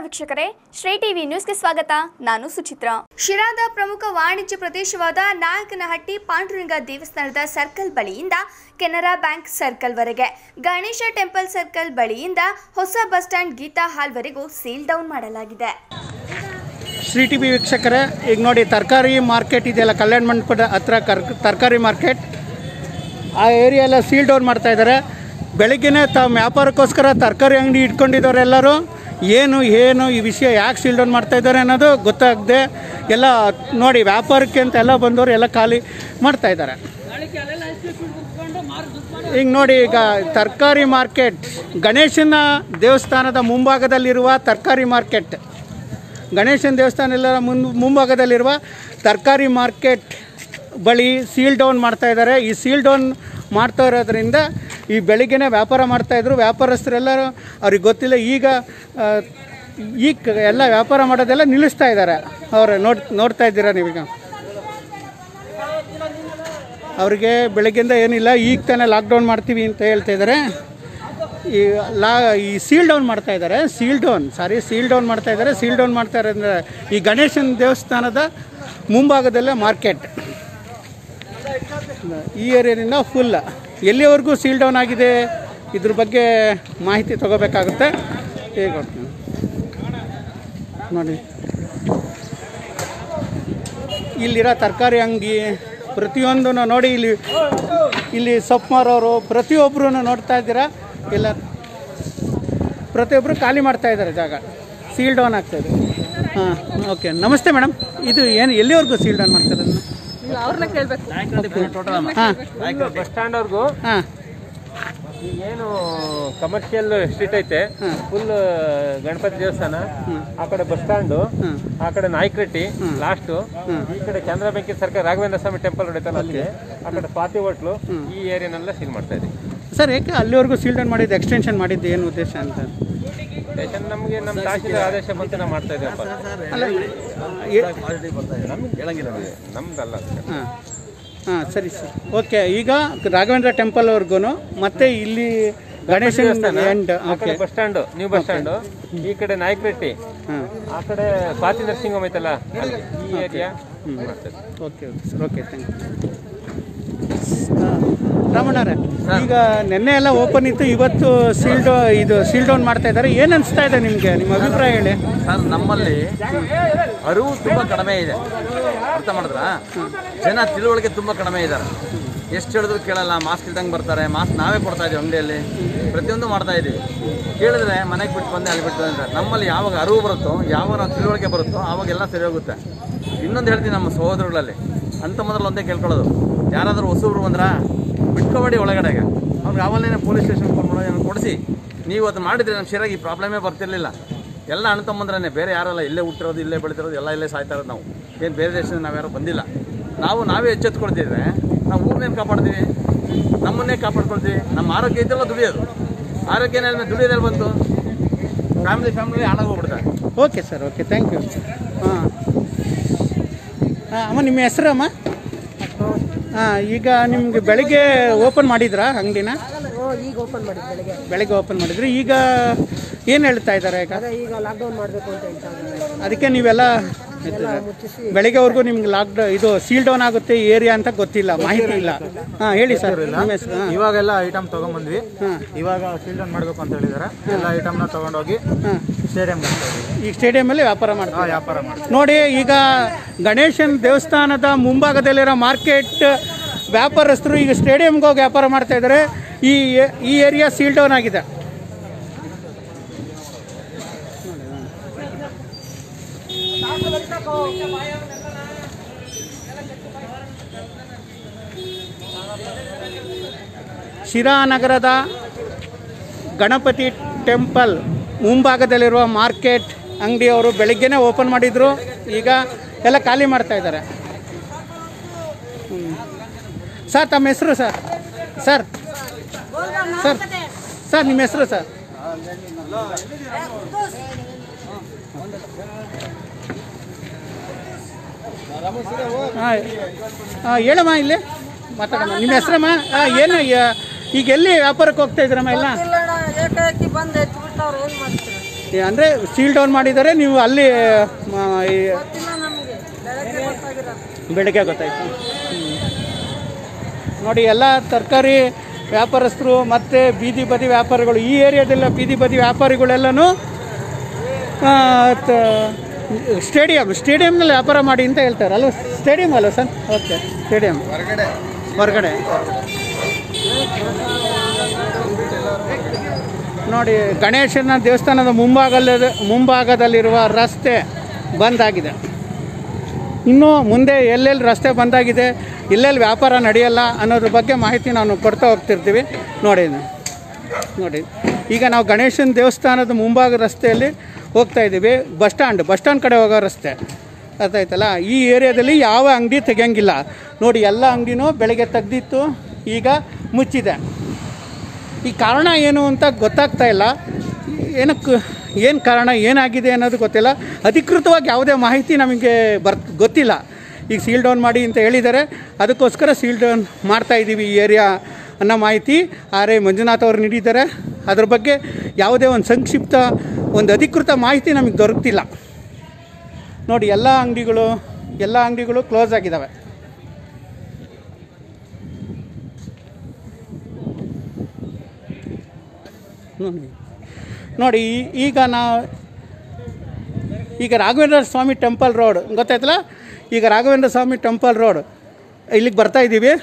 ವೀಕ್ಷಕರೇ ಶ್ರೀ ಟಿವಿ ನ್ಯೂಸ್ಗೆ ಸ್ವಾಗತ ನಾನು ಸುಚಿತ್ರ ಶಿರಾದ ಪ್ರಮುಖ ವಾಣಿಜ್ಯ ಪ್ರದೇಶವಾದ ನಾಯಕನಹಟ್ಟಿ ಪಾಂಡುರಂಗ ದೇವಸ್ಥಾನದ ಸರ್ಕಲ್ ಬಳಿಯಿಂದ ಕೆನರಾ ಬ್ಯಾಂಕ್ ಸರ್ಕಲ್ ವರೆಗೆ ಗಣೇಶ ಟೆಂಪಲ್ ಸರ್ಕಲ್ ಬಳಿಯಿಂದ ಹೊಸ ಬಸ್ ಸ್ಟ್ಯಾಂಡ್ ಗೀತಾ ಹಾಲ್ ವರೆಗೂ ಸೀಲ್ ಡೌನ್ ಮಾಡಲಾಗಿದೆ ಶ್ರೀ ಟಿ ವಿ ವೀಕ್ಷಕರೇ ಈಗ ನೋಡಿ ತರಕಾರಿ ಮಾರ್ಕೆಟ್ ಇದೆಯಲ್ಲ ಕಲ್ಯಾಣ ಮಂಟಪದ ಹತ್ರ ಕರ್ ತರಕಾರಿ ಮಾರ್ಕೆಟ್ ಆ ಏರಿಯಾ ಎಲ್ಲ ಸೀಲ್ ಡೌನ್ ಮಾಡ್ತಾ ಇದ್ದಾರೆ ಬೆಳಗ್ಗೆನೇ ತಮ್ಮ ವ್ಯಾಪಾರಕ್ಕೋಸ್ಕರ ತರಕಾರಿ ಅಂಗಡಿ ಇಟ್ಕೊಂಡಿದ್ದವರೆಲ್ಲರೂ ಏನು ಏನು ಈ ವಿಷಯ ಯಾಕೆ ಸೀಲ್ ಡೌನ್ ಮಾಡ್ತಾ ಇದ್ದಾರೆ ಅನ್ನೋದು ಗೊತ್ತಾಗದೆ ಎಲ್ಲ ನೋಡಿ ವ್ಯಾಪಾರಕ್ಕೆ ಅಂತ ಎಲ್ಲ ಬಂದವರು ಎಲ್ಲ ಖಾಲಿ ಮಾಡ್ತಾ ಇದ್ದಾರೆ ಈಗ ನೋಡಿ ಈಗ ತರಕಾರಿ ಮಾರ್ಕೆಟ್ ಗಣೇಶನ ದೇವಸ್ಥಾನದ ಮುಂಭಾಗದಲ್ಲಿರುವ ತರಕಾರಿ ಮಾರ್ಕೆಟ್ ಗಣೇಶನ ದೇವಸ್ಥಾನ ಎಲ್ಲ ಮುನ್ ಮುಂಭಾಗದಲ್ಲಿರುವ ತರಕಾರಿ ಮಾರ್ಕೆಟ್ ಬಳಿ ಸೀಲ್ ಡೌನ್ ಮಾಡ್ತಾ ಇದ್ದಾರೆ ಈ ಸೀಲ್ ಡೌನ್ ಮಾಡ್ತಾ ಇರೋದ್ರಿಂದ ಈ ಬೆಳಿಗ್ಗೆನೇ ವ್ಯಾಪಾರ ಮಾಡ್ತಾಯಿದ್ರು ವ್ಯಾಪಾರಸ್ಥರೆಲ್ಲರೂ ಅವ್ರಿಗೆ ಗೊತ್ತಿಲ್ಲ ಈಗ ಆ, ಈಗ ಎಲ್ಲ ವ್ಯಾಪಾರ ಮಾಡೋದೆಲ್ಲ ನಿಲ್ಲಿಸ್ತಾ ಇದ್ದಾರೆ ಅವ್ರು ನೋಡ್ ನೋಡ್ತಾ ಇದ್ದೀರಾ ನೀವೀಗ ಅವ್ರಿಗೆ ಬೆಳಗ್ಗೆಯಿಂದ ಏನಿಲ್ಲ ಈಗ ತಾನೇ ಲಾಕ್ಡೌನ್ ಮಾಡ್ತೀವಿ ಅಂತ ಹೇಳ್ತಾ ಇದ್ದಾರೆ ಈ ಲಾ ಈ ಸೀಲ್ ಡೌನ್ ಮಾಡ್ತಾ ಇದ್ದಾರೆ seal down sorry seal down ಮಾಡ್ತಾ ಇದ್ದಾರೆ ಸೀಲ್ ಡೌನ್ ಮಾಡ್ತಾ ಇರೋದ್ರೆ ಈ ಗಣೇಶನ ದೇವಸ್ಥಾನದ ಮುಂಭಾಗದಲ್ಲೇ ಮಾರ್ಕೆಟ್ ಈ ಏರಿಯಾದಿಂದ ಫುಲ್ ಎಲ್ಲಿವರೆಗೂ ಸೀಲ್ ಡೌನ್ ಆಗಿದೆ ಇದ್ರ ಬಗ್ಗೆ ಮಾಹಿತಿ ತಗೋಬೇಕಾಗುತ್ತೆ ಹೇಗೆ ಹೊರ್ಟ್ನು? ನೋಡಿ ಇಲ್ಲಿರೋ ತರಕಾರಿ ಅಂಗಡಿ ಪ್ರತಿಯೊಂದು ನೋಡಿ ಇಲ್ಲಿ ಇಲ್ಲಿ ಸೊಪ್ಪು ಮಾರೋರು ಪ್ರತಿಯೊಬ್ಬರು ನೋಡ್ತಾ ಇದ್ದೀರಾ ಇಲ್ಲ ಪ್ರತಿಯೊಬ್ಬರು ಖಾಲಿ ಮಾಡ್ತಾ ಇದ್ದಾರೆ ಜಾಗ ಸೀಲ್ ಡೌನ್ ಆಗ್ತಾ ಇದೆ ಹಾಂ ಓಕೆ ನಮಸ್ತೆ ಮೇಡಮ್ ಇದು ಏನು ಎಲ್ಲಿವರೆಗೂ ಸೀಲ್ ಡೌನ್ ಮಾಡ್ತಾರೆ ಅದನ್ನು ಅವ್ರನ್ನ ಕೇಳ್ಬೇಕು ಹಾಂ ಬಸ್ ಸ್ಟ್ಯಾಂಡ್ ಅವ್ರಿಗೂ ಹಾಂ ಏನು ಕಮರ್ಷಿಯಲ್ ಸ್ಟ್ರೀಟ್ ಐತೆ ಫುಲ್ ಗಣಪತಿ ದೇವಸ್ಥಾನ ಆ ಕಡೆ ಬಸ್ ಸ್ಟ್ಯಾಂಡ್ ಆ ಕಡೆ ನಾಯ್ಕರೆಟ್ಟಿ ಲಾಸ್ಟ್ ಈ ಕಡೆ ಚಂದ್ರ ಬೆಂಕಿ ಸರ್ಕಾರ ರಾಘವೇಂದ್ರ ಸ್ವಾಮಿ ಟೆಂಪಲ್ ಹೊಡಿತಲ್ಲ ಅಲ್ಲಿಗೆ ಆ ಕಡೆ ಸ್ವಾತಿ ಹೋಟ್ಲು ಈ ಏರಿಯಾನೆಲ್ಲ ಸೀಲ್ ಮಾಡ್ತಾ ಇದ್ದೀವಿ ಸರ್ ಏಕೆ ಅಲ್ಲಿವರೆಗೂ ಸೀಲ್ ಡೌನ್ ಮಾಡಿದ್ದು ಎಕ್ಸ್ಟೆನ್ಷನ್ ಮಾಡಿದ್ದು ಏನು ಉದ್ದೇಶ ಅಂತ ಸ್ಟೇಷನ್ ನಮಗೆ ನಮ್ಮ ತಹಶೀಲ್ದಾರ್ ಆದೇಶ ಬಂತು ನಾವು ಮಾಡ್ತಾ ಇದ್ದೀವಪ್ಪ ಅಲ್ಲ ನಮ್ದಲ್ಲ ಹಾಂ ಹಾಂ ಸರಿ ಸರ್ ಓಕೆ ಈಗ ರಾಘವೇಂದ್ರ ಟೆಂಪಲ್ವರೆಗೂ ಮತ್ತೆ ಇಲ್ಲಿ ಗಣೇಶನ ಎಂಡ್ ಆ ಓಕೆ ಕಡೆ bus stand new bus stand ಈ ಕಡೆ ನಾಯ್ಕರೆಟ್ಟಿ ಹಾಂ ಆ ಕಡೆ ಸ್ವಾತಿ ನರ್ಸಿಂಗ್ ಹೋಮ್ ಐತಲ್ಲ ಅಲ್ಲಿ ಈ ಏರಿಯಾ ಮಾಡ್ತಾ ಇದ್ದೀವಿ okay okay sir okay thank you ರಾಮಣ್ಣವ್ರೆ ಈಗ ನಿನ್ನೆ ಎಲ್ಲ ಓಪನ್ ಇತ್ತು ಇವತ್ತು ಸೀಲ್ ಡೌ ಇದು ಸೀಲ್ ಡೌನ್ ಮಾಡ್ತಾ ಇದ್ದಾರೆ ಏನು ಅನಿಸ್ತಾ ಇದೆ ನಿಮಗೆ ನಿಮ್ಮ ಅಭಿಪ್ರಾಯ ಹೇಳಿ ಸರ್ ನಮ್ಮಲ್ಲಿ ಅರಿವು ತುಂಬ ಕಡಿಮೆ ಇದೆ ಅರ್ಥ ಮಾಡಿದ್ರ ಜನ ತಿಳುವಳಿಕೆ ತುಂಬ ಕಡಿಮೆ ಇದ್ದಾರೆ ಎಷ್ಟು ಹೇಳಿದ್ರು ಕೇಳಲ್ಲ ಮಾಸ್ಕ್ ಇಲ್ದಂಗೆ ಬರ್ತಾರೆ ಮಾಸ್ಕ್ ನಾವೇ ಕೊಡ್ತಾ ಇದೀವಿ ಅಂಗಡಿಯಲ್ಲಿ ಪ್ರತಿಯೊಂದು ಮಾಡ್ತಾ ಇದೀವಿ ಕೇಳಿದ್ರೆ ಮನೆಗೆ ಬಿಟ್ಟು ಬಂದೆ ಅಲ್ಲಿ ಬಿಟ್ಟು ಬಂದೆ ಅಂತ ನಮ್ಮಲ್ಲಿ ಯಾವಾಗ ಅರಿವು ಬರುತ್ತೋ ಯಾವಾಗ ನಾವು ತಿಳುವಳಿಕೆ ಬರುತ್ತೋ ಆವಾಗೆಲ್ಲ ಸರಿ ಹೋಗುತ್ತೆ ಇನ್ನೊಂದು ಹೇಳ್ತೀನಿ ನಮ್ಮ ಸಹೋದರಗಳಲ್ಲಿ ಅಂತ ಮೊದಲು ಒಂದೇ ಕೇಳ್ಕೊಳ್ಳೋದು ಯಾರಾದರೂ ಹೊಸಬ್ರು ಬಂದ್ರಾ ಬಿಟ್ಕೋಬೇಡಿ ಒಳಗಡೆಗೆ ಅವ್ರಿಗೆ ಆವಲ್ಲೇನೆ ಪೊಲೀಸ್ ಸ್ಟೇಷನ್ ಫೋನ್ ಮಾಡೋ ಏನೋ ಕೊಡಿಸಿ ನೀವು ಅದು ಮಾಡಿದ್ರೆ ನಮ್ಮ ಶಿರಾಗಿ ಈ ಪ್ರಾಬ್ಲಮೇ ಬರ್ತಿರ್ಲಿಲ್ಲ ಎಲ್ಲ ಅಣ್ಣ ತಮ್ಮಂದ್ರೇ ಬೇರೆ ಯಾರಲ್ಲ ಇಲ್ಲೇ ಹುಟ್ಟಿರೋದು ಇಲ್ಲೇ ಬೆಳೆದಿರೋದು ಎಲ್ಲ ಇಲ್ಲೇ ಸಾಯ್ತಾ ಇರೋದು ನಾವು ಏನು ಬೇರೆ ದೇಶದಿಂದ ನಾವ್ಯಾರು ಬಂದಿಲ್ಲ ನಾವು ನಾವೇ ಎಚ್ಚೆತ್ಕೊಳ್ತಿದ್ರೆ ನಾವು ಊರನ್ನೇನು ಕಾಪಾಡ್ತೀವಿ ನಮ್ಮನ್ನೇ ಕಾಪಾಡ್ಕೊಳ್ತೀವಿ ನಮ್ಮ ಆರೋಗ್ಯ ಇದೆಲ್ಲ ದುಡಿಯೋದು ಆರೋಗ್ಯನೇ ಮೇಲೆ ದುಡಿಯೋದಲ್ಲಿ ಬಂತು ಫ್ಯಾಮಿಲಿ ಫ್ಯಾಮಿಲಿ ಹಾಳಾಗೋಗ್ಬಿಡ್ತಾರೆ okay sir okay thank you ಹಾಂ ಹಾಂ ಅಮ್ಮ ನಿಮ್ಮ ಹೆಸರು ಅಮ್ಮ ಹಾಂ ಈಗ ನಿಮಗೆ ಬೆಳಿಗ್ಗೆ ಓಪನ್ ಮಾಡಿದ್ರಾ ಅಂಗಡಿನ ಈಗ ಓಪನ್ ಮಾಡಿದ್ ಬೆಳಗ್ಗೆ ಬೆಳಿಗ್ಗೆ ಓಪನ್ ಮಾಡಿದ್ರಿ ಈಗ ಏನು ಹೇಳ್ತಾ ಇದ್ದಾರೆ ಈಗ ಅದೇ ಈಗ ಲಾಕ್ಡೌನ್ ಮಾಡಬೇಕು ಅಂತ ಹೇಳ್ತಾ ಇದ್ದಾರೆ ಅದಕ್ಕೆ ನೀವೆಲ್ಲ ಬೆಳಿಗ್ಗೆವರೆಗೂ ನಿಮ್ಗೆ ಲಾಕ್ಡೌನ್ ಇದು ಸೀಲ್ ಡೌನ್ ಆಗುತ್ತೆ ಈ ಏರಿಯಾ ಅಂತ ಗೊತ್ತಿಲ್ಲ ಮಾಹಿತಿ ಇಲ್ಲ ಹಾಂ ಹೇಳಿ ಸರ್ ನಿಮ್ಮ ಹೆಸರು ಹಾಂ ಇವಾಗೆಲ್ಲ ಐಟಮ್ ತಗೊಂಬಂದ್ವಿ ಹಾಂ ಇವಾಗ ಸೀಲ್ ಡೌನ್ ಮಾಡಬೇಕು ಅಂತ ಹೇಳಿದ್ದಾರೆ ಎಲ್ಲ ಐಟಮ್ನ ತಗೊಂಡೋಗಿ ಹಾಂ ಸ್ಟೇಡಿಯಂಗೆ ಈ ಸ್ಟೇಡಿಯಮಲ್ಲಿ ವ್ಯಾಪಾರ ಮಾಡ್ತಾರೆ ವ್ಯಾಪಾರ ಮಾಡಿ ನೋಡಿ ಈಗ ಗಣೇಶನ್ ದೇವಸ್ಥಾನದ ಮುಂಭಾಗದಲ್ಲಿರೋ ಮಾರ್ಕೆಟ್ ವ್ಯಾಪಾರಸ್ಥರು ಈಗ ಸ್ಟೇಡಿಯಂಗೆ ಹೋಗಿ ವ್ಯಾಪಾರ ಮಾಡ್ತಾ ಇದ್ದಾರೆ ಈ ಈ ಏರಿಯಾ ಸೀಲ್ ಡೌನ್ ಆಗಿದೆ ಶಿರಾ ನಗರದ ಗಣಪತಿ ಟೆಂಪಲ್ ಮುಂಭಾಗದಲ್ಲಿರುವ ಮಾರ್ಕೆಟ್ ಅಂಗಡಿಯವರು ಬೆಳಿಗ್ಗೆನೇ ಓಪನ್ ಮಾಡಿದ್ರು ಈಗ ಎಲ್ಲ ಖಾಲಿ ಮಾಡ್ತಾ ಇದ್ದಾರೆ ಹ್ಮ್. ಸರ್ ತಮ್ಮ ಹೆಸರು ಸರ್ ಸರ್ ಸರ್ ಸರ್ ನಿಮ್ಮ ಹೆಸರು ಸರ್ ಹಾಂ ಹಾಂ ಹೇಳಮ್ಮ ಇಲ್ಲಿ ಮಾತಾಡಮ್ಮ ನಿಮ್ಮ ಹೆಸರಮ್ಮ ಹಾಂ ಏನು ಯ- ಈಗ ಎಲ್ಲಿ ವ್ಯಾಪಾರಕ್ಕೆ ಹೋಗ್ತಾ ಇದ್ದೀರಮ್ಮ ಎಲ್ಲ ಏಕಾಏಕಿ ಬಂದು ಎತ್ತು ಬಿಟ್ಟವ್ರು ಏನು ಮಾಡ್ತೀರಿ ಅಂದರೆ ಸೀಲ್ ಡೌನ್ ಮಾಡಿದ್ದಾರೆ ನೀವು ಅಲ್ಲಿ ಮ, ಈ ಬೆಳಗ್ಗೆ ಗೊತ್ತಾಯ್ತು ಹ್ಮ್. ನೋಡಿ ಎಲ್ಲ ತರಕಾರಿ ವ್ಯಾಪಾರಸ್ಥರು ಮತ್ತು ಬೀದಿ ಬದಿ ವ್ಯಾಪಾರಿಗಳು ಈ ಏರಿಯಾದಲ್ಲ ಬೀದಿ ಬದಿ ವ್ಯಾಪಾರಿಗಳೆಲ್ಲನೂ ಆ, ತ- ಸ್ಟೇಡಿಯಂ ಸ್ಟೇಡಿಯಂನಲ್ಲಿ ವ್ಯಾಪಾರ ಮಾಡಿ ಅಂತ ಹೇಳ್ತಾರೆ ಅಲ್ವ ಸ್ಟೇಡಿಯಂ ಅಲ್ವ ಸರ್ ಓಕೆ ಸ್ಟೇಡಿಯಂ ಹೊರಗಡೆ ಹೊರಗಡೆ ನೋಡಿ ಗಣೇಶನ ದೇವಸ್ಥಾನದ ಮುಂಭಾಗದ ಮುಂಭಾಗದಲ್ಲಿರುವ ರಸ್ತೆ ಬಂದಾಗಿದೆ ಇನ್ನು ಮುಂದೆ ಎಲ್ಲೆಲ್ಲಿ ರಸ್ತೆ ಬಂದಾಗಿದೆ ಎಲ್ಲೆಲ್ಲಿ ವ್ಯಾಪಾರ ನಡೆಯಲ್ಲ ಅನ್ನೋದ್ರ ಬಗ್ಗೆ ಮಾಹಿತಿ ನಾನು ಕೊಡ್ತಾ ಹೋಗ್ತಿರ್ತೀವಿ ನೋಡಿ ಇದು. ನೋಡಿ ಈಗ ನಾವು ಗಣೇಶನ ದೇವಸ್ಥಾನದ ಮುಂಭಾಗ ರಸ್ತೆಯಲ್ಲಿ ಹೋಗ್ತಾ ಇದ್ದೀವಿ ಬಸ್ ಸ್ಟ್ಯಾಂಡ್ ಬಸ್ ಸ್ಟ್ಯಾಂಡ್ ಕಡೆ ಹೋಗೋ ರಸ್ತೆ ಅರ್ಥಾಯ್ತಲ್ಲ ಈ ಏರಿಯಾದಲ್ಲಿ ಯಾವ ಅಂಗಡಿ ತೆಗಿಯಂಗಿಲ್ಲ ನೋಡಿ ಎಲ್ಲ ಅಂಗಡಿನೂ ಬೆಳಗ್ಗೆ ತೆಗ್ದಿತ್ತು ಈಗ ಮುಚ್ಚಿದೆ ಈ ಕಾರಣ ಏನು ಅಂತ ಗೊತ್ತಾಗ್ತಾ ಇಲ್ಲ ಏನಕ್ಕೆ ಏನು ಕಾರಣ ಏನಾಗಿದೆ ಅನ್ನೋದು ಗೊತ್ತಿಲ್ಲ ಅಧಿಕೃತವಾಗಿ ಯಾವುದೇ ಮಾಹಿತಿ ನಮಗೆ ಬರ್ ಗೊತ್ತಿಲ್ಲ ಈಗ ಸೀಲ್ ಡೌನ್ ಮಾಡಿ ಅಂತ ಹೇಳಿದ್ದಾರೆ ಅದಕ್ಕೋಸ್ಕರ ಸೀಲ್ ಡೌನ್ ಮಾಡ್ತಾ ಇದ್ದೀವಿ ಈ ಏರಿಯಾ ಅನ್ನೋ ಮಾಹಿತಿ ಆರ್ ಎ ಮಂಜುನಾಥ್ ಅವರು ನೀಡಿದ್ದಾರೆ ಅದ್ರ ಬಗ್ಗೆ ಯಾವುದೇ ಒಂದು ಸಂಕ್ಷಿಪ್ತ ಒಂದು ಅಧಿಕೃತ ಮಾಹಿತಿ ನಮಗೆ ದೊರಕ್ತಿಲ್ಲ ನೋಡಿ ಎಲ್ಲ ಅಂಗಡಿಗಳು ಎಲ್ಲ ಅಂಗಡಿಗಳು ಕ್ಲೋಸ್ ಆಗಿದ್ದಾವೆ ನೋಡಿ ನೋಡಿ ಈ- ಈಗ ನಾ ಈಗ ರಾಘವೇಂದ್ರ ಸ್ವಾಮಿ ಟೆಂಪಲ್ ರೋಡ್ ಗೊತ್ತಾಯ್ತಲ್ಲ ಈಗ ರಾಘವೇಂದ್ರ ಸ್ವಾಮಿ ಟೆಂಪಲ್ ರೋಡ್ ಇಲ್ಲಿಗೆ ಬರ್ತಾ ಇದ್ದೀವಿ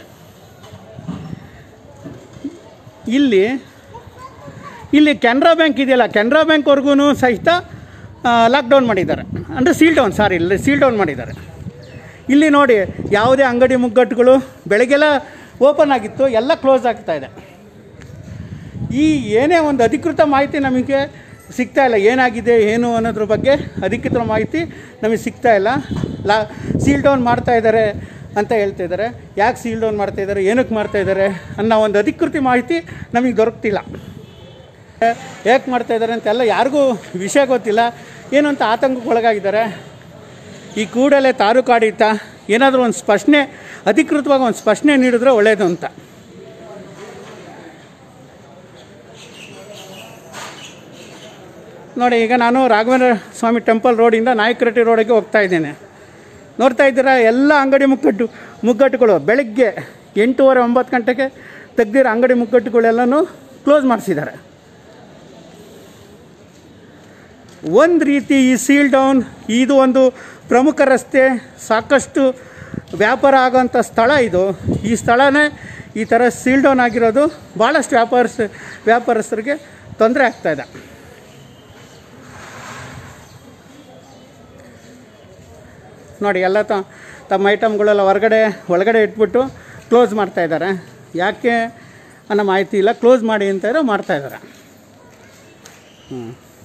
ಇಲ್ಲಿ ಇಲ್ಲಿ ಕೆನರಾ ಬ್ಯಾಂಕ್ ಇದೆಯಲ್ಲ ಕೆನರಾ ಬ್ಯಾಂಕ್ವರೆಗೂ ಸಹಿತ ಲಾಕ್ಡೌನ್ ಮಾಡಿದ್ದಾರೆ ಅಂದರೆ ಸೀಲ್ ಡೌನ್ ಸಾರಿ ಇಲ್ಲಿ ಸೀಲ್ ಡೌನ್ ಮಾಡಿದ್ದಾರೆ ಇಲ್ಲಿ ನೋಡಿ ಯಾವುದೇ ಅಂಗಡಿ ಮುಗ್ಗಟ್ಟುಗಳು ಬೆಳಗ್ಗೆಲ್ಲ ಓಪನ್ ಆಗಿತ್ತು ಎಲ್ಲ ಕ್ಲೋಸ್ ಆಗ್ತಾ ಇದೆ ಈ ಏನೇ ಒಂದು ಅಧಿಕೃತ ಮಾಹಿತಿ ನಮಗೆ ಸಿಗ್ತಾ ಇಲ್ಲ ಏನಾಗಿದೆ ಏನು ಅನ್ನೋದ್ರ ಬಗ್ಗೆ ಅಧಿಕೃತ ಮಾಹಿತಿ ನಮಗೆ ಸಿಗ್ತಾ ಇಲ್ಲ ಲಾ ಸೀಲ್ ಡೌನ್ ಮಾಡ್ತಾ ಇದ್ದಾರೆ ಅಂತ ಹೇಳ್ತಾ ಇದ್ದಾರೆ ಯಾಕೆ ಸೀಲ್ ಡೌನ್ ಮಾಡ್ತಾ ಇದ್ದಾರೆ ಏನಕ್ಕೆ ಮಾಡ್ತಾ ಇದ್ದಾರೆ ಅನ್ನೋ ಒಂದು ಅಧಿಕೃತ ಮಾಹಿತಿ ನಮಗೆ ದೊರಕ್ತಿಲ್ಲ ಯಾಕೆ ಮಾಡ್ತಾ ಇದ್ದಾರೆ ಅಂತೆಲ್ಲ ಯಾರಿಗೂ ವಿಷಯ ಗೊತ್ತಿಲ್ಲ ಏನು ಅಂತ ಆತಂಕಕ್ಕೆ ಒಳಗಾಗಿದ್ದಾರೆ ಈ ಕೂಡಲೇ ತಾಲೂಕು ಆಡಳಿತ ಏನಾದರೂ ಒಂದು ಸ್ಪಷ್ಟನೆ ಅಧಿಕೃತವಾಗಿ ಒಂದು ಸ್ಪಷ್ಟನೆ ನೀಡಿದ್ರೆ ಒಳ್ಳೆಯದು ಅಂತ ನೋಡಿ ಈಗ ನಾನು ರಾಘವೇಂದ್ರ ಸ್ವಾಮಿ ಟೆಂಪಲ್ ರೋಡಿಂದ ನಾಯಕರಟ್ಟಿ ರೋಡಿಗೆ ಹೋಗ್ತಾ ಇದ್ದೇನೆ ನೋಡ್ತಾ ಇದ್ದೀರಾ ಎಲ್ಲ ಅಂಗಡಿ ಮುಗ್ಗಟ್ಟು ಮುಗ್ಗಟ್ಟುಗಳು ಬೆಳಗ್ಗೆ ಎಂಟೂವರೆ ಒಂಬತ್ತು ಗಂಟೆಗೆ ತೆಗ್ದಿರೋ ಅಂಗಡಿ ಮುಗ್ಗಟ್ಟುಗಳೆಲ್ಲನೂ ಕ್ಲೋಸ್ ಮಾಡಿಸಿದ್ದಾರೆ ಒಂದು ರೀತಿ ಈ ಸೀಲ್ ಡೌನ್ ಇದು ಒಂದು ಪ್ರಮುಖ ರಸ್ತೆ ಸಾಕಷ್ಟು ವ್ಯಾಪಾರ ಆಗೋಂಥ ಸ್ಥಳ ಇದು ಈ ಸ್ಥಳನೇ ಈ ಥರ ಸೀಲ್ ಡೌನ್ ಆಗಿರೋದು ಭಾಳಷ್ಟು ವ್ಯಾಪಾರಸ್ ವ್ಯಾಪಾರಸ್ಥರಿಗೆ ತೊಂದರೆ ಆಗ್ತಾಯಿದೆ ನೋಡಿ ಎಲ್ಲ ತ ತಮ್ಮ ಐಟಮ್ಗಳೆಲ್ಲ ಹೊರಗಡೆ ಒಳಗಡೆ ಇಟ್ಬಿಟ್ಟು ಕ್ಲೋಸ್ ಮಾಡ್ತಾ ಇದ್ದಾರೆ ಯಾಕೆ ಅನ್ನೋ ಮಾಹಿತಿ ಇಲ್ಲ ಕ್ಲೋಸ್ ಮಾಡಿ ಅಂತ ಇರೋ ಮಾಡ್ತಾ ಇದ್ದಾರೆ ಹ್ಞೂ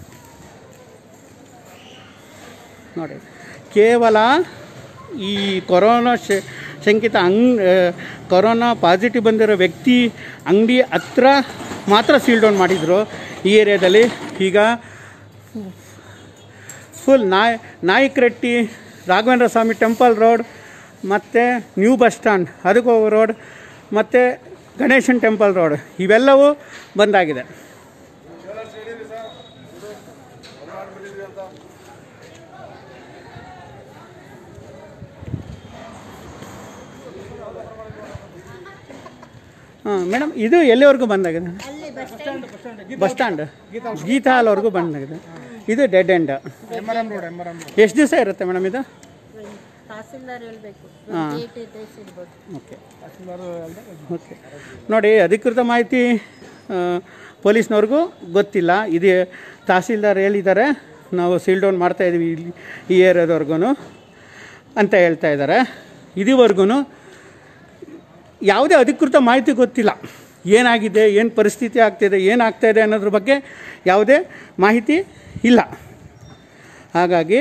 ನೋಡಿ ಕೇವಲ ಈ ಕೊರೋನಾ ಶ ಶಂಕಿತ ಅಂಗ್ ಆ, ಕೊರೋನಾ ಪಾಸಿಟಿವ್ ಬಂದಿರೋ ವ್ಯಕ್ತಿ ಅಂಗಡಿ ಹತ್ರ ಮಾತ್ರ ಸೀಲ್ ಡೌನ್ ಮಾಡಿದರು ಈ ಏರಿಯಾದಲ್ಲಿ ಈಗ ಫುಲ್ ನಾಯ್ ನಾಯಕರೆಟ್ಟಿ ರಾಘವೇಂದ್ರ ಸ್ವಾಮಿ ಟೆಂಪಲ್ ರೋಡ್ ಮತ್ತು ನ್ಯೂ ಬಸ್ ಸ್ಟ್ಯಾಂಡ್ ಅದಕ್ಕೆ ಹೋಗೋ ರೋಡ್ ಮತ್ತು ಗಣೇಶನ್ ಟೆಂಪಲ್ ರೋಡ್ ಇವೆಲ್ಲವೂ ಬಂದಾಗಿದೆ ಹಾಂ ಮೇಡಮ್ ಇದು ಎಲ್ಲಿವರೆಗೂ ಬಂದಾಗಿದೆ ಬಸ್ ಸ್ಟ್ಯಾಂಡ್ ಗೀತಾ ಹಾಲ್ವರೆಗೂ ಬಂದಾಗಿದೆ ಇದು ಡೆಡ್ ಎಂಡ್ ಎಷ್ಟು ದಿವಸ ಇರುತ್ತೆ ಮೇಡಮ್ ಇದು ತಹಸೀಲ್ದಾರ್ ಹೇಳ್ಬೇಕು ಹಾಂ ಏಟ್ ಡೇಸ್ ಇರ್ಬೋದು ಓಕೆ ಓಕೆ ನೋಡಿ ಅಧಿಕೃತ ಮಾಹಿತಿ ಆ, ಪೊಲೀಸ್ನವ್ರಿಗೂ ಗೊತ್ತಿಲ್ಲ ಇದು ತಹಸೀಲ್ದಾರ್ ಹೇಳಿದ್ದಾರೆ ನಾವು ಸೀಲ್ ಡೌನ್ ಮಾಡ್ತಾ ಇದೀವಿ ಇಲ್ಲಿ ಈ ಏರಿಯಾದವ್ರಿಗೂ ಅಂತ ಹೇಳ್ತಾ ಇದ್ದಾರೆ ಇದುವರೆಗೂ ಯಾವುದೇ ಅಧಿಕೃತ ಮಾಹಿತಿ ಗೊತ್ತಿಲ್ಲ ಏನಾಗಿದೆ ಏನು ಪರಿಸ್ಥಿತಿ ಆಗ್ತಿದೆ ಏನಾಗ್ತಾ ಇದೆ ಅನ್ನೋದ್ರ ಬಗ್ಗೆ ಯಾವುದೇ ಮಾಹಿತಿ ಇಲ್ಲ ಹಾಗಾಗಿ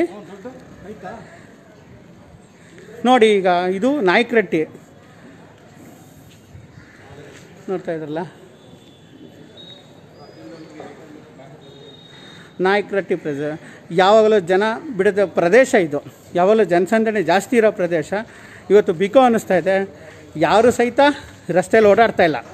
ನೋಡಿ ಈಗ ಇದು ನಾಯಕರಟ್ಟಿ ನೋಡ್ತಾ ಇದ್ರಲ್ಲ ನಾಯಕರಟ್ಟಿ ಪ್ರದೇಶ ಯಾವಾಗಲೂ ಜನ ಬಿಡದ ಪ್ರದೇಶ ಇದು ಯಾವಾಗಲೂ ಜನಸಂದಣಿ ಜಾಸ್ತಿ ಇರೋ ಪ್ರದೇಶ ಇವತ್ತು ಬಿಕೋ ಅನ್ನಿಸ್ತಾ ಇದೆ ಯಾರು ಸಹಿತ ರಸ್ತೆಯಲ್ಲಿ ಓಡಾಡ್ತಾ ಇಲ್ಲ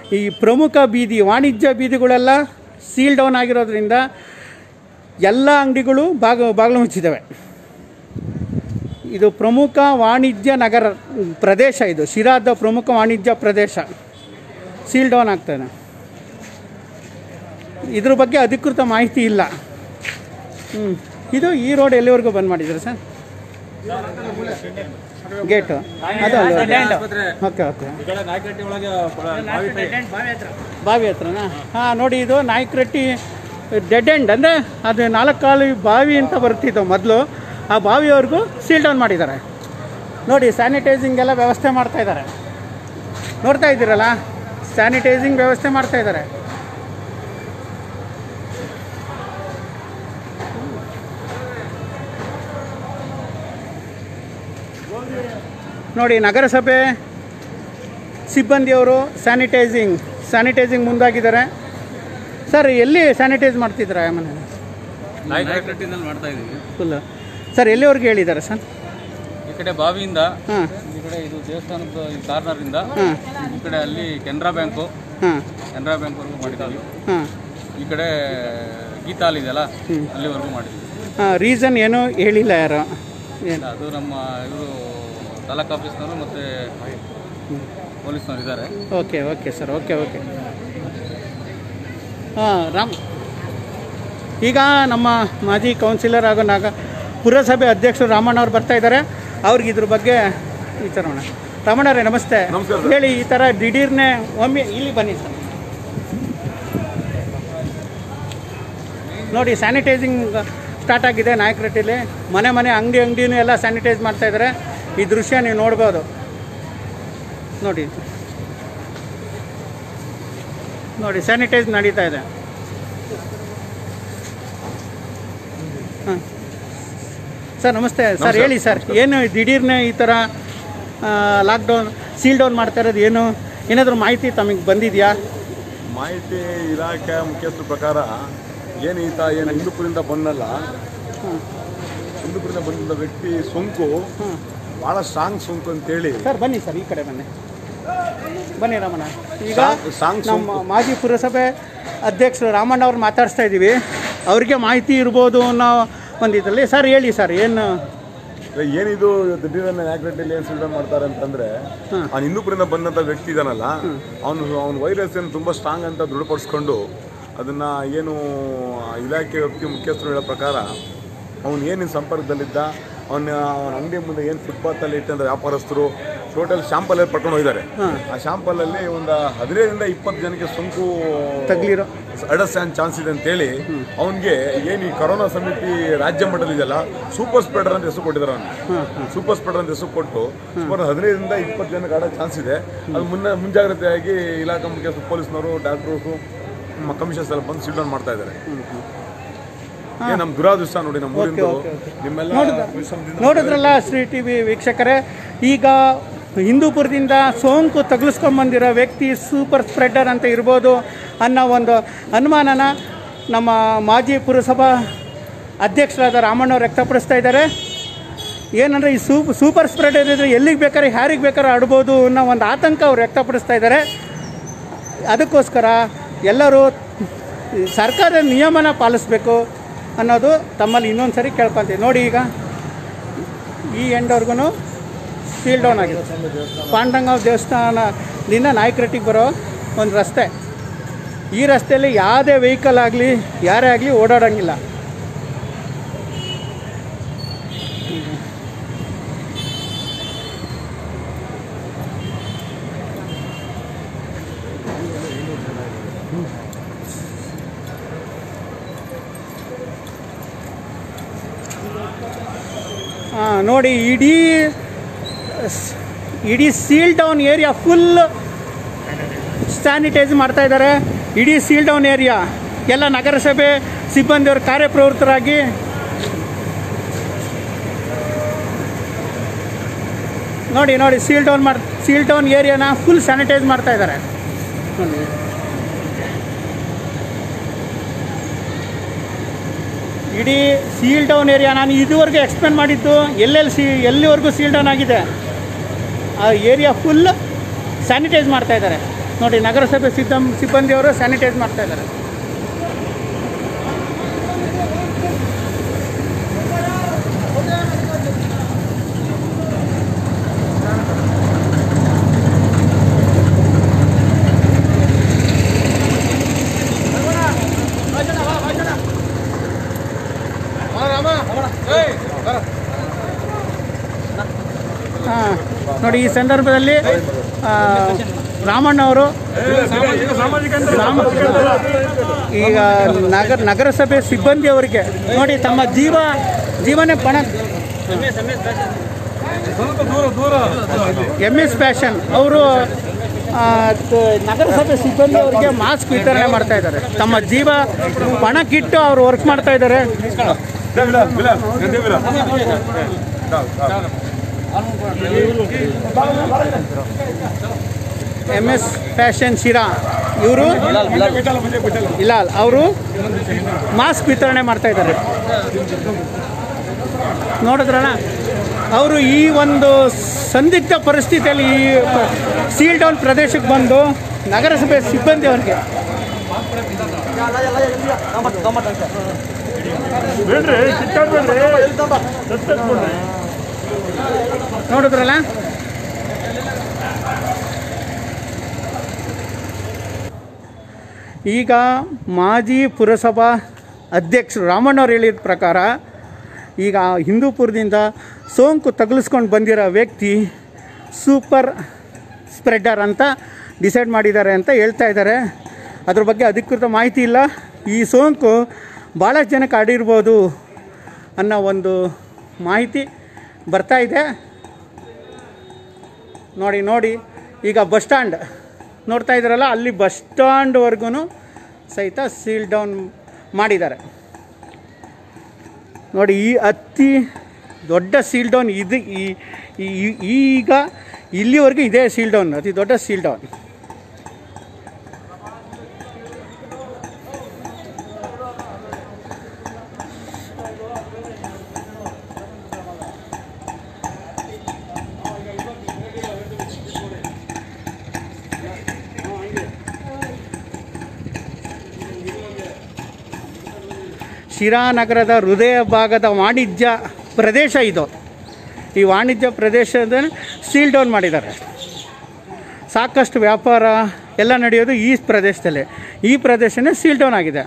ಈ ಪ್ರಮುಖ ಬೀದಿ ವಾಣಿಜ್ಯ ಬೀದಿಗಳೆಲ್ಲ ಸೀಲ್ ಡೌನ್ ಆಗಿರೋದ್ರಿಂದ ಎಲ್ಲ ಅಂಗಡಿಗಳು ಬಾಗ ಬಾಗಿಲು ಮುಚ್ಚಿದ್ದಾವೆ ಇದು ಪ್ರಮುಖ ವಾಣಿಜ್ಯ ನಗರ ಪ್ರದೇಶ ಇದು ಶಿರಾದ ಪ್ರಮುಖ ವಾಣಿಜ್ಯ ಪ್ರದೇಶ ಸೀಲ್ ಡೌನ್ ಆಗ್ತಾನೆ ಇದ್ರ ಬಗ್ಗೆ ಅಧಿಕೃತ ಮಾಹಿತಿ ಇಲ್ಲ ಹ್ಞೂ ಇದು ಈ ರೋಡ್ ಎಲ್ಲಿವರೆಗೂ ಬಂದ್ ಮಾಡಿದ್ದಾರೆ ಸರ್ ಗೇಟು ಅದು ಅಲ್ಲ ಓಕೆ ಓಕೆ ಬಾವಿ ಹತ್ರನಾ ಹಾಂ ನೋಡಿ ಇದು ನಾಯಕರಟ್ಟಿ ಡೆಡ್ ಎಂಡ್ ಅಂದರೆ ಅದು ನಾಲ್ಕು ಕಾಲು ಬಾವಿ ಅಂತ ಬರ್ತಿತ್ತು ಮೊದಲು ಆ ಬಾವಿವರೆಗೂ ಸೀಲ್ ಡೌನ್ ಮಾಡಿದ್ದಾರೆ ನೋಡಿ ಸ್ಯಾನಿಟೈಸಿಂಗ್ ಎಲ್ಲ ವ್ಯವಸ್ಥೆ ಮಾಡ್ತಾ ಇದ್ದಾರೆ ನೋಡ್ತಾ ಇದ್ದೀರಲ್ಲ ಸ್ಯಾನಿಟೈಸಿಂಗ್ ವ್ಯವಸ್ಥೆ ಮಾಡ್ತಾ ಇದ್ದಾರೆ ನೋಡಿ ನಗರಸಭೆ ಸಿಬ್ಬಂದಿಯವರು ಸ್ಯಾನಿಟೈಸಿಂಗ್ ಸ್ಯಾನಿಟೈಸಿಂಗ್ ಮುಂದಾಗಿದ್ದಾರೆ ಸರ್ ಎಲ್ಲಿ ಸ್ಯಾನಿಟೈಸ್ ಮಾಡ್ತಿದ್ದೀರಾ ಮನೆ ನಾಯಕಟ್ಟಿನಲ್ಲಿ ಮಾಡ್ತಾ ಇದ್ದೀವಿ ಫುಲ್ ಸರ್ ಎಲ್ಲಿವರೆಗೆ ಹೇಳಿದ್ದಾರೆ ಸರ್ ಈ ಕಡೆ ಬಾವಿಯಿಂದ ಹಾಂ ಈ ಕಡೆ ಇದು ದೇವಸ್ಥಾನದ ಈ ಕಾರ್ನರಿಂದ ಹಾಂ ಈ ಕಡೆ ಅಲ್ಲಿ ಕೆನರಾ ಬ್ಯಾಂಕು ಹಾಂ ಕೆನರಾ ಬ್ಯಾಂಕ್ವರೆಗೂ ಮಾಡಿದ್ದೀವಿ ಹಾಂ ಈ ಕಡೆ ಗೀತಾಲ್ ಇದೆಯಲ್ಲ ಅಲ್ಲಿವರೆಗೂ ಮಾಡಿದ್ದೀವಿ ಹಾಂ ರೀಸನ್ ಏನು ಹೇಳಿಲ್ಲ ಯಾರು ಏನು ಅದು ನಮ್ಮ ಇವರು ತಾಲೂಕ್ ಆಫೀಸ್ನವರು ಮತ್ತು ಪೊಲೀಸ್ನವರು ಇದ್ದಾರೆ okay okay sir okay okay ಹಾಂ ರಾಮ್ ಈಗ ನಮ್ಮ ಮಾಜಿ ಕೌನ್ಸಿಲರ್ ಹಾಗೂ ನಾಗ ಪುರಸಭೆ ಅಧ್ಯಕ್ಷರು ರಾಮಣ್ಣ ಅವ್ರು ಬರ್ತಾ ಇದ್ದಾರೆ ಅವ್ರಿಗೆ ಇದ್ರ ಬಗ್ಗೆ ವಿಚಾರೋಣ ರಾಮಣ್ಣರೇ ನಮಸ್ತೆ ಹೇಳಿ ಈ ಥರ ದಿಢೀರ್ನೆ ಒಮ್ಮೆ ಇಲ್ಲಿ ಬನ್ನಿ ಸರ್ ನೋಡಿ ಸ್ಯಾನಿಟೈಸಿಂಗ್ ಸ್ಟಾರ್ಟ್ ಆಗಿದೆ ನಾಯಕರಟ್ಟಿಲಿ ಮನೆ ಮನೆ ಅಂಗಡಿ ಅಂಗಡಿನೂ ಎಲ್ಲ ಸ್ಯಾನಿಟೈಸ್ ಮಾಡ್ತಾ ಇದ್ದಾರೆ ಈ ದೃಶ್ಯ ನೀವು ನೋಡ್ಬೋದು ನೋಡಿ ನೋಡಿ ಸ್ಯಾನಿಟೈಸ್ ನಡೀತಾ ಇದೆ ಹಾಂ ಸರ್ ನಮಸ್ತೆ ಸರ್ ಹೇಳಿ ಸರ್ ಏನು ದಿಢೀರ್ನೆ ಈ ಥರ ಲಾಕ್ಡೌನ್ ಸೀಲ್ ಡೌನ್ ಮಾಡ್ತಾ ಇರೋದು ಏನು ಏನಾದರೂ ಮಾಹಿತಿ ತಮಗೆ ಬಂದಿದೆಯಾ ಮಾಹಿತಿ ಇಲಾಖೆ ಮುಖ್ಯಸ್ಥರ ಪ್ರಕಾರ ಏನು ಈತ ಏನು ಹಿಂದೂಪುರಿಂದ ಬಂದಲ್ಲ ಹಿಂದೂಪುರಿಂದ ಬಂದ ವ್ಯಕ್ತಿ ಸೋಂಕು ಭಾಳ ಸ್ಟ್ರಾಂಗ್ ಸೋಂಕು ಅಂತೇಳಿ ಸರ್ ಬನ್ನಿ ಸರ್ ಈ ಕಡೆ ಬನ್ನಿ ಬನ್ನಿ ರಾಮಣ್ಣ ಈಗ ಸಾಂಗ್- ಸಾಂಗ್ ನಮ್ಮ ಮಾಜಿ ಪುರಸಭೆ ಅಧ್ಯಕ್ಷರು ರಾಮಣ್ಣ ಅವ್ರು ಮಾತಾಡಿಸ್ತಾ ಇದ್ದೀವಿ ಅವ್ರಿಗೆ ಮಾಹಿತಿ ಇರ್ಬೋದು ಅನ್ನೋ ಒಂದು ಇದರಲ್ಲಿ ಸರ್ ಹೇಳಿ ಸರ್ ಏನು ಏನಿದು ದಿಢೀರನ್ನ ಯಾಕ್ರೆಡ್ಡಿಲಿ ಏನು ಸಿಲ್ಡನ್ ಮಾಡ್ತಾರೆ ಅಂತಂದ್ರೆ ಅವ್ನು ಹಿಂದೂಪುರಿಂದ ಬಂದಂಥ ವ್ಯಕ್ತಿ ಇದಾನಲ್ಲ ಅವನು ಅವನ ವೈರಸ್ ಏನು ತುಂಬ ಸ್ಟ್ರಾಂಗ್ ಅಂತ ದೃಢಪಡಿಸ್ಕೊಂಡು ಅದನ್ನ ಏನು ಇಲಾಖೆ ವ್ಯಕ್ತಿ ಮುಖ್ಯಸ್ಥರು ಹೇಳೋ ಪ್ರಕಾರ ಅವನು ಏನಿನ ಸಂಪರ್ಕದಲ್ಲಿದ್ದ ಅವನ ಅವನ ಅಂಗಡಿ ಮುಂದೆ ಏನು ಫುಟ್ಪಾತಲ್ಲಿ ಇಟ್ಟಂತ ವ್ಯಾಪಾರಸ್ಥರು ಟೋಟಲ್ ಶಾಂಪಲ್ ಪಡ್ಕೊಂಡು ಹೋಗಿದ್ದಾರೆ ಆ ಶಾಂಪಲಲ್ಲಿ ಒಂದು ಹದಿನೈದರಿಂದ ಇಪ್ಪತ್ತು ಜನಕ್ಕೆ ಸೋಂಕು ತಗ್ಲಿರೋ ಅಡಸ್ಟ್ಯಾನ್ ಚಾನ್ಸ್ ಇದೆ ಅಂತೇಳಿ ಅವನಿಗೆ ಏನು ಈ ಕೊರೋನಾ ಸಮಿತಿ ರಾಜ್ಯ ಮಟ್ಟದಲ್ಲಿ ಇದೆಯಲ್ಲ ಸೂಪರ್ ಸ್ಪ್ರೆಡರ್ ಅಂತ ಹೆಸರು ಕೊಟ್ಟಿದ್ದಾರೆ ಅವನು ಸೂಪರ್ ಸ್ಪ್ರೆಡರ್ ಅಂತ ಹೆಸರು ಕೊಟ್ಟು ಸುಮಾರು ಹದಿನೈದರಿಂದ ಇಪ್ಪತ್ತು ಜನಕ್ಕೆ ಆಡೋ ಚಾನ್ಸ್ ಇದೆ ಅದು ಮುನ್ನ ಮುಂಜಾಗ್ರತೆಯಾಗಿ ಇಲಾಖಾ ಮುಖ್ಯಸ್ಥರು ಪೊಲೀಸ್ನವರು ಡಾಕ್ಟ್ರು ನಮ್ಮ ಕಮಿಷನ್ಸ್ ಎಲ್ಲ ಬಂದು ಸಿಲ್ಡೌನ್ ಮಾಡ್ತಾ ಇದ್ದಾರೆ ಏ ನಮ್ಮ ದುರಾದೃಷ್ಟ ನೋಡಿ ನಮ್ಮ ಊರಿಂದು ನಿಮ್ಮೆಲ್ಲ ಪರಿಶ್ರಮದಿಂದ ನೋಡಿದ್ರಲ್ಲ ಶ್ರೀ ಟಿ ವಿ ವೀಕ್ಷಕರೇ ಈಗ ಹಿಂದೂಪುರದಿಂದ ಸೋಂಕು ತಗುಲಿಸ್ಕೊಂಬಂದಿರೋ ವ್ಯಕ್ತಿ ಸೂಪರ್ ಸ್ಪ್ರೆಡರ್ ಅಂತ ಇರ್ಬೋದು ಅನ್ನೋ ಒಂದು ಅನುಮಾನನ ನಮ್ಮ ಮಾಜಿ ಪುರಸಭಾ ಅಧ್ಯಕ್ಷರಾದ ರಾಮಣ್ಣವ್ರು ವ್ಯಕ್ತಪಡಿಸ್ತಾ ಇದ್ದಾರೆ ಏನಂದರೆ ಈ ಸೂಪ್ ಸೂಪರ್ ಸ್ಪ್ರೆಡರ್ ಇದ್ದರೆ ಎಲ್ಲಿಗೆ ಬೇಕಾದ್ರೆ ಯಾರಿಗೆ ಬೇಕಾದ್ರೆ ಆಡ್ಬೋದು ಅನ್ನೋ ಒಂದು ಆತಂಕ ಅವ್ರು ವ್ಯಕ್ತಪಡಿಸ್ತಾ ಇದ್ದಾರೆ ಅದಕ್ಕೋಸ್ಕರ ಎಲ್ಲರೂ ಸರ್ಕಾರದ ನಿಯಮನ ಪಾಲಿಸಬೇಕು ಅನ್ನೋದು ತಮ್ಮಲ್ಲಿ ಇನ್ನೊಂದು ಸರಿ ಕೇಳ್ಕೊತೀವಿ ನೋಡಿ ಈಗ ಈ ಎಂಡ್ವರೆಗೂ ಸೀಲ್ ಡೌನ್ ಆಗಿದೆ ಪಾಂಡಂಗ ದೇವಸ್ಥಾನದಿಂದ ನಾಯಕರಟ್ಟಿಗೆ ಬರೋ ಒಂದು ರಸ್ತೆ ಈ ರಸ್ತೆಯಲ್ಲಿ ಯಾವುದೇ ವೆಹಿಕಲ್ ಆಗಲಿ ಯಾರೇ ಆಗಲಿ ಓಡಾಡೋಂಗಿಲ್ಲ ಆ, ನೋಡಿ ಇಡೀ ಸ್- ಇಡೀ seal down area full sanitize ಮಾಡ್ತಾ ಇದ್ದಾರೆ ಇಡೀ ಸೀಲ್ ಡೌನ್ ಏರಿಯಾ ಎಲ್ಲ ನಗರಸಭೆ ಸಿಬ್ಬಂದಿಯವರು ಕಾರ್ಯಪ್ರವೃತ್ತರಾಗಿ ನೋಡಿ ನೋಡಿ ಸೀಲ್ ಡೌನ್ ಮಾಡ್ ಸೀಲ್ ಡೌನ್ ಏರಿಯಾನ ಫುಲ್ ಸ್ಯಾನಿಟೈಸ್ ಮಾಡ್ತಾ ಇದ್ದಾರೆ ನೋಡಿ. ಇಡೀ ಸೀಲ್ ಡೌನ್ ಏರಿಯಾ ನಾನು ಇದುವರೆಗೂ ಎಕ್ಸ್ಪ್ಲೇನ್ ಮಾಡಿದ್ದು ಎಲ್ಲೆಲ್ಲಿ ಸಿ ಎಲ್ಲಿವರೆಗೂ ಸೀಲ್ ಡೌನ್ ಆಗಿದೆ ಆ ಏರಿಯಾ ಫುಲ್ ಸ್ಯಾನಿಟೈಸ್ ಮಾಡ್ತಾ ಇದ್ದಾರೆ ನೋಡಿ ನಗರಸಭೆ ಸಿಬ್ಬಂ ಸಿಬ್ಬಂದಿಯವರು ಸ್ಯಾನಿಟೈಸ್ ಮಾಡ್ತಾ ಇದ್ದಾರೆ ಹಾಂ ನೋಡಿ ಈ ಸಂದರ್ಭದಲ್ಲಿ ಆ, ರಾಮಣ್ಣ ಅವರು ರಾಮ ಈಗ ನಗರ ನಗರಸಭೆ ಸಿಬ್ಬಂದಿಯವರಿಗೆ ನೋಡಿ ತಮ್ಮ ಜೀವ ಜೀವನ ಪಣ ಎಮ್ ಎಸ್ ಫ್ಯಾಷನ್ ಅವರು ನಗರಸಭೆ ಸಿಬ್ಬಂದಿಯವರಿಗೆ ಮಾಸ್ಕ್ ವಿತರಣೆ ಮಾಡ್ತಾ ಇದ್ದಾರೆ ತಮ್ಮ ಜೀವ ಪಣಕ್ಕಿಟ್ಟು ಅವರು ವರ್ಕ್ ಮಾಡ್ತಾ ಇದ್ದಾರೆ ಎಮ್ ಎಸ್ ಫ್ಯಾಷನ್ ಶಿರಾ ಇವರು ಇಲಾಲ್ ಅವರು ಮಾಸ್ಕ್ ವಿತರಣೆ ಮಾಡ್ತಾ ಇದ್ದಾರೆ ನೋಡಿದ್ರಣ್ಣ ಅವರು ಈ ಒಂದು ಸಂದಿಗ್ಧ ಪರಿಸ್ಥಿತಿಯಲ್ಲಿ ಈ ಸೀಲ್ ಡೌನ್ ಪ್ರದೇಶಕ್ಕೆ ಬಂದು ನಗರಸಭೆ ಸಿಬ್ಬಂದಿಯವರಿಗೆ ನೋಡಿದ್ರಲ್ಲ ಈಗ ಮಾಜಿ ಪುರಸಭಾ ಅಧ್ಯಕ್ಷರು ರಾಮಣ್ಣವ್ರು ಹೇಳಿದ ಪ್ರಕಾರ ಈಗ ಹಿಂದೂಪುರದಿಂದ ಸೋಂಕು ತಗುಲಿಸ್ಕೊಂಡು ಬಂದಿರೋ ವ್ಯಕ್ತಿ ಸೂಪರ್ ಸ್ಪ್ರೆಡ್ಡರ್ ಅಂತ ಡಿಸೈಡ್ ಮಾಡಿದ್ದಾರೆ ಅಂತ ಹೇಳ್ತಾ ಇದ್ದಾರೆ ಅದ್ರ ಬಗ್ಗೆ ಅಧಿಕೃತ ಮಾಹಿತಿ ಇಲ್ಲ ಈ ಸೋಂಕು ಭಾಳಷ್ಟು ಜನಕ್ಕೆ ಹರಡಿರ್ಬೋದು ಅನ್ನೋ ಒಂದು ಮಾಹಿತಿ ಬರ್ತಾ ಇದೆ ನೋಡಿ ನೋಡಿ ಈಗ ಬಸ್ ಸ್ಟ್ಯಾಂಡ್ ನೋಡ್ತಾ ಇದ್ದೀರಲ್ಲ ಅಲ್ಲಿ ಬಸ್ ಸ್ಟ್ಯಾಂಡ್ವರೆಗೂ ಸಹಿತ ಸೀಲ್ ಡೌನ್ ಮಾಡಿದ್ದಾರೆ ನೋಡಿ ಈ ಅತಿ ದೊಡ್ಡ ಸೀಲ್ ಡೌನ್ ಇದು ಈ- ಈ- ಈಗ ಇಲ್ಲಿವರೆಗೂ ಇದೇ ಸೀಲ್ ಡೌನ್ ಅತಿ ದೊಡ್ಡ ಸೀಲ್ ಡೌನ್ ಶಿರಾನಗರದ ಹೃದಯ ಭಾಗದ ವಾಣಿಜ್ಯ ಪ್ರದೇಶ ಇದು ಈ ವಾಣಿಜ್ಯ ಪ್ರದೇಶದ ಸೀಲ್ ಡೌನ್ ಮಾಡಿದ್ದಾರೆ ಸಾಕಷ್ಟು ವ್ಯಾಪಾರ ಎಲ್ಲ ನಡೆಯೋದು ಈ ಪ್ರದೇಶದಲ್ಲೇ ಈ ಪ್ರದೇಶನೇ ಸೀಲ್ ಡೌನ್ ಆಗಿದೆ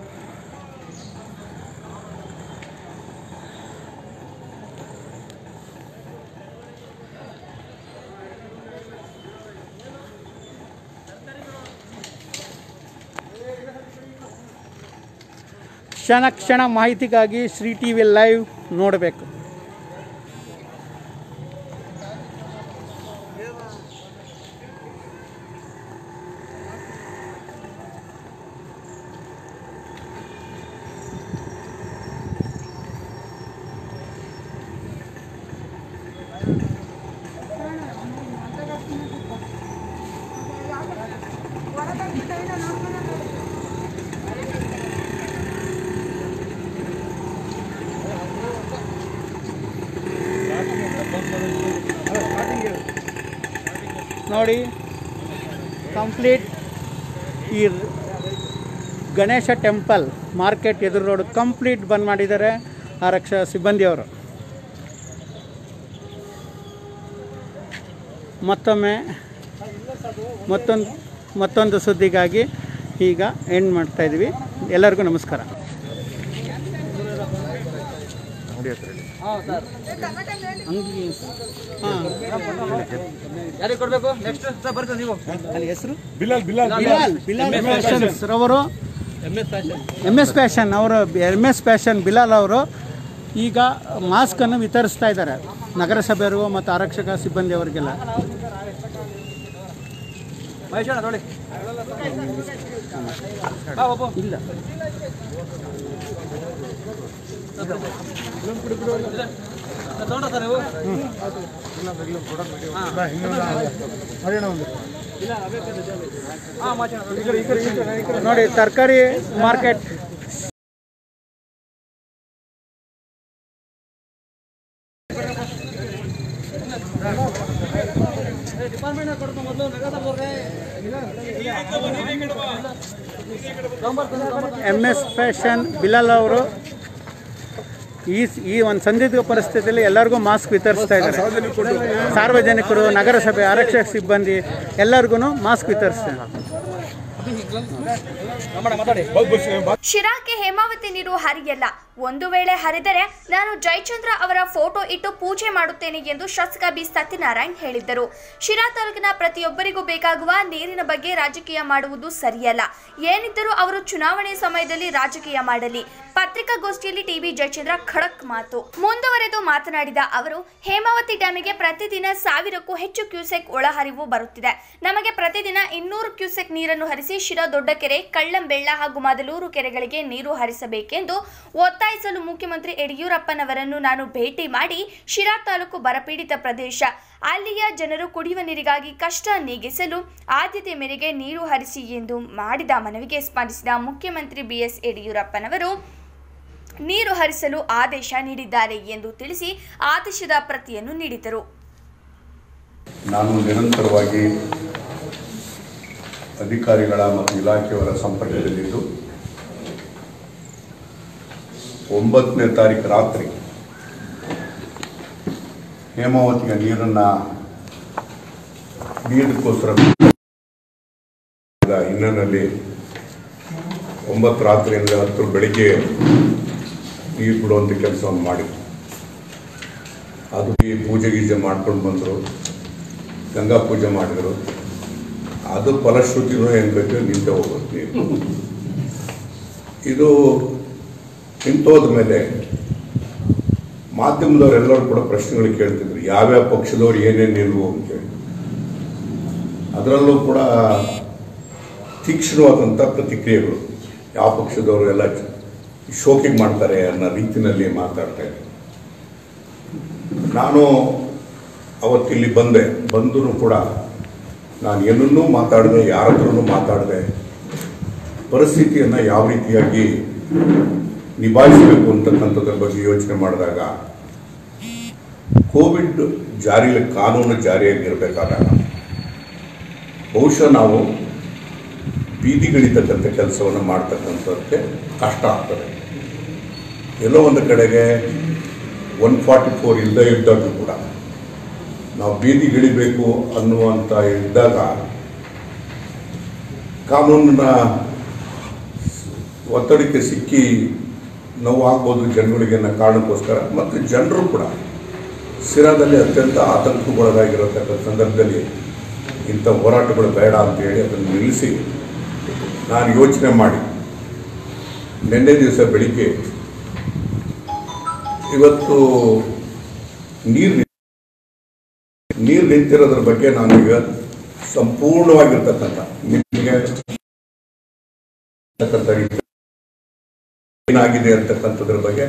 ಕ್ಷಣ ಕ್ಷಣ ಮಾಹಿತಿಗಾಗಿ ಶ್ರೀ ಟಿ ವಿ ಲೈವ್ ನೋಡಬೇಕು ನೋಡಿ ಕಂಪ್ಲೀಟ್ ಈ ಗಣೇಶ ಟೆಂಪಲ್ ಮಾರ್ಕೆಟ್ ಎದುರು ರೋಡ್ ಕಂಪ್ಲೀಟ್ ಬಂದ್ ಮಾಡಿದ್ದಾರೆ ಆರಕ್ಷಾ ಸಿಬ್ಬಂದಿಯವರು ಮತ್ತೊಮ್ಮೆ ಮತ್ತೊಂದು ಮತ್ತೊಂದು ಸುದ್ದಿಗಾಗಿ ಈಗ ಎಂಡ್ ಮಾಡ್ತಾ ಇದ್ವಿ ಎಲ್ಲರಿಗೂ ನಮಸ್ಕಾರ ಅಂಗಿ ಹಾಂ ಯಾರಿಗೆ ಕೊಡಬೇಕು ನೆಕ್ಸ್ಟ್ ಸರ್ ಬರ್ತೀವಿ ನೀವು ಅಲ್ಲಿ ಹೆಸರು ಬಿಲಾಲ್ ಬಿಲಾಲ್ ಬಿಲಾಲ್ ಬಿಲಾಲ್ ಫ್ಯಾಷನ್ಸ್ ರವರು ಎಮ್ ಎಸ್ ಫ್ಯಾಷನ್ ಅವರು ಎಮ್ ಎಸ್ ಫ್ಯಾಷನ್ ಬಿಲಾಲ್ ಅವರು ಈಗ ಮಾಸ್ಕನ್ನು ವಿತರಿಸ್ತಾ ಇದ್ದಾರೆ ನಗರಸಭೆಯವರು ಮತ್ತು ಆರಕ್ಷಕ ಸಿಬ್ಬಂದಿಯವರಿಗೆಲ್ಲ ಮಹೇಶಣ್ಣ ನೋಡಿ ಬಾ ಬಾಬು ಇಲ್ಲ ತಗೊಂಡ್ರ ಸರ್ ನೀವು ಹಾಂ ಮಾಚಣ್ಣ ನೋಡಿ ತರಕಾರಿ market M S fashion Bilal ಅವರು ಈ ಈ ಒಂದು ಸಂದಿಗ್ಧ ಪರಿಸ್ಥಿತಿಯಲ್ಲಿ ಎಲ್ಲರಿಗೂ ಮಾಸ್ಕ್ ವಿತರಿಸ್ತಾ ಇದ್ದಾರೆ ಸಾರ್ವಜನಿಕರು ನಗರಸಭೆ ಆರಕ್ಷಕ ಸಿಬ್ಬಂದಿ ಎಲ್ಲರಿಗೂ ಮಾಸ್ಕ್ ವಿತರಿಸ್ತಾರೆ ಶಿರಾಕ್ಕೆ ಹೇಮಾವತಿ ನೀರು ಹರಿಯಲ್ಲ ಒಂದು ವೇಳೆ ಹರಿದರೆ ನಾನು ಜಯಚಂದ್ರ ಅವರ ಫೋಟೋ ಇಟ್ಟು ಪೂಜೆ ಮಾಡುತ್ತೇನೆ ಎಂದು ಶಾಸಕ ಬಿ ಸತ್ಯನಾರಾಯಣ್ ಹೇಳಿದ್ದರು ಶಿರಾ ತಾಲೂಕಿನ ಪ್ರತಿಯೊಬ್ಬರಿಗೂ ಬೇಕಾಗುವ ನೀರಿನ ಬಗ್ಗೆ ರಾಜಕೀಯ ಮಾಡುವುದು ಸರಿಯಲ್ಲ ಏನಿದ್ದರೂ ಅವರು ಚುನಾವಣೆ ಸಮಯದಲ್ಲಿ ರಾಜಕೀಯ ಮಾಡಲಿ ಪತ್ರಿಕಾಗೋಷ್ಠಿಯಲ್ಲಿ ಟಿವಿ ಜಯಚಂದ್ರ ಖಡಕ್ ಮಾತು ಮುಂದುವರೆದು ಮಾತನಾಡಿದ ಅವರು ಹೇಮಾವತಿ ಡ್ಯಾಮಿಗೆ ಪ್ರತಿದಿನ ಸಾವಿರಕ್ಕೂ ಹೆಚ್ಚು ಕ್ಯೂಸೆಕ್ ಒಳಹರಿವು ಬರುತ್ತಿದೆ ನಮಗೆ ಪ್ರತಿದಿನ ಇನ್ನೂರು ಕ್ಯೂಸೆಕ್ ನೀರನ್ನು ಹರಿಸಿ ಶಿರಾ ದೊಡ್ಡಕೆರೆ ಕಳ್ಳಂಬೆಳ್ಳ ಹಾಗೂ ಮದಲೂರು ಕೆರೆಗಳಿಗೆ ನೀರು ಹರಿಸಬೇಕೆಂದು ಒತ್ತಾಯಿಸಲು ಮುಖ್ಯಮಂತ್ರಿ ಯಡಿಯೂರಪ್ಪನವರನ್ನು ನಾನು ಭೇಟಿ ಮಾಡಿ ಶಿರಾ ತಾಲೂಕು ಬರಪೀಡಿತ ಪ್ರದೇಶ ಅಲ್ಲಿಯ ಜನರು ಕುಡಿಯುವ ನೀರಿಗಾಗಿ ಕಷ್ಟ ನೀಗಿಸಲು ಆದ್ಯತೆ ಮೇರೆಗೆ ನೀರು ಹರಿಸಿ ಎಂದು ಮಾಡಿದ ಮನವಿಗೆ ಸ್ಪಂದಿಸಿದ ಮುಖ್ಯಮಂತ್ರಿ ಬಿಎಸ್ ಯಡಿಯೂರಪ್ಪನವರು ನೀರು ಹರಿಸಲು ಆದೇಶ ನೀಡಿದ್ದಾರೆ ಎಂದು ತಿಳಿಸಿ ಆದೇಶದ ಪ್ರತಿಯನ್ನು ನೀಡಿದರು ನಾನು ನಿರಂತರವಾಗಿ ಅಧಿಕಾರಿಗಳ ಮತ್ತು ಇಲಾಖೆಯವರ ಸಂಪರ್ಕದಲ್ಲಿದ್ದು ಒಂಬತ್ತನೇ ತಾರೀಕು ರಾತ್ರಿ ಹೇಮಾವತಿಯ ನೀರನ್ನು ನೀರಿಗೋಸ್ಕರ ಹಿನ್ನೆಲೆಯಲ್ಲಿ ಒಂಬತ್ತು ರಾತ್ರಿಯಿಂದ ಹತ್ತು ಬೆಳಿಗ್ಗೆ ನೀರು ಬಿಡುವಂಥ ಕೆಲಸವನ್ನು ಮಾಡಿದ್ರು ಅದು ಈ ಪೂಜೆ ಗೀಜೆ ಮಾಡ್ಕೊಂಡು ಬಂದರು ಗಂಗಾ ಪೂಜೆ ಮಾಡಿದರು ಅದು ಫಲಶ್ರುತಿನೂ ಏನು ಬೇಕು ನಿಂತೆ ಹೋಗುತ್ತೆ ನೀರು ಇದು ನಿಂತೋದ ಮೇಲೆ ಮಾಧ್ಯಮದವರೆಲ್ಲರೂ ಕೂಡ ಪ್ರಶ್ನೆಗಳು ಕೇಳ್ತಿದ್ರು ಯಾವ್ಯಾವ ಪಕ್ಷದವ್ರು ಏನೇನು ನಿಲ್ವು ಅಂತೇಳಿ ಅದರಲ್ಲೂ ಕೂಡ ತೀಕ್ಷ್ಣವಾದಂಥ ಪ್ರತಿಕ್ರಿಯೆಗಳು ಯಾವ ಪಕ್ಷದವರು ಎಲ್ಲ ಶೋಕಿಂಗ್ ಮಾಡ್ತಾರೆ ಅನ್ನೋ ರೀತಿಯಲ್ಲಿ ಮಾತಾಡ್ತಾ ಇದ್ರು ನಾನು ಅವತ್ತಿಲ್ಲಿ ಬಂದೆ ಬಂದರೂ ಕೂಡ ನಾನು ಏನನ್ನೂ ಮಾತಾಡದೆ ಯಾರ ಹತ್ರನೂ ಮಾತಾಡದೆ ಪರಿಸ್ಥಿತಿಯನ್ನು ಯಾವ ರೀತಿಯಾಗಿ ನಿಭಾಯಿಸಬೇಕು ಅಂತಕ್ಕಂಥದ್ರ ಬಗ್ಗೆ ಯೋಚನೆ ಮಾಡಿದಾಗ ಕೋವಿಡ್ ಜಾರಿಯಲ್ಲಿ ಕಾನೂನು ಜಾರಿಯಾಗಿರಬೇಕಾದಾಗ ಬಹುಶಃ ನಾವು ಬೀದಿಗಿಳಿತಕ್ಕಂಥ ಕೆಲಸವನ್ನು ಮಾಡ್ತಕ್ಕಂಥದ್ದಕ್ಕೆ ಕಷ್ಟ ಆಗ್ತದೆ ಎಲ್ಲೋ ಒಂದು ಕಡೆಗೆ ಒನ್ ಫಾರ್ಟಿ ಫೋರ್ ಇಲ್ಲದೆ ಇದ್ದಾಗೂ ಕೂಡ ನಾವು ಬೀದಿಗಿಳಿಬೇಕು ಅನ್ನುವಂಥ ಇದ್ದಾಗ ಕಾನೂನಿನ ಒತ್ತಡಕ್ಕೆ ಸಿಕ್ಕಿ ನೋವಾಗ್ಬೋದು ಜನಗಳಿಗೆ ಅನ್ನೋ ಕಾರಣಕ್ಕೋಸ್ಕರ ಮತ್ತು ಜನರು ಕೂಡ ಸಿರಾದಲ್ಲಿ ಅತ್ಯಂತ ಆತಂಕಗೊಳಗಾಗಿರತಕ್ಕಂಥ ಸಂದರ್ಭದಲ್ಲಿ ಇಂಥ ಹೋರಾಟಗಳು ಬೇಡ ಅಂತೇಳಿ ಅದನ್ನು ನಿಲ್ಲಿಸಿ ನಾನು ಯೋಚನೆ ಮಾಡಿ ನಿನ್ನೆ ದಿವಸ ಬೆಳಿಗ್ಗೆ ಇವತ್ತು ನೀರು ನೀರು ನಿಂತಿರೋದ್ರ ಬಗ್ಗೆ ನಾನೀಗ ಸಂಪೂರ್ಣವಾಗಿರ್ತಕ್ಕಂಥ ನಿಮಗೆ ಅಂತಕ್ಕಂಥ ರೀತಿ ಏನಾಗಿದೆ ಅಂತಕ್ಕಂಥದ್ರ ಬಗ್ಗೆ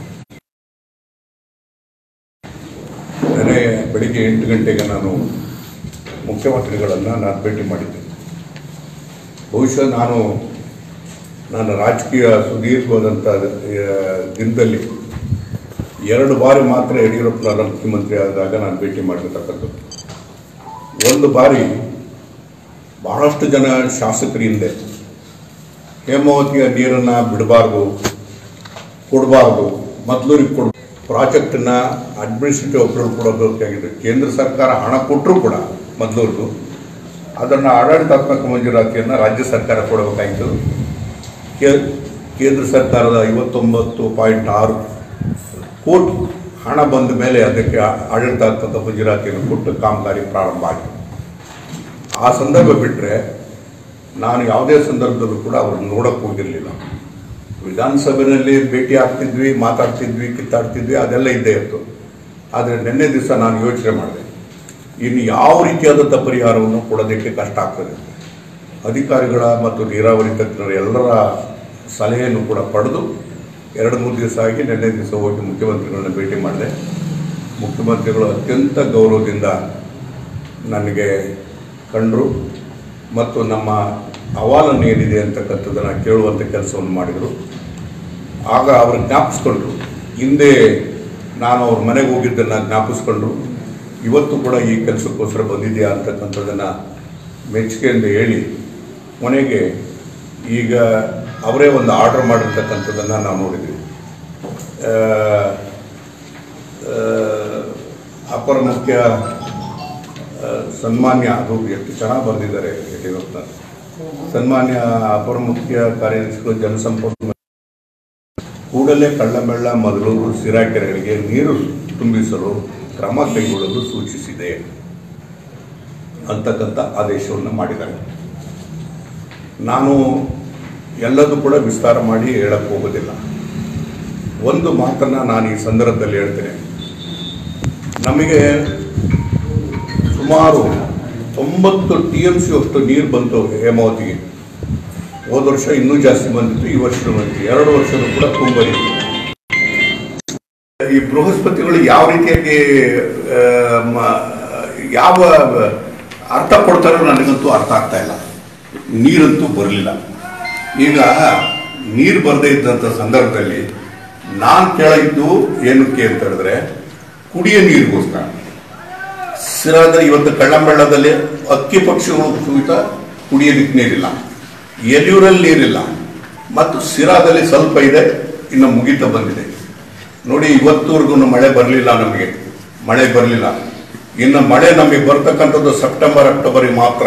ನೆನೆ ಬೆಳಿಗ್ಗೆ ಎಂಟು ಗಂಟೆಗೆ ನಾನು ಮುಖ್ಯಮಂತ್ರಿಗಳನ್ನು ನಾನು ಭೇಟಿ ಮಾಡಿದ್ದೆ ಬಹುಶಃ ನಾನು ನನ್ನ ರಾಜಕೀಯ ಸುದೀರ್ಘವಾದಂಥ ಆ, ದಿನದಲ್ಲಿ ಎರಡು ಬಾರಿ ಮಾತ್ರ ಯಡಿಯೂರಪ್ಪನವರ ಮುಖ್ಯಮಂತ್ರಿ ಆದಾಗ ನಾನು ಭೇಟಿ ಮಾಡಿರ್ತಕ್ಕಂಥದ್ದು ಒಂದು ಬಾರಿ ಬಹಳಷ್ಟು ಜನ ಶಾಸಕರ ಹಿಂದೆ ಹೇಮಾವತಿಯ ನೀರನ್ನು ಬಿಡಬಾರ್ದು ಕೊಡಬಾರ್ದು ಮೊದಲೂರಿಗೆ ಕೊಡ ಪ್ರಾಜೆಕ್ಟನ್ನ ಅಡ್ಮಿನಿಸ್ಟ್ರೇಟಿವ್ ಅಪ್ರೂವಲ್ ಕೊಡಬೇಕಾಗಿದೆ ಕೇಂದ್ರ ಸರ್ಕಾರ ಹಣ ಕೊಟ್ಟರೂ ಕೂಡ ಮೊದಲೂರ್ದು ಅದನ್ನು ಆಡಳಿತಾತ್ಮಕ ಮಂಜೂರಾತಿಯನ್ನು ರಾಜ್ಯ ಸರ್ಕಾರ ಕೊಡಬೇಕಾಯಿತು ಕೇ- ಕೇಂದ್ರ ಸರ್ಕಾರದ ಐವತ್ತೊಂಬತ್ತು ಪಾಯಿಂಟ್ ಆರು ಕೋಟಿ ಹಣ ಬಂದ ಮೇಲೆ ಅದಕ್ಕೆ ಆಡಳಿತಾತ್ಮಕ ಮಂಜೂರಾತಿಯನ್ನು ಕೊಟ್ಟು ಕಾಮಗಾರಿ ಪ್ರಾರಂಭ ಆಗಿದೆ ಆ ಸಂದರ್ಭ ಬಿಟ್ಟರೆ ನಾನು ಯಾವುದೇ ಸಂದರ್ಭದಲ್ಲೂ ಕೂಡ ಅವ್ರನ್ನ ನೋಡಕ್ಕೆ ಹೋಗಿರಲಿಲ್ಲ ವಿಧಾನಸಭೆಯಲ್ಲಿ ಭೇಟಿ ಆಗ್ತಿದ್ವಿ ಮಾತಾಡ್ತಿದ್ವಿ ಕಿತ್ತಾಡ್ತಿದ್ವಿ ಅದೆಲ್ಲ ಇದ್ದೇ ಇತ್ತು ಆದರೆ ನಿನ್ನೆ ದಿವಸ ನಾನು ಯೋಚನೆ ಮಾಡಿದೆ ಇನ್ನು ಯಾವ ರೀತಿಯಾದಂಥ ಪರಿಹಾರವನ್ನು ಕೊಡೋದಕ್ಕೆ ಕಷ್ಟ ಆಗ್ತದೆ ಅಧಿಕಾರಿಗಳ ಮತ್ತು ನೀರಾವರಿ ತಜ್ಞರ ಎಲ್ಲರ ಸಲಹೆಯನ್ನು ಕೂಡ ಪಡೆದು ಎರಡು ಮೂರು ದಿವಸ ಆಗಿ ನಿನ್ನೆ ದಿವಸ ಹೋಗಿ ಮುಖ್ಯಮಂತ್ರಿಗಳನ್ನ ಭೇಟಿ ಮಾಡಿದೆ ಮುಖ್ಯಮಂತ್ರಿಗಳು ಅತ್ಯಂತ ಗೌರವದಿಂದ ನನಗೆ ಕಂಡರು ಮತ್ತು ನಮ್ಮ ಅಹವಾಲನ್ನು ಏನಿದೆ ಅಂತಕ್ಕಂಥದ್ದನ್ನು ಕೇಳುವಂಥ ಕೆಲಸವನ್ನು ಮಾಡಿದರು ಆಗ ಅವರು ಜ್ಞಾಪಿಸ್ಕೊಂಡ್ರು ಹಿಂದೆ ನಾನು ಅವ್ರ ಮನೆಗೆ ಹೋಗಿದ್ದನ್ನು ಜ್ಞಾಪಿಸ್ಕೊಂಡ್ರು ಇವತ್ತು ಕೂಡ ಈ ಕೆಲಸಕ್ಕೋಸ್ಕರ ಬಂದಿದೆಯಾ ಅಂತಕ್ಕಂಥದ್ದನ್ನು ಮೆಚ್ಚುಗೆಯಿಂದ ಹೇಳಿ ಕೊನೆಗೆ ಈಗ ಅವರೇ ಒಂದು ಆರ್ಡರ್ ಮಾಡಿರ್ತಕ್ಕಂಥದ್ದನ್ನು ನಾವು ನೋಡಿದ್ವಿ ಆ, ಆ, ಅಪರ ಮುಖ್ಯ ಆ, ಸನ್ಮಾನ್ಯ ಅದು ಎಷ್ಟು ಚೆನ್ನಾಗಿ ಬರೆದಿದ್ದಾರೆ ಯಡಿಯೂರಪ್ಪನ ಸನ್ಮಾನ್ಯ ಅಪರ ಮುಖ್ಯ ಕಾರ್ಯದರ್ಶಿಗಳು ಜನಸಂಪರ್ಕ ಕೂಡಲೇ ಕಳ್ಳಮೆಳ್ಳ ಮೊದಲೂರು ಸಿರಾ ಕೆರೆಗಳಿಗೆ ನೀರು ತುಂಬಿಸಲು ಕ್ರಮ ಕೈಗೊಳ್ಳಲು ಸೂಚಿಸಿದೆ ಅಂತಕ್ಕಂಥ ಆದೇಶವನ್ನು ಮಾಡಿದ್ದಾರೆ ನಾನು ಎಲ್ಲದೂ ಕೂಡ ವಿಸ್ತಾರ ಮಾಡಿ ಹೇಳಕ್ಕೆ ಹೋಗೋದಿಲ್ಲ ಒಂದು ಮಾತನ್ನು ನಾನು ಈ ಸಂದರ್ಭದಲ್ಲಿ ಹೇಳ್ತೇನೆ ನಮಗೆ ಸುಮಾರು ತೊಂಬತ್ತು ಟಿ ಎಮ್ ಸಿ ಅಷ್ಟು ನೀರು ಬಂತು ಹೇಮಾವತಿಗೆ ಹೋದ ವರ್ಷ ಇನ್ನೂ ಜಾಸ್ತಿ ಬಂದಿತ್ತು ಈ ವರ್ಷ ಬಂದಿತ್ತು ಎರಡು ವರ್ಷನೂ ಕೂಡ ತುಂಬಲಿತ್ತು ಈ ಬೃಹಸ್ಪತಿಗಳು ಯಾವ ರೀತಿಯಾಗಿ ಆ, ಮ- ಯಾವ ಅರ್ಥ ಕೊಡ್ತಾರೋ ನನಗಂತೂ ಅರ್ಥ ಆಗ್ತಾ ಇಲ್ಲ ನೀರಂತೂ ಬರಲಿಲ್ಲ ಈಗ ನೀರು ಬರದೇ ಇದ್ದಂಥ ಸಂದರ್ಭದಲ್ಲಿ ನಾನು ಕೇಳಿದ್ದು ಏನಕ್ಕೆ ಅಂತ ಹೇಳಿದ್ರೆ ಕುಡಿಯ ನೀರಿಗೋಸ್ಕರ ಸಿರಾದ ಇವತ್ತು ಕಳ್ಳಂಬೆಳ್ಳದಲ್ಲಿ ಅಕ್ಕಿ ಪಕ್ಷಿಗಳು ಸಹಿತ ಕುಡಿಯೋದಕ್ಕೆ ನೀರಿಲ್ಲ ಎಲಿಯೂರಲ್ಲಿ ನೀರಿಲ್ಲ ಮತ್ತು ಸಿರಾದಲ್ಲಿ ಸ್ವಲ್ಪ ಇದೆ ಇನ್ನು ಮುಗಿತಾ ಬಂದಿದೆ ನೋಡಿ ಇವತ್ತುವರೆಗೂ ಮಳೆ ಬರಲಿಲ್ಲ ನಮಗೆ ಮಳೆ ಬರಲಿಲ್ಲ ಇನ್ನು ಮಳೆ ನಮಗೆ ಬರ್ತಕ್ಕಂಥದ್ದು ಸೆಪ್ಟೆಂಬರ್ ಅಕ್ಟೋಬರಿಗೆ ಮಾತ್ರ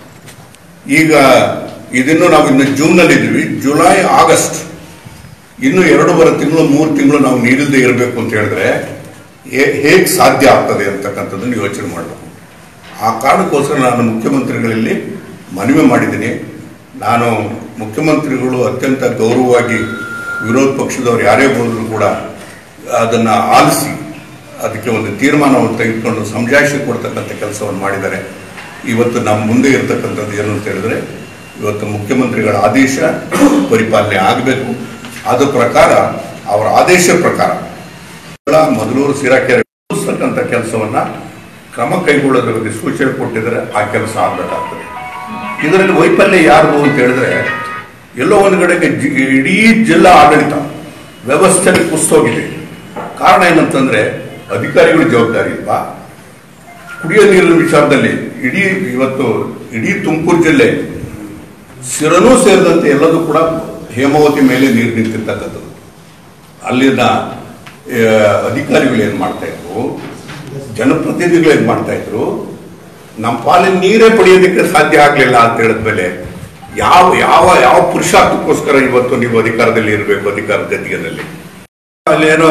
ಈಗ ಇದನ್ನು ನಾವು ಇನ್ನು ಜೂನ್ನಲ್ಲಿ ಇದ್ವಿ ಜುಲೈ ಆಗಸ್ಟ್ ಇನ್ನು ಎರಡೂವರೆ ತಿಂಗಳು ಮೂರು ತಿಂಗಳು ನಾವು ನೀರಿಲ್ಲದೆ ಇರಬೇಕು ಅಂತ ಹೇಳಿದ್ರೆ ಹೇಗೆ ಸಾಧ್ಯ ಆಗ್ತದೆ ಅಂತಕ್ಕಂಥದ್ದನ್ನು ಯೋಚನೆ ಮಾಡಬೇಕು ಆ ಕಾರಣಕ್ಕೋಸ್ಕರ ನಾನು ಮುಖ್ಯಮಂತ್ರಿಗಳಲ್ಲಿ ಮನವಿ ಮಾಡಿದ್ದೀನಿ ನಾನು ಮುಖ್ಯಮಂತ್ರಿಗಳು ಅತ್ಯಂತ ಗೌರವವಾಗಿ ವಿರೋಧ ಪಕ್ಷದವರು ಯಾರೇ ಬಂದರೂ ಕೂಡ ಅದನ್ನು ಆಲಿಸಿ ಅದಕ್ಕೆ ಒಂದು ತೀರ್ಮಾನವನ್ನು ತೆಗೆದುಕೊಂಡು ಸಮಜಾಯಿಷಿ ಕೊಡ್ತಕ್ಕಂಥ ಕೆಲಸವನ್ನು ಮಾಡಿದ್ದಾರೆ ಇವತ್ತು ನಮ್ಮ ಮುಂದೆ ಇರತಕ್ಕಂಥದ್ದು ಏನು ಅಂತ ಹೇಳಿದ್ರೆ ಇವತ್ತು ಮುಖ್ಯಮಂತ್ರಿಗಳ ಆದೇಶ ಪರಿಪಾಲನೆ ಆಗಬೇಕು ಅದ ಪ್ರಕಾರ ಅವರ ಆದೇಶ ಪ್ರಕಾರ ಮೊದಲೂರು ಸಿರಾಕೆರೆ ಉಳಿಸ್ತಕ್ಕಂಥ ಕೆಲಸವನ್ನ ಕ್ರಮ ಕೈಗೊಳ್ಳೋದ್ರ ಬಗ್ಗೆ ಸೂಚನೆ ಕೊಟ್ಟಿದ್ರೆ ಆ ಕೆಲಸ ಆಗಬೇಕಾಗ್ತದೆ ಇದರಲ್ಲಿ ವೈಫಲ್ಯ ಯಾರ್ದು ಅಂತ ಹೇಳಿದ್ರೆ ಎಲ್ಲೋ ಒಂದು ಕಡೆಗೆ ಜಿ- ಇಡೀ ಜಿಲ್ಲಾ ಆಡಳಿತ ವ್ಯವಸ್ಥೆ ಕುಸ್ತೋಗಿದೆ ಕಾರಣ ಏನಂತಂದ್ರೆ ಅಧಿಕಾರಿಗಳ ಜವಾಬ್ದಾರಿ ಇಲ್ವಾ ಕುಡಿಯೋ ನೀರಿನ ವಿಚಾರದಲ್ಲಿ ಇಡೀ ಇವತ್ತು ಇಡೀ ತುಮಕೂರು ಜಿಲ್ಲೆ ಸಿರನೂ ಸೇರಿದಂತೆ ಎಲ್ಲದೂ ಕೂಡ ಹೇಮಾವತಿ ಮೇಲೆ ನೀರು ನಿಂತಿರ್ತಕ್ಕಂಥದ್ದು ಅಲ್ಲಿನ ಆ, ಅಧಿಕಾರಿಗಳು ಏನು ಮಾಡ್ತಾ ಇದ್ರು ಜನಪ್ರತಿನಿಧಿಗಳು ಏನು ಮಾಡ್ತಾ ಇದ್ರು ನಮ್ಮ ಪಾಲಿನ ನೀರೇ ಪಡೆಯೋದಕ್ಕೆ ಸಾಧ್ಯ ಆಗಲಿಲ್ಲ ಅಂತ ಹೇಳಿದ್ಮೇಲೆ ಯಾವ ಯಾವ ಯಾವ ಪುರುಷಾರ್ಥಕ್ಕೋಸ್ಕರ ಇವತ್ತು ನೀವು ಅಧಿಕಾರದಲ್ಲಿ ಇರಬೇಕು ಅಧಿಕಾರದ ಗದ್ದಿಗೆನಲ್ಲಿ ಅಲ್ಲೇನೋ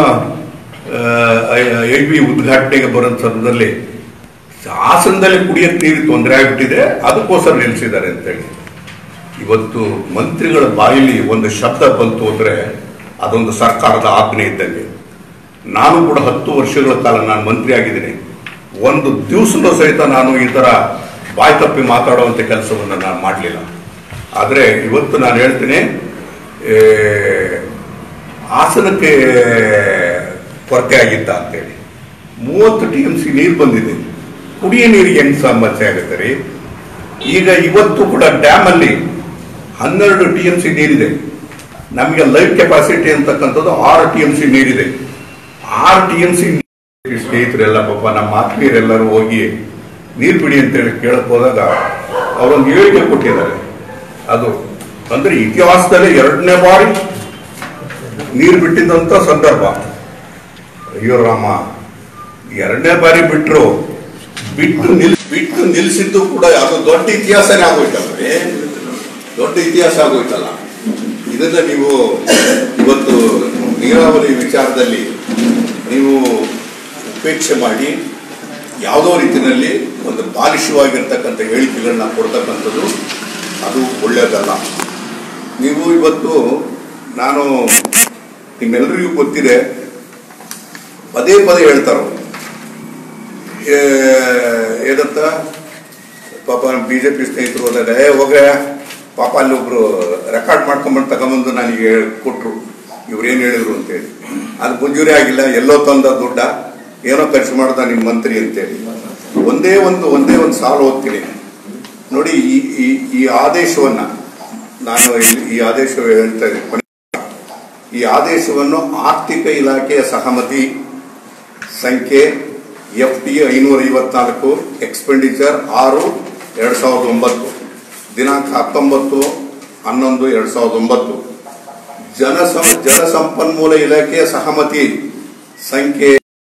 ಐ ಬಿ ಉದ್ಘಾಟನೆಗೆ ಬರೋ ಸಂದರ್ಭದಲ್ಲಿ ಹಾಸನದಲ್ಲಿ ಕುಡಿಯಕ್ಕೆ ನೀರು ತೊಂದರೆ ಆಗಿಬಿಟ್ಟಿದೆ ಅದಕ್ಕೋಸ್ಕರ ನಿಲ್ಲಿಸಿದ್ದಾರೆ ಅಂತೇಳಿ ಇವತ್ತು ಮಂತ್ರಿಗಳ ಬಾಯಲ್ಲಿ ಒಂದು ಶಬ್ದ ಬಂತು ಅಂದ್ರೆ ಅದೊಂದು ಸರ್ಕಾರದ ಆಜ್ಞೆ ಇದ್ದಂಗೆ ನಾನು ಕೂಡ ಹತ್ತು ವರ್ಷಗಳ ಕಾಲ ನಾನು ಮಂತ್ರಿ ಆಗಿದ್ದೀನಿ ಒಂದು ದಿವಸದ ಸಹಿತ ನಾನು ಈ ಥರ ಬಾಯಿ ತಪ್ಪಿ ಮಾತಾಡುವಂಥ ಕೆಲಸವನ್ನು ನಾನು ಮಾಡಲಿಲ್ಲ ಆದರೆ ಇವತ್ತು ನಾನು ಹೇಳ್ತೀನಿ ಏ, ಹಾಸನಕ್ಕೆ ಕೊರತೆ ಆಗಿದ್ದ ಅಂತೇಳಿ ಮೂವತ್ತು ಟಿ ಎಂ ಸಿ ನೀರು ಬಂದಿದೆ ಕುಡಿಯ ನೀರಿಗೆ ಹೆಂಗ್ ಸಮಸ್ಯೆ ಆಗುತ್ತೆ ರೀ ಈಗ ಇವತ್ತು ಕೂಡ ಡ್ಯಾಮ್ ಅಲ್ಲಿ ಹನ್ನೆರಡು ಟಿ ಎಂ ಸಿ ನೀರಿದೆ ನಮಗೆ ಲೈಫ್ ಕೆಪಾಸಿಟಿ ಅಂತಕ್ಕಂಥದ್ದು ಆರು ಟಿ ಎಂ ಸಿ ನೀರಿದೆ ಆರು ಟಿ ಎಂ ಸಿ ಸ್ನೇಹಿತರೆಲ್ಲ ಪಾಪ ನಮ್ಮ ಆತ್ಮೀಯರೆಲ್ಲರೂ ಹೋಗಿ ನೀರು ಬಿಡಿ ಅಂತೇಳಿ ಕೇಳಕ್ ಹೋದಾಗ ಅವರೊಂದು ಹೇಳಿಕೆ ಕೊಟ್ಟಿದ್ದಾರೆ ಅದು ಅಂದ್ರೆ ಇತಿಹಾಸದಲ್ಲಿ ಎರಡನೇ ಬಾರಿ ನೀರು ಬಿಟ್ಟಿದ್ದಂಥ ಸಂದರ್ಭ ಅಯ್ಯೋ ರಾಮ ಎರಡನೇ ಬಾರಿ ಬಿಟ್ರು ಬಿಟ್ಟು ನಿಲ್ ಬಿಟ್ಟು ನಿಲ್ಸಿದ್ದು ಕೂಡ ಅದು ದೊಡ್ಡ ಇತಿಹಾಸನೇ ಆಗೋಯ್ತಲ್ವೇ ದೊಡ್ಡ ಇತಿಹಾಸ ಆಗೋಯ್ತಲ್ಲ ಇದನ್ನ ನೀವು ಇವತ್ತು ನೀರಾವರಿ ವಿಚಾರದಲ್ಲಿ ನೀವು ಉಪೇಕ್ಷೆ ಮಾಡಿ ಯಾವುದೋ ರೀತಿಯಲ್ಲಿ ಒಂದು ಬಾಲಿಶವಾಗಿರ್ತಕ್ಕಂಥ ಹೇಳಿಕೆಗಳನ್ನ ಕೊಡ್ತಕ್ಕಂಥದ್ದು ಅದು ಒಳ್ಳೆಯದಲ್ಲ ನೀವು ಇವತ್ತು ನಾನು ನಿಮ್ಮೆಲ್ಲರಿಗೂ ಗೊತ್ತಿದೆ ಪದೇ ಪದೇ ಹೇಳ್ತಾರೋ ಏನಂತ ಪಾಪ ಬಿ ಜೆ ಪಿ ಸ್ನೇಹಿತರು ಹೋದಾಗ ಏ ಹೋಗ ಪಾಪ ಅಲ್ಲಿ ಒಬ್ರು ರೆಕಾರ್ಡ್ ಮಾಡ್ಕೊಂಬಂದು ತಗೊಂಬಂದು ನನಗೆ ಕೊಟ್ರು ಇವ್ರು ಏನು ಹೇಳಿದ್ರು ಅಂತೇಳಿ ಅದು ಮಂಜೂರಿ ಆಗಿಲ್ಲ ಎಲ್ಲೋ ತಂದ ದುಡ್ಡ ಏನೋ ಖರ್ಚು ಮಾಡ್ದ ನಿಮ್ಮ ಮಂತ್ರಿ ಅಂತೇಳಿ ಒಂದೇ ಒಂದು ಒಂದೇ ಒಂದು ಸಾಲು ಹೋಗ್ತೀನಿ ನೋಡಿ ಈ ಈ ಈ ಆದೇಶವನ್ನ ನಾನು ಇಲ್ಲಿ ಈ ಆದೇಶ ಹೇಳ್ತಾ ಇದ್ದೀನಿ ಕೊನೆ- ಈ ಆದೇಶವನ್ನು ಆರ್ಥಿಕ ಇಲಾಖೆಯ ಸಹಮತಿ ಸಂಖ್ಯೆ ಎಫ್ ಟಿ ಐನೂರ ಐವತ್ನಾಲ್ಕು ಎಕ್ಸ್ಪೆಂಡಿಚರ್ ಆರು ಎರಡು ಸಾವಿರದ ಒಂಬತ್ತು ದಿನಾಂಕ ಹತ್ತೊಂಬತ್ತು ಹನ್ನೊಂದು ಎರಡು ಸಾವಿರದ ಒಂಬತ್ತು ಜನಸಂ ಜಲಸಂಪನ್ಮೂಲ ಇಲಾಖೆಯ ಸಹಮತಿ ಸಂಖ್ಯೆ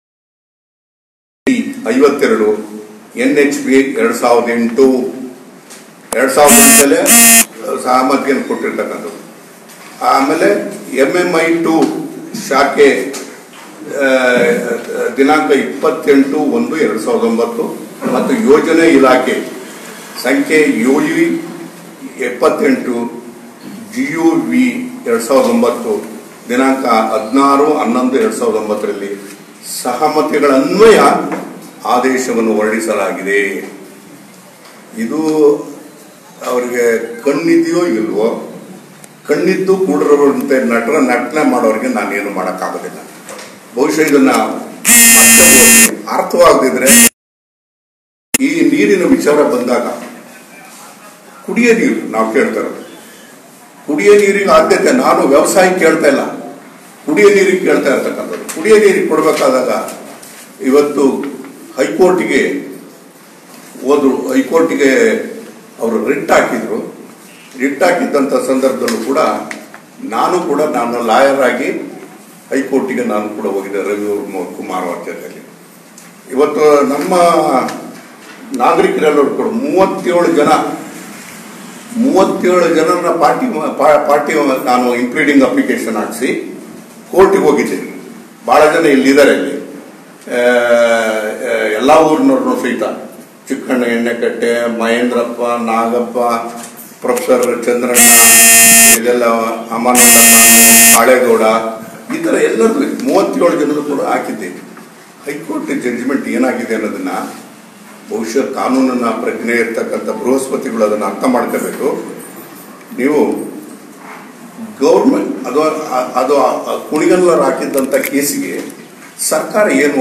ಐವತ್ತೆರಡು ಎನ್ ಎಚ್ ಬಿ ಎರಡು ಸಾವಿರದ ಎಂಟು ಎರಡು ಸಾವಿರದ ಎಂಟಲ್ಲೇ ಸಹಮತಿಯನ್ನು ಕೊಟ್ಟಿರ್ತಕ್ಕಂಥದ್ದು ಆಮೇಲೆ ಎಮ್ ಎಮ್ ಐ ಟು ಶಾಖೆ ಆ, ದಿನಾಂಕ ಇಪ್ಪತ್ತೆಂಟು ಒಂದು ಎರಡು ಸಾವಿರದ ಒಂಬತ್ತು ಮತ್ತು ಯೋಜನೆ ಇಲಾಖೆ ಸಂಖ್ಯೆ ಯು ಯು ಎಪ್ಪತ್ತೆಂಟು ಜಿ ಯು ವಿ ಎರಡು ಸಾವಿರದ ಒಂಬತ್ತು ದಿನಾಂಕ ಹದಿನಾರು ಹನ್ನೊಂದು ಎರಡು ಸಾವಿರದ ಒಂಬತ್ತರಲ್ಲಿ ಸಹಮತಿಗಳ ಅನ್ವಯ ಆದೇಶವನ್ನು ಹೊರಡಿಸಲಾಗಿದೆ ಇದು ಅವರಿಗೆ ಕಣ್ಣಿದೆಯೋ ಇಲ್ವೋ ಕಣ್ಣಿದ್ದು ಕೂಡಿರುವಂತೆ ನಟರ ನಟನೆ ಮಾಡೋರಿಗೆ ನಾನೇನು ಮಾಡೋಕ್ಕಾಗೋದಿಲ್ಲ ಬಹುಶಃ ಇದನ್ನ ಅರ್ಥವಾಗದಿದ್ರೆ ಈ ನೀರಿನ ವಿಚಾರ ಬಂದಾಗ ಕುಡಿಯ ನೀರು ನಾವು ಕೇಳ್ತಾ ಇರೋದು ಕುಡಿಯ ನೀರಿಗೆ ಆದ್ಯತೆ ನಾನು ವ್ಯವಸಾಯ ಕೇಳ್ತಾ ಇಲ್ಲ ಕುಡಿಯ ನೀರಿಗೆ ಕೇಳ್ತಾ ಇರ್ತಕ್ಕಂಥದ್ದು ಕುಡಿಯ ನೀರಿಗೆ ಕೊಡಬೇಕಾದಾಗ ಇವತ್ತು ಹೈಕೋರ್ಟಿಗೆ ಹೋದ್ರು ಹೈಕೋರ್ಟಿಗೆ ಅವರು ರಿಟ್ ಹಾಕಿದ್ರು ರಿಟ್ ಹಾಕಿದ್ದಂಥ ಸಂದರ್ಭದಲ್ಲೂ ಕೂಡ ನಾನು ಕೂಡ ನಾನು ಲಾಯರ್ ಆಗಿ ಹೈಕೋರ್ಟಿಗೆ ನಾನು ಕೂಡ ಹೋಗಿದ್ದೆ ರವಿ ಅವ್ರ ಕುಮಾರ್ ಅವ್ರ ಜೊತೆಯಲ್ಲಿ ಇವತ್ತು ನಮ್ಮ ನಾಗರಿಕರೆಲ್ಲರೂ ಕೂಡ ಮೂವತ್ತೇಳು ಜನ ಮೂವತ್ತೇಳು ಜನರನ್ನ ಪಾರ್ಟಿ ಪಾರ್ಟಿ ನಾನು ಇಂಪ್ಲೀಡಿಂಗ್ ಅಪ್ಲಿಕೇಶನ್ ಹಾಕಿಸಿ ಕೋರ್ಟಿಗೆ ಹೋಗಿದ್ದೀನಿ ಭಾಳ ಜನ ಇಲ್ಲಿದ್ದಾರೆ ಇಲ್ಲಿ ಆ, ಆ, ಎಲ್ಲ ಊರಿನವ್ರನ್ನೂ ಸಹಿತ ಚಿಕ್ಕಣ್ಣ ಎಣ್ಣೆಕಟ್ಟೆ ಮಹೇಂದ್ರಪ್ಪ ನಾಗಪ್ಪ ಪ್ರೊಫೆಸರ್ ಚಂದ್ರಣ್ಣ ಇದೆಲ್ಲ ಅಮಾನಂದ ಹಾಳೇಗೌಡ ಈ ಥರ ಎಲ್ಲರೂ ಮೂವತ್ತೇಳು ಜನರು ಕೂಡ ಹಾಕಿದ್ದೇವೆ ಹೈಕೋರ್ಟ್ ಜಡ್ಜ್ಮೆಂಟ್ ಏನಾಗಿದೆ ಅನ್ನೋದನ್ನ ಬಹುಶಃ ಕಾನೂನನ್ನ ಪ್ರಜ್ಞೆ ಇರ್ತಕ್ಕಂಥ ಬೃಹಸ್ಪತಿಗಳು ಅದನ್ನು ಅರ್ಥ ಮಾಡ್ಕೋಬೇಕು ನೀವು ಗೌರ್ಮೆಂಟ್ ಅದು ಅದು ಕುಣಿಗಲ್ಲರು ಹಾಕಿದ್ದಂಥ ಕೇಸಿಗೆ ಸರ್ಕಾರ ಏನು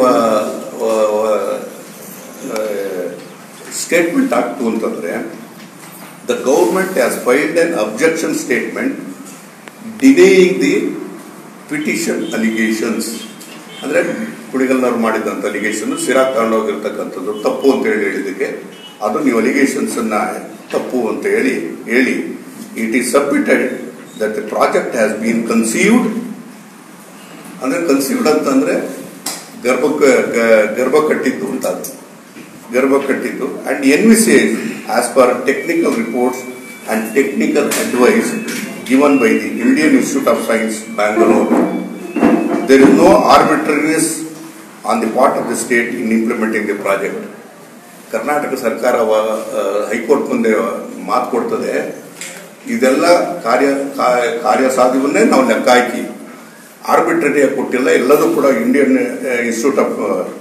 ಸ್ಟೇಟ್ಮೆಂಟ್ ಆಗ್ತು ಅಂತಂದ್ರೆ the government has filed an objection statement denying the petition allegations ಅಂದ್ರೆ ಕುಣಿಗಲ್ನವ್ರು ಮಾಡಿದಂಥ ಅಲಿಗೇಷನ್ ಸಿರಾ ತಗೊಂಡೋಗಿರ್ತಕ್ಕಂಥದ್ದು ತಪ್ಪು ಅಂತ ಹೇಳಿ ಹೇಳಿದ್ದಕ್ಕೆ ಅದು ನೀವು ಅಲಿಗೇಷನ್ಸ್ ಅನ್ನ ತಪ್ಪು ಅಂತ ಹೇಳಿ ಹೇಳಿ it is submitted that the project has been conceived ಅಂದ್ರೆ ಕನ್ಸೀವ್ಡ್ ಅಂತಂದ್ರೆ ಗರ್ಭಕ್ಕೆ ಗ- ಗರ್ಭ ಕಟ್ಟಿದ್ದು ಅಂತ ಅದು ಗರ್ಭ ಕಟ್ಟಿದ್ದು and envisage as per technical reports and technical advice given by the Indian Institute of Science Bangalore there is no arbitrariness on the part of the state in implementing the project. Karnataka ಸರ್ಕಾರ ಹೈಕೋರ್ಟ್ ಮುಂದೆ ಮಾತು ಕೊಡ್ತದೆ ಇದೆಲ್ಲ ಕಾರ್ಯ ಕಾ- ಕಾರ್ಯಸಾಧ್ಯವನ್ನೇ ನಾವು ಲೆಕ್ಕ ಹಾಕಿ ಆರ್ಬಿಟ್ರರಿಯಾಗಿ ಕೊಟ್ಟಿಲ್ಲ ಎಲ್ಲದೂ ಕೂಡ ಇಂಡಿಯನ್ ಇನ್ಸ್ಟಿಟ್ಯೂಟ್ ಆಫ್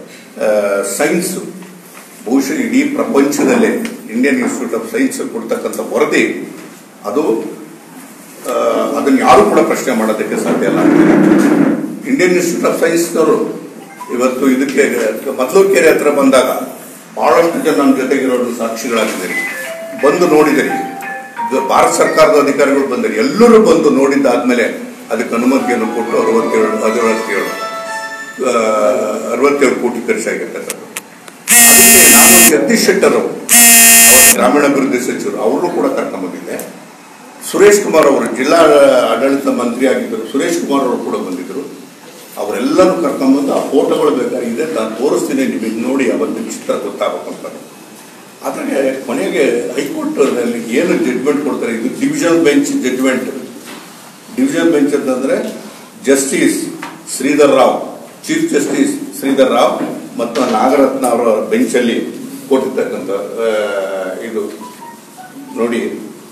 ಸೈನ್ಸ್ ಬಹುಶಃ ಇಡೀ ಪ್ರಪಂಚದಲ್ಲೇ ಇಂಡಿಯನ್ ಇನ್ಸ್ಟಿಟ್ಯೂಟ್ ಆಫ್ ಸೈನ್ಸ್ ಕೊಡ್ತಕ್ಕಂಥ ವರದಿ ಅದು ಆ, ಅದನ್ನ ಯಾರು ಕೂಡ ಪ್ರಶ್ನೆ ಮಾಡೋದಕ್ಕೆ ಸಾಧ್ಯ ಇಲ್ಲ ಇಂಡಿಯನ್ ಇನ್ಸ್ಟಿಟ್ಯೂಟ್ ಆಫ್ ಸೈನ್ಸ್ನವರು ಇವತ್ತು ಇದಕ್ಕೆ ಮದ್ಲೂಕೆರೆ ಹತ್ರ ಬಂದಾಗ ಬಹಳಷ್ಟು ಜನ ನಮ್ಮ ಜೊತೆಗಿರೋರು ಸಾಕ್ಷಿಗಳಾಗಿದ್ದಾರೆ ಬಂದು ನೋಡಿದಿರಿ ಇದು ಭಾರತ ಸರ್ಕಾರದ ಅಧಿಕಾರಿಗಳು ಬಂದಿರಿ ಎಲ್ಲರೂ ಬಂದು ನೋಡಿದ್ದಾದ್ಮೇಲೆ ಅದಕ್ಕೆ ಅನುಮತಿಯನ್ನು ಕೊಟ್ಟು ಅರವತ್ತೇಳು ಅರವತ್ತೇಳು ಆ, ಅರವತ್ತೇಳು ಕೋಟಿ ಖರ್ಚಾಗಿರ್ತಕ್ಕಂಥದ್ದು ಅದಕ್ಕೆ ನಾನು ಜಗದೀಶ್ ಶೆಟ್ಟರ್ ಅವರು ಗ್ರಾಮೀಣಾಭಿವೃದ್ಧಿ ಸಚಿವರು ಅವ್ರನ್ನೂ ಕೂಡ ಕರ್ಕೊಂಡ್ಬಂದಿದ್ದೆ ಸುರೇಶ್ ಕುಮಾರ್ ಅವರು ಜಿಲ್ಲಾ ಆಡಳಿತ ಮಂತ್ರಿ ಆಗಿದ್ದರು ಸುರೇಶ್ ಕುಮಾರ್ ಅವರು ಕೂಡ ಬಂದಿದ್ದರು ಅವರೆಲ್ಲರೂ ಕರ್ಕೊಂಡ್ಬಂದು ಆ ಫೋಟೋಗಳು ಬೇಕಾದ್ರೆ ಇದೆ ನಾನು ತೋರಿಸ್ತೀನಿ ನಿಮಗೆ ನೋಡಿ ಅವತ್ತಿನ ಚಿತ್ರ ಗೊತ್ತಾಗಬೇಕು ಅಂತ ಆದರೆ ಕೊನೆಗೆ ಹೈಕೋರ್ಟ್ನಲ್ಲಿ ಏನು ಜಡ್ಜ್ಮೆಂಟ್ ಕೊಡ್ತಾರೆ ಇದು division bench judgement division bench ಅಂತಂದ್ರೆ justice Shridhar Rao chief justice Shridhar Rao ಮತ್ತು ನಾಗರತ್ನ ಅವರ ಬೆಂಚಲ್ಲಿ ಕೊಟ್ಟಿರ್ತಕ್ಕಂಥ ಆ, ಇದು ನೋಡಿ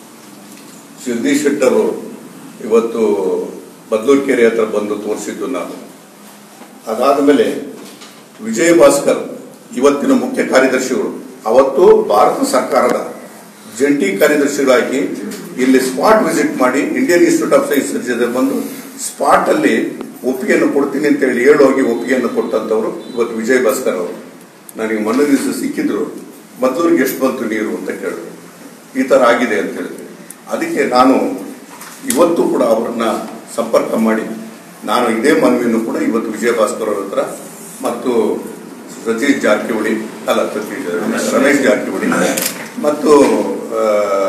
ಜಗದೀಶ್ ಶೆಟ್ಟರ್ ಅವರು ಇವತ್ತು ಬದ್ಲೂರ್ಕೆರೆ ಹತ್ರ ಬಂದು ತೋರಿಸಿದ್ದು ನಾನು ಅದಾದ ಮೇಲೆ ವಿಜಯ ಭಾಸ್ಕರ್ ಇವತ್ತಿನ ಮುಖ್ಯ ಕಾರ್ಯದರ್ಶಿಗಳು ಅವತ್ತು ಭಾರತ ಸರ್ಕಾರದ ಜಂಟಿ ಕಾರ್ಯದರ್ಶಿಗಳಾಗಿ ಇಲ್ಲಿ ಸ್ಪಾಟ್ ವಿಸಿಟ್ ಮಾಡಿ ಇಂಡಿಯನ್ ಇನ್ಸ್ಟಿಟ್ಯೂಟ್ ಆಫ್ ಸೈನ್ಸ್ ಜೊತೆ ಬಂದು ಸ್ಪಾಟ್ ಅಲ್ಲಿ ಒಪ್ಪಿಗೆಯನ್ನು ಕೊಡ್ತೀನಿ ಅಂತ ಹೇಳಿ ಹೇಳೋಗಿ ಒಪ್ಪಿಗೆಯನ್ನು ಕೊಟ್ಟಂತವ್ರು ಇವತ್ತು ವಿಜಯ್ ಭಾಸ್ಕರ್ ಅವರು ನನಗೆ ಮೊನ್ನೆ ದಿವಸ ಸಿಕ್ಕಿದ್ರು ಮದ್ದೂರಿಗೆ ಎಷ್ಟು ಬಂತು ನೀರು ಅಂತ ಕೇಳಿದ್ರು ಈ ತರ ಆಗಿದೆ ಅಂತ ಹೇಳಿದ್ರು ಅದಕ್ಕೆ ನಾನು ಇವತ್ತು ಕೂಡ ಅವರನ್ನ ಸಂಪರ್ಕ ಮಾಡಿ ನಾನು ಇದೇ ಮನವಿಯನ್ನು ಕೂಡ ಇವತ್ತು ವಿಜಯ ಭಾಸ್ಕರ್ ಅವ್ರ ಹತ್ರ ಮತ್ತು ಸತೀಶ್ ಜಾರಕಿಹೊಳಿ ಅಲ್ಲ ಸತೀಶ್ ರಮೇಶ್ ಜಾರಕಿಹೊಳಿ ಮತ್ತು ಆ,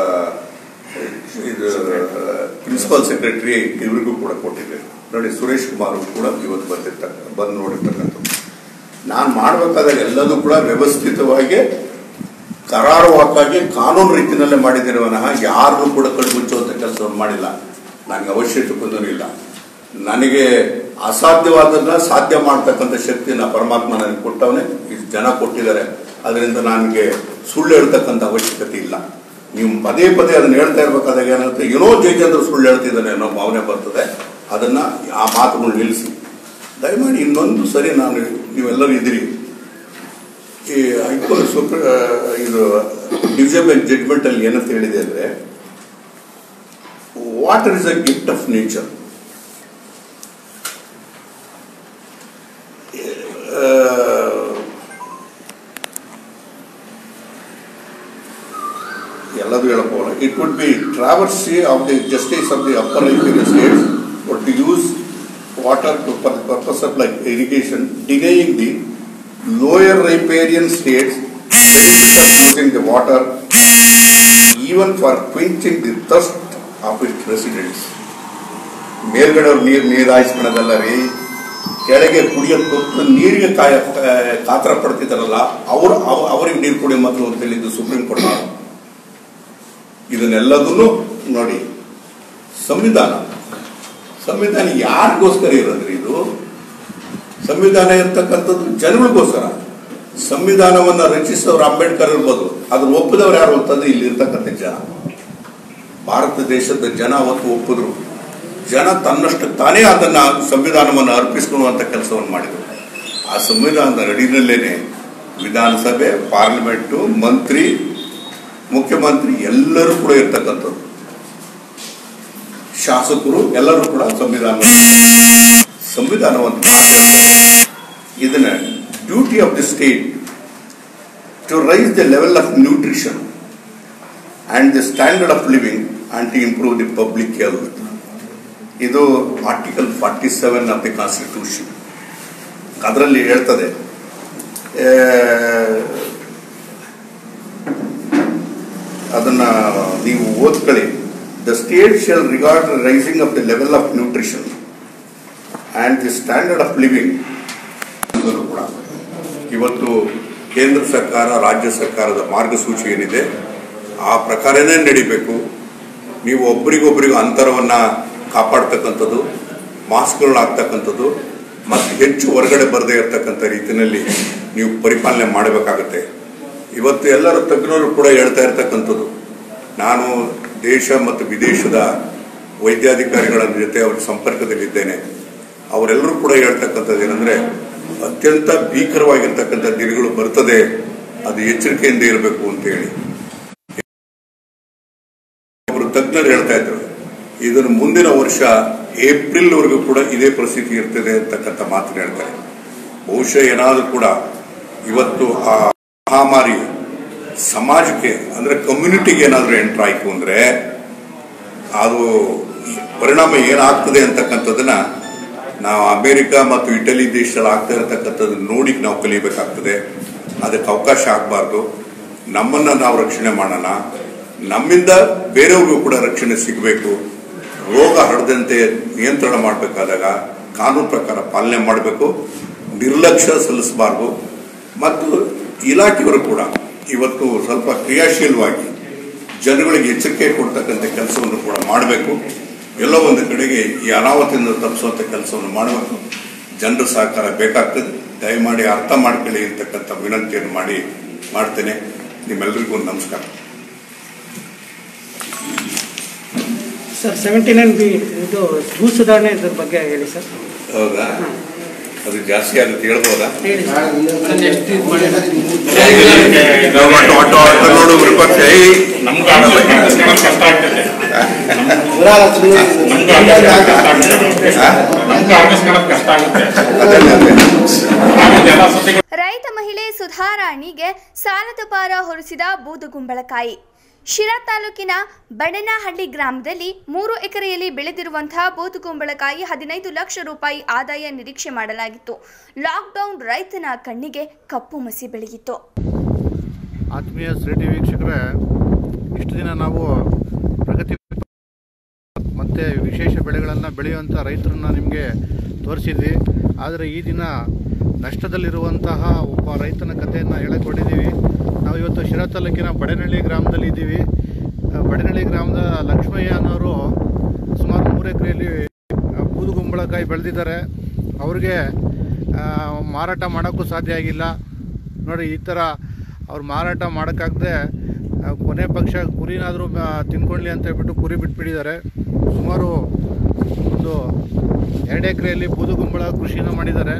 ಇದು ಪ್ರಿನ್ಸಿಪಲ್ ಸೆಕ್ರೆಟರಿ ಇವರಿಗೂ ಕೂಡ ಕೊಟ್ಟಿದ್ದೇನೆ ನೋಡಿ ಸುರೇಶ್ ಕುಮಾರ್ ಅವರು ಕೂಡ ಇವತ್ತು ಬಂದಿರ್ತಕ್ಕ ಬಂದು ನೋಡಿರ್ತಕ್ಕಂಥದ್ದು ನಾನು ಮಾಡಬೇಕಾದಾಗ ಎಲ್ಲದೂ ಕೂಡ ವ್ಯವಸ್ಥಿತವಾಗಿ ಕರಾರುವಾಕ್ಕಾಗಿ ಕಾನೂನು ರೀತಿಯಲ್ಲೇ ಮಾಡಿದ್ದೇನೆ ವಿನಃ ಯಾರನ್ನೂ ಕೂಡ ಕಣ್ಮುಚ್ಚುವಂಥ ಕೆಲಸವನ್ನು ಮಾಡಿಲ್ಲ ನನಗೆ ಅವಶ್ಯಕತೆ ಇಲ್ಲ ನನಗೆ ಅಸಾಧ್ಯವಾದನ್ನ ಸಾಧ್ಯ ಮಾಡ್ತಕ್ಕಂಥ ಶಕ್ತಿನ ಪರಮಾತ್ಮ ನನಗೆ ಕೊಟ್ಟವನೇ ಇಷ್ಟು ಜನ ಕೊಟ್ಟಿದ್ದಾರೆ ಅದರಿಂದ ನನಗೆ ಸುಳ್ಳು ಹೇಳ್ತಕ್ಕಂಥ ಅವಶ್ಯಕತೆ ಇಲ್ಲ ನೀವು ಪದೇ ಪದೇ ಅದನ್ನ ಹೇಳ್ತಾ ಇರ್ಬೇಕಾದಾಗ ಏನಾಗುತ್ತೆ ಏನೋ ಜಯಚಂದ್ರ ಸುಳ್ಳು ಹೇಳ್ತಿದ್ದಾನೆ ಅನ್ನೋ ಭಾವನೆ ಬರ್ತದೆ ಅದನ್ನ ಆ ಮಾತುಗಳು ನಿಲ್ಲಿಸಿ ದಯಮಾಡಿ ಇನ್ನೊಂದು ಸರಿ ನಾನು ನೀವೆಲ್ಲರೂ ಇದ್ದೀರಿ ಈ ಹೈಕೋರ್ಟ್ ಸುಪ್ರೀ ಇದು ಡಿವಿಷನ್ ಬೆಂಚ್ ಜಡ್ಜ್ಮೆಂಟ್ ಅಲ್ಲಿ ಏನಂತ ಹೇಳಿದೆ ಅಂದ್ರೆ water is a gift of nature ಎಲ್ಲದೂ ಹೇಳಕ್ ಹೋಗಲ್ಲ it would be travesty of the justice of the upper riparian states but to use water to for the purpose of like irrigation denying the lower riparian states using the water even for quenching the thirst of it residents ಮೇಲ್ಗಡೆ ಅವ್ರು ನೀರು ನೀರು ಹಾಯಿಸ್ಕೊಳೋದಲ್ಲ ರೀ ಕೆಳಗೆ ಕುಡಿಯೋ ತೊಟ್ಟು ನೀರಿಗೆ ಕಾಯ ಕಾತರ ಪಡ್ತಿದ್ದಾರಲ್ಲ ಅವ್ರು ಅವ- ಅವ್ರಿಗೆ ನೀರು ಕುಡಿಯೋ ಮೊದಲು ಅಂತ ಹೇಳಿದ್ದು ಸುಪ್ರೀಂ ಕೋರ್ಟ್ ಇದನ್ನೆಲ್ಲದನ್ನು ನೋಡಿ ಸಂವಿಧಾನ ಸಂವಿಧಾನ ಯಾರಿಗೋಸ್ಕರ ಇರೋದ್ರಿ ಇದು ಸಂವಿಧಾನ ಇರ್ತಕ್ಕಂಥದ್ದು ಜನಗಳಿಗೋಸ್ಕರ ಸಂವಿಧಾನವನ್ನ ರಚಿಸಿದವರು ಅಂಬೇಡ್ಕರ್ ಇರ್ಬೋದು ಅದನ್ನ ಒಪ್ಪಿದವ್ರು ಯಾರು ಅಂತಂದ್ರೆ ಇಲ್ಲಿ ಇರ್ತಕ್ಕಂಥ ಜನ ಭಾರತ ದೇಶದ ಜನ ಅವತ್ತು ಒಪ್ಪಿದ್ರು ಜನ ತನ್ನಷ್ಟು ತಾನೇ ಅದನ್ನ ಸಂವಿಧಾನವನ್ನು ಅರ್ಪಿಸಿಕೊಳ್ಳುವಂತ ಕೆಲಸವನ್ನು ಮಾಡಿದರು ಆ ಸಂವಿಧಾನದ ಅಡಿನಲ್ಲೇನೆ ವಿಧಾನಸಭೆ ಪಾರ್ಲಿಮೆಂಟು ಮಂತ್ರಿ ಮುಖ್ಯಮಂತ್ರಿ ಎಲ್ಲರೂ ಕೂಡ ಇರ್ತಕ್ಕಂಥದ್ದು ಶಾಸಕರು ಎಲ್ಲರೂ ಕೂಡ ಸಂವಿಧಾನ ಸಂವಿಧಾನವನ್ನು ಇದನ್ನ duty of the state to raise the level of nutrition and the standard of living and to improve the public health ಇದು article forty seven of the constitution ಅದರಲ್ಲಿ ಹೇಳ್ತದೆ ಆ, ಅದನ್ನ ನೀವು ಓದ್ಕೊಳ್ಳಿ the state shall regard raising of the level of nutrition and the standard of living ಕೂಡ ಇವತ್ತು ಕೇಂದ್ರ ಸರ್ಕಾರ ರಾಜ್ಯ ಸರ್ಕಾರದ ಮಾರ್ಗಸೂಚಿ ಏನಿದೆ ಆ ಪ್ರಕಾರನೇ ನಡಿಬೇಕು ನೀವು ಒಬ್ರಿಗೊಬ್ರಿಗೂ ಅಂತರವನ್ನ ಕಾಪಾಡ್ತಕ್ಕಂಥದ್ದು ಮಾಸ್ಕ್ಗಳನ್ನ ಹಾಕ್ತಕ್ಕಂಥದ್ದು ಮತ್ತು ಹೆಚ್ಚು ಹೊರಗಡೆ ಬರದೇ ಇರತಕ್ಕಂಥ ರೀತಿಯಲ್ಲಿ ನೀವು ಪರಿಪಾಲನೆ ಮಾಡಬೇಕಾಗತ್ತೆ ಇವತ್ತು ಎಲ್ಲರೂ ತಜ್ಞರು ಕೂಡ ಹೇಳ್ತಾ ಇರ್ತಕ್ಕಂಥದ್ದು ನಾನು ದೇಶ ಮತ್ತು ವಿದೇಶದ ವೈದ್ಯಾಧಿಕಾರಿಗಳ ಜೊತೆ ಅವರ ಸಂಪರ್ಕದಲ್ಲಿದ್ದೇನೆ ಅವರೆಲ್ಲರೂ ಕೂಡ ಹೇಳ್ತಕ್ಕಂಥದ್ದು ಏನಂದ್ರೆ ಅತ್ಯಂತ ಭೀಕರವಾಗಿರ್ತಕ್ಕಂಥ ದಿನಗಳು ಬರ್ತದೆ ಅದು ಎಚ್ಚರಿಕೆಯಿಂದ ಇರಬೇಕು ಅಂತ ಹೇಳಿ ಒಬ್ಬರು ತಜ್ಞರು ಹೇಳ್ತಾ ಇದ್ರು ಇದನ್ನು ಮುಂದಿನ ವರ್ಷ ಏಪ್ರಿಲ್ ವರೆಗೂ ಕೂಡ ಇದೇ ಪರಿಸ್ಥಿತಿ ಇರ್ತದೆ ಅಂತಕ್ಕಂಥ ಮಾತನ್ನು ಹೇಳ್ತಾರೆ ಬಹುಶಃ ಏನಾದರೂ ಕೂಡ ಇವತ್ತು ಆ ಮಹಾಮಾರಿ ಸಮಾಜಕ್ಕೆ ಅಂದ್ರೆ ಕಮ್ಯುನಿಟಿಗೆ ಏನಾದರೂ ಎಂಟರ್ ಆಯ್ತು ಅಂದ್ರೆ ಅದು ಪರಿಣಾಮ ಏನಾಗ್ತದೆ ಅಂತಕ್ಕಂಥದ್ದನ್ನ ನಾವು ಅಮೆರಿಕ ಮತ್ತು ಇಟಲಿ ದೇಶದಲ್ಲಿ ಆಗ್ತಾ ಇರತಕ್ಕಂಥದ್ದನ್ನ ನೋಡಿ ನಾವು ಕಲಿಬೇಕಾಗ್ತದೆ ಅದಕ್ಕೆ ಅವಕಾಶ ಆಗಬಾರ್ದು ನಮ್ಮನ್ನ ನಾವು ರಕ್ಷಣೆ ಮಾಡೋಣ ನಮ್ಮಿಂದ ಬೇರೆಯವ್ರಿಗೂ ಕೂಡ ರಕ್ಷಣೆ ಸಿಗಬೇಕು ರೋಗ ಹರಡದಂತೆ ನಿಯಂತ್ರಣ ಮಾಡಬೇಕಾದಾಗ ಕಾನೂನು ಪ್ರಕಾರ ಪಾಲನೆ ಮಾಡಬೇಕು ನಿರ್ಲಕ್ಷ್ಯ ಸಲ್ಲಿಸಬಾರ್ದು ಮತ್ತು ಇಲಾಖೆಯವರು ಕೂಡ ಇವತ್ತು ಸ್ವಲ್ಪ ಕ್ರಿಯಾಶೀಲವಾಗಿ ಜನಗಳಿಗೆ ಎಚ್ಚರಿಕೆ ಕೊಡ್ತಕ್ಕಂಥ ಕೆಲಸವನ್ನು ಕೂಡ ಮಾಡಬೇಕು ಎಲ್ಲೋ ಒಂದು ಕಡೆಗೆ ಈ ಅನಾಹುತದಿಂದ ತಪ್ಪಿಸುವಂಥ ಕೆಲಸವನ್ನು ಮಾಡಬೇಕು ಜನರ ಸಹಕಾರ ಬೇಕಾಗ್ತದೆ ದಯಮಾಡಿ ಅರ್ಥ ಮಾಡ್ಕೊಳ್ಳಿ ಅಂತಕ್ಕಂಥ ವಿನಂತಿಯನ್ನು ಮಾಡಿ ಮಾಡ್ತೇನೆ ನಿಮ್ಮೆಲ್ಲರಿಗೂ ಒಂದು ನಮಸ್ಕಾರ ಸರ್ ಸೆವೆಂಟಿ ನೈನ್ ಬಿ ಇದು ಭೂ ಸುಧಾರಣೆ ಇದ್ರ ಬಗ್ಗೆ ಹೇಳಿ ಸರ್ ಹೌದಾ ಅದು ಜಾಸ್ತಿ ಆಗುತ್ತೆ ಹೇಳ್ಬೋದಾ ಹೇಳಿ ಆಟೋ ಆಟೋ ನೋಡು ವಿಪಕ್ಷ ಏಯ್ ರೈತ ಮಹಿಳೆ ಸುಧಾರಾಣಿಗೆ ಸಾಲದ ಭಾರ ಹೊರಿಸಿದ ಬೂದುಗುಂಬಳಕಾಯಿ ಶಿರಾ ತಾಲೂಕಿನ ಬಡನಹಳ್ಳಿ ಗ್ರಾಮದಲ್ಲಿ ಮೂರು ಎಕರೆಯಲ್ಲಿ ಬೆಳೆದಿರುವಂತಹ ಬೂದುಗುಂಬಳಕಾಯಿ ಹದಿನೈದು ಲಕ್ಷ ರೂಪಾಯಿ ಆದಾಯ ನಿರೀಕ್ಷೆ ಮಾಡಲಾಗಿತ್ತು ಲಾಕ್ಡೌನ್ ರೈತನ ಕಣ್ಣಿಗೆ ಕಪ್ಪು ಮಸಿ ಬೆಳೆಯಿತು ಆತ್ಮೀಯ ಶ್ರೀ ಟಿ ವೀಕ್ಷಕರೇ ಇಷ್ಟು ದಿನ ನಾವು ಪ್ರಗತಿ ಮತ್ತು ವಿಶೇಷ ಬೆಳೆಗಳನ್ನು ಬೆಳೆಯುವಂಥ ರೈತರನ್ನ ನಿಮಗೆ ತೋರಿಸಿದ್ವಿ ಆದರೆ ಈ ದಿನ ನಷ್ಟದಲ್ಲಿರುವಂತಹ ಒಬ್ಬ ರೈತನ ಕಥೆಯನ್ನು ಹೇಳಕೊಂಡಿದ್ದೀವಿ ನಾವು ಇವತ್ತು ಶಿರಾ ತಾಲೂಕಿನ ಬಡನಹಳ್ಳಿ ಗ್ರಾಮದಲ್ಲಿ ಇದ್ದೀವಿ ಆ, ಬಡನಹಳ್ಳಿ ಗ್ರಾಮದ ಲಕ್ಷ್ಮಯ್ಯ ಅನ್ನೋರು ಸುಮಾರು ಮೂರು ಎಕರೆಯಲ್ಲಿ ಬೂದುಗುಂಬಳಕಾಯಿ ಬೆಳೆದಿದ್ದಾರೆ ಅವ್ರಿಗೆ ಆ, ಮಾರಾಟ ಮಾಡೋಕ್ಕೂ ಸಾಧ್ಯ ಆಗಿಲ್ಲ ನೋಡಿ ಈ ಥರ ಅವ್ರು ಮಾರಾಟ ಮಾಡೋಕ್ಕಾಗದೆ ಆ, ಕೊನೆ ಪಕ್ಷ ಕುರಿನಾದರೂ ತಿನ್ಕೊಳ್ಳಿ ಅಂತ ಹೇಳ್ಬಿಟ್ಟು ಕುರಿ ಬಿಟ್ಬಿಟ್ಟಿದ್ದಾರೆ ಸುಮಾರು ಒಂದು ಎರಡು ಎಕರೆಯಲ್ಲಿ ಬೂದುಗುಂಬಳ ಕೃಷಿನ ಮಾಡಿದ್ದಾರೆ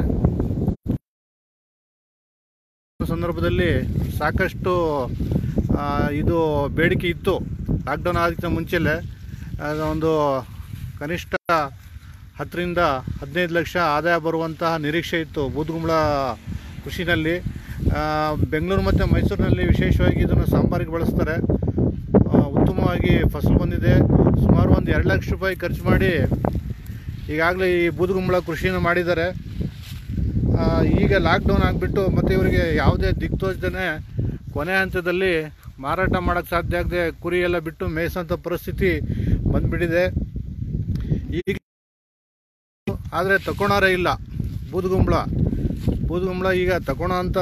ಸಂದರ್ಭದಲ್ಲಿ ಸಾಕಷ್ಟು ಆ, ಇದು ಬೇಡಿಕೆ ಇತ್ತು ಲಾಕ್ಡೌನ್ ಆಗೋದಕ್ಕಿಂತ ಮುಂಚೆಲೇ ಅದು ಒಂದು ಕನಿಷ್ಠ ಹತ್ತರಿಂದ ಹದಿನೈದು ಲಕ್ಷ ಆದಾಯ ಬರುವಂತಹ ನಿರೀಕ್ಷೆ ಇತ್ತು ಬೂದುಗುಂಬಳ ಕೃಷಿನಲ್ಲಿ ಆ, ಬೆಂಗಳೂರು ಮತ್ತು ಮೈಸೂರಿನಲ್ಲಿ ವಿಶೇಷವಾಗಿ ಇದನ್ನು ಸಾಂಬಾರಿಗೆ ಬಳಸ್ತಾರೆ ಆ, ಉತ್ತಮವಾಗಿ ಫಸಲು ಬಂದಿದೆ ಸುಮಾರು ಒಂದು ಎರಡು ಲಕ್ಷ ರೂಪಾಯಿ ಖರ್ಚು ಮಾಡಿ ಈಗಾಗಲೇ ಈ ಬೂದುಗುಂಬಳ ಕೃಷಿನ ಮಾಡಿದ್ದಾರೆ ಆ, ಈಗ ಲಾಕ್ಡೌನ್ ಆಗಿಬಿಟ್ಟು ಮತ್ತು ಇವರಿಗೆ ಯಾವುದೇ ದಿಕ್ತೋಚದೇ ಕೊನೆ ಹಂತದಲ್ಲಿ ಮಾರಾಟ ಮಾಡೋಕ್ಕೆ ಸಾಧ್ಯ ಆಗದೆ ಕುರಿ ಎಲ್ಲ ಬಿಟ್ಟು ಮೇಯಿಸೋಂಥ ಪರಿಸ್ಥಿತಿ ಬಂದ್ಬಿಟ್ಟಿದೆ ಈಗ ಆದರೆ ತಗೊಳೋರೇ ಇಲ್ಲ ಬೂದುಗುಂಬಳ ಬೂದುಗುಂಬಳ ಈಗ ತಗೊಳ್ಳೋ ಅಂತ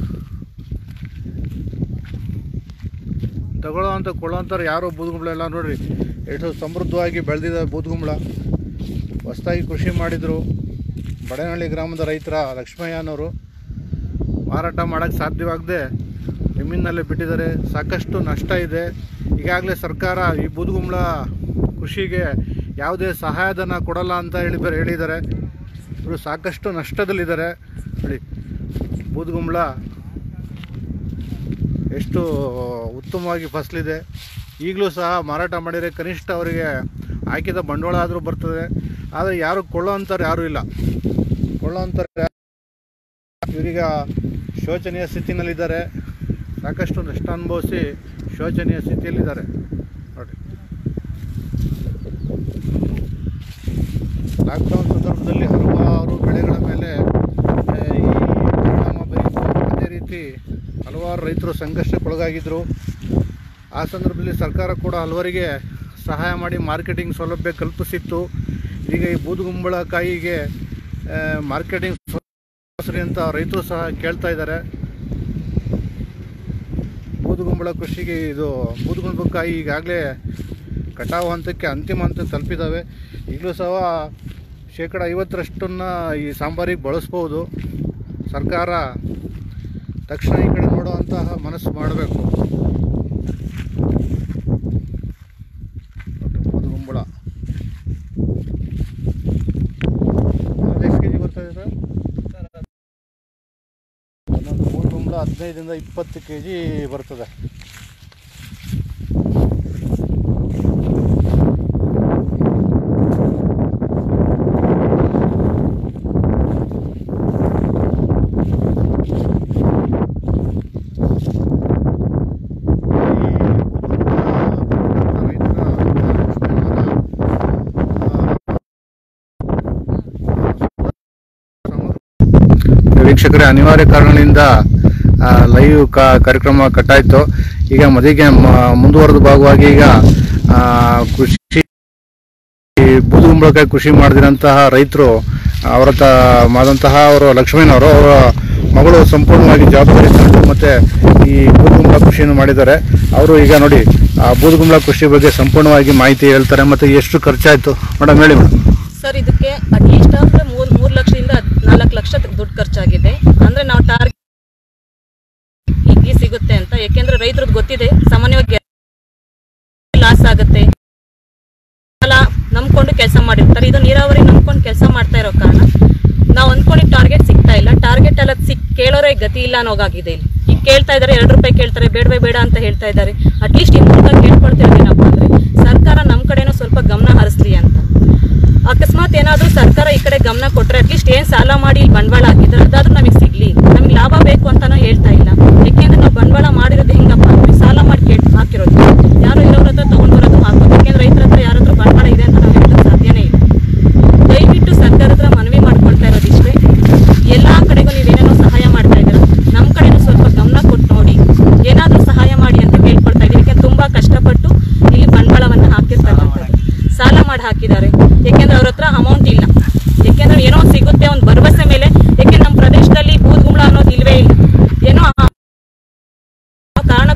ತಗೊಳ್ಳೋ ಅಂತ ಕೊಳ್ಳೋ ಅಂತಾರೆ ಯಾರೋ ಬೂದುಗುಂಬಳ ಎಲ್ಲ ನೋಡ್ರಿ ಎಷ್ಟು ಸಮೃದ್ಧವಾಗಿ ಬೆಳೆದಿದೆ ಬೂದುಗುಂಬಳ ಹೊಸದಾಗಿ ಕೃಷಿ ಮಾಡಿದರು ಬಡನಹಳ್ಳಿ ಗ್ರಾಮದ ರೈತರ ಲಕ್ಷ್ಮಯ್ಯ ಅನ್ನೋರು ಮಾರಾಟ ಮಾಡೋಕ್ಕೆ ಸಾಧ್ಯವಾಗದೆ ಜಮೀನಲ್ಲೇ ಬಿಟ್ಟಿದ್ದಾರೆ ಸಾಕಷ್ಟು ನಷ್ಟ ಇದೆ ಈಗಾಗಲೇ ಸರ್ಕಾರ ಈ ಬೂದುಗುಂಬಳ ಕೃಷಿಗೆ ಯಾವುದೇ ಸಹಾಯಧನ ಕೊಡಲ್ಲ ಅಂತ ಹೇಳಿ ಬೇರೆ ಹೇಳಿದ್ದಾರೆ ಇವರು ಸಾಕಷ್ಟು ನಷ್ಟದಲ್ಲಿದ್ದಾರೆ ನೋಡಿ ಬೂದುಗುಂಬಳ ಎಷ್ಟು ಉತ್ತಮವಾಗಿ ಫಸಲಿದೆ ಈಗಲೂ ಸಹ ಮಾರಾಟ ಮಾಡಿದರೆ ಕನಿಷ್ಠ ಅವರಿಗೆ ಹಾಕಿದ ಬಂಡವಾಳ ಆದರೂ ಬರ್ತದೆ ಆದರೆ ಯಾರು ಕೊಳ್ಳೋ ಅಂತಾರೆ ಯಾರೂ ಇಲ್ಲ ಕೊಳ್ಳೋ ಅಂತಾರೆ ಇವರೀಗ ಶೋಚನೀಯ ಸ್ಥಿತಿನಲ್ಲಿದ್ದಾರೆ ಸಾಕಷ್ಟು ನಷ್ಟ ಅನುಭವಿಸಿ ಶೋಚನೀಯ ಸ್ಥಿತಿಯಲ್ಲಿದ್ದಾರೆ ನೋಡಿ ಲಾಕ್ಡೌನ್ ಸಂದರ್ಭದಲ್ಲಿ ಹಲವಾರು ಬೆಳೆಗಳ ಮೇಲೆ ಆ, ಈ ಪರಿಣಾಮ ಬೀರಿತು ಅದೇ ರೀತಿ ಹಲವಾರು ರೈತರು ಸಂಕಷ್ಟಕ್ಕೊಳಗಾಗಿದ್ದರು ಆ ಸಂದರ್ಭದಲ್ಲಿ ಸರ್ಕಾರ ಕೂಡ ಹಲವರಿಗೆ ಸಹಾಯ ಮಾಡಿ ಮಾರ್ಕೆಟಿಂಗ್ ಸೌಲಭ್ಯ ಕಲ್ಪಿಸಿತ್ತು ಈಗ ಈ ಬೂದುಗುಂಬಳಕಾಯಿಗೆ ಮಾರ್ಕೆಟಿಂಗ್ ಸೌಲಭ್ಯ ಅಂತ ರೈತರು ಸಹ ಕೇಳ್ತಾ ಇದ್ದಾರೆ ಬೂದುಗುಂಬಳ ಕೃಷಿಗೆ ಇದು ಬೂದುಗುಂಬಳಕಾಯಿ ಈಗಾಗಲೇ ಕಟಾವು ಹಂತಕ್ಕೆ ಅಂತಿಮ ಹಂತಕ್ಕೆ ತಲುಪಿದ್ದಾವೆ ಈಗಲೂ ಸಹ ಶೇಕಡ ಐವತ್ತರಷ್ಟನ್ನು ಈ ಸಾಂಬಾರಿಗೆ ಬಳಸ್ಬೋದು ಸರ್ಕಾರ ತಕ್ಷಣ ಈ ಕಡೆ ನೋಡುವಂತಹ ಮನಸ್ಸು ಮಾಡಬೇಕು ಬೂದುಗುಂಬಳ ಅದು ಎಷ್ಟು ಕೆ ಜಿ ಬರ್ತದೆ ಸರ್ ಒಂದೊಂದು ಬೂದುಗುಂಬಳ ಹದಿನೈದರಿಂದ ಇಪ್ಪತ್ತು ಕೆ ಜಿ ಬರ್ತದೆ ವೀಕ್ಷಕರೇ ಅನಿವಾರ್ಯ ಕಾರಣಗಳಿಂದ ಲೈವ್ ಕಾರ್ಯಕ್ರಮ ಕಟ್ಟಾಯಿತು ಈಗ ಮದುವೆಗೆ ಮ- ಮುಂದುವರೆದ ಭಾಗವಾಗಿ ಈಗ ಆ, ಕೃಷಿ ಬೂದುಗುಂಬಳಕಾಯಿ ಕೃಷಿ ಮಾಡಿದಿರಂತಹ ರೈತರು ಅವರ ತ ಮಾದಂತಹ ಅವರು ಲಕ್ಷ್ಮೀನವರು ಅವರ ಮಗಳು ಸಂಪೂರ್ಣವಾಗಿ ಜವಾಬ್ದಾರಿ ತಗೊಂಡು ಮತ್ತೆ ಈ ಬೂದುಗುಂಬಳ ಕೃಷಿಯನ್ನು ಮಾಡಿದ್ದಾರೆ ಅವರು ಈಗ ನೋಡಿ ಆ ಬೂದುಗುಂಬಳ ಕೃಷಿ ಬಗ್ಗೆ ಸಂಪೂರ್ಣವಾಗಿ ಮಾಹಿತಿ ಹೇಳ್ತಾರೆ ಮತ್ತೆ ಎಷ್ಟು ಖರ್ಚಾಯಿತು ಮೇಡಮ್ ಹೇಳಿ ಮೇಡಮ್ ಸರ್ ಇದಕ್ಕೆ ಅಟ್ಲೀಸ್ಟ್ ಅಂದ್ರೆ ಮೂರ್ ಮೂರು ಲಕ್ಷದಿಂದ ನಾಲ್ಕು ಲಕ್ಷ ದುಡ್ಡು ಖರ್ಚಾಗಿದೆ ಅಂದ್ರೆ ನಾವು ಟಾರ್ಗೆಟ್ ಹೀಗೆ ಸಿಗುತ್ತೆ ಅಂತ ಯಾಕೆಂದ್ರೆ ರೈತರದ್ದು ಗೊತ್ತಿದೆ ಸಾಮಾನ್ಯವಾಗಿ ಲಾಸ್ ಆಗುತ್ತೆ ಸಾಲ ನಂಬ್ಕೊಂಡು ಕೆಲಸ ಮಾಡಿರ್ತಾರೆ ಇದು ನೀರಾವರಿ ನಂಬ್ಕೊಂಡು ಕೆಲಸ ಮಾಡ್ತಾ ಇರೋ ಕಾರಣ ನಾವು ಅಂದ್ಕೊಂಡಿದ್ದ ಟಾರ್ಗೆಟ್ ಸಿಗ್ತಾ ಇಲ್ಲ ಟಾರ್ಗೆಟ್ ಎಲ್ಲ ಸಿಕ್ ಕೇಳೋರೇ ಗತಿ ಇಲ್ಲ ಅನ್ನೋಗಾಗಿದೆ ಇಲ್ಲಿ ಈಗ ಕೇಳ್ತಾ ಇದ್ದಾರೆ ಎರಡು ರೂಪಾಯಿ ಕೇಳ್ತಾರೆ ಬೇಡವೇ ಬೇಡ ಅಂತ ಹೇಳ್ತಾ ಇದ್ದಾರೆ ಅಟ್ಲೀಸ್ಟ್ ಇನ್ನು ಮೂಲಕ ಕೇಳ್ಕೊಳ್ತಿರೋದೇನಪ್ಪ ಅಂದ್ರೆ ಸರ್ಕಾರ ನಮ್ಮ ಕಡೆನೂ ಸ್ವಲ್ಪ ಗಮನ ಹರಿಸ್ಲಿ ಅಂತ ಅಕಸ್ಮಾತ್ ಏನಾದ್ರೂ ಸರ್ಕಾರ ಈ ಕಡೆ ಗಮನ ಕೊಟ್ರೆ ಅಟ್ಲೀಸ್ಟ್ ಏನ್ ಸಾಲ ಮಾಡಿ ಇಲ್ಲಿ ಬಂಡವಾಳ ಹಾಕಿದ್ರೆ ಅದಾದ್ರೂ ನಮಗೆ ಸಿಗ್ಲಿ ನಮಗೆ ಲಾಭ ಬೇಕು ಅಂತಾನೂ ಹೇಳ್ತಾ ಇಲ್ಲ ಯಾಕೆಂದ್ರೆ ನಾವು ಬಂಡವಾಳ ಮಾಡಿರೋದು ಹೆಂಗಪ್ಪ ಅಂದ್ರೆ ಸಾಲ ಮಾಡಿ ಕೇಳ್ ಹಾಕಿರೋದು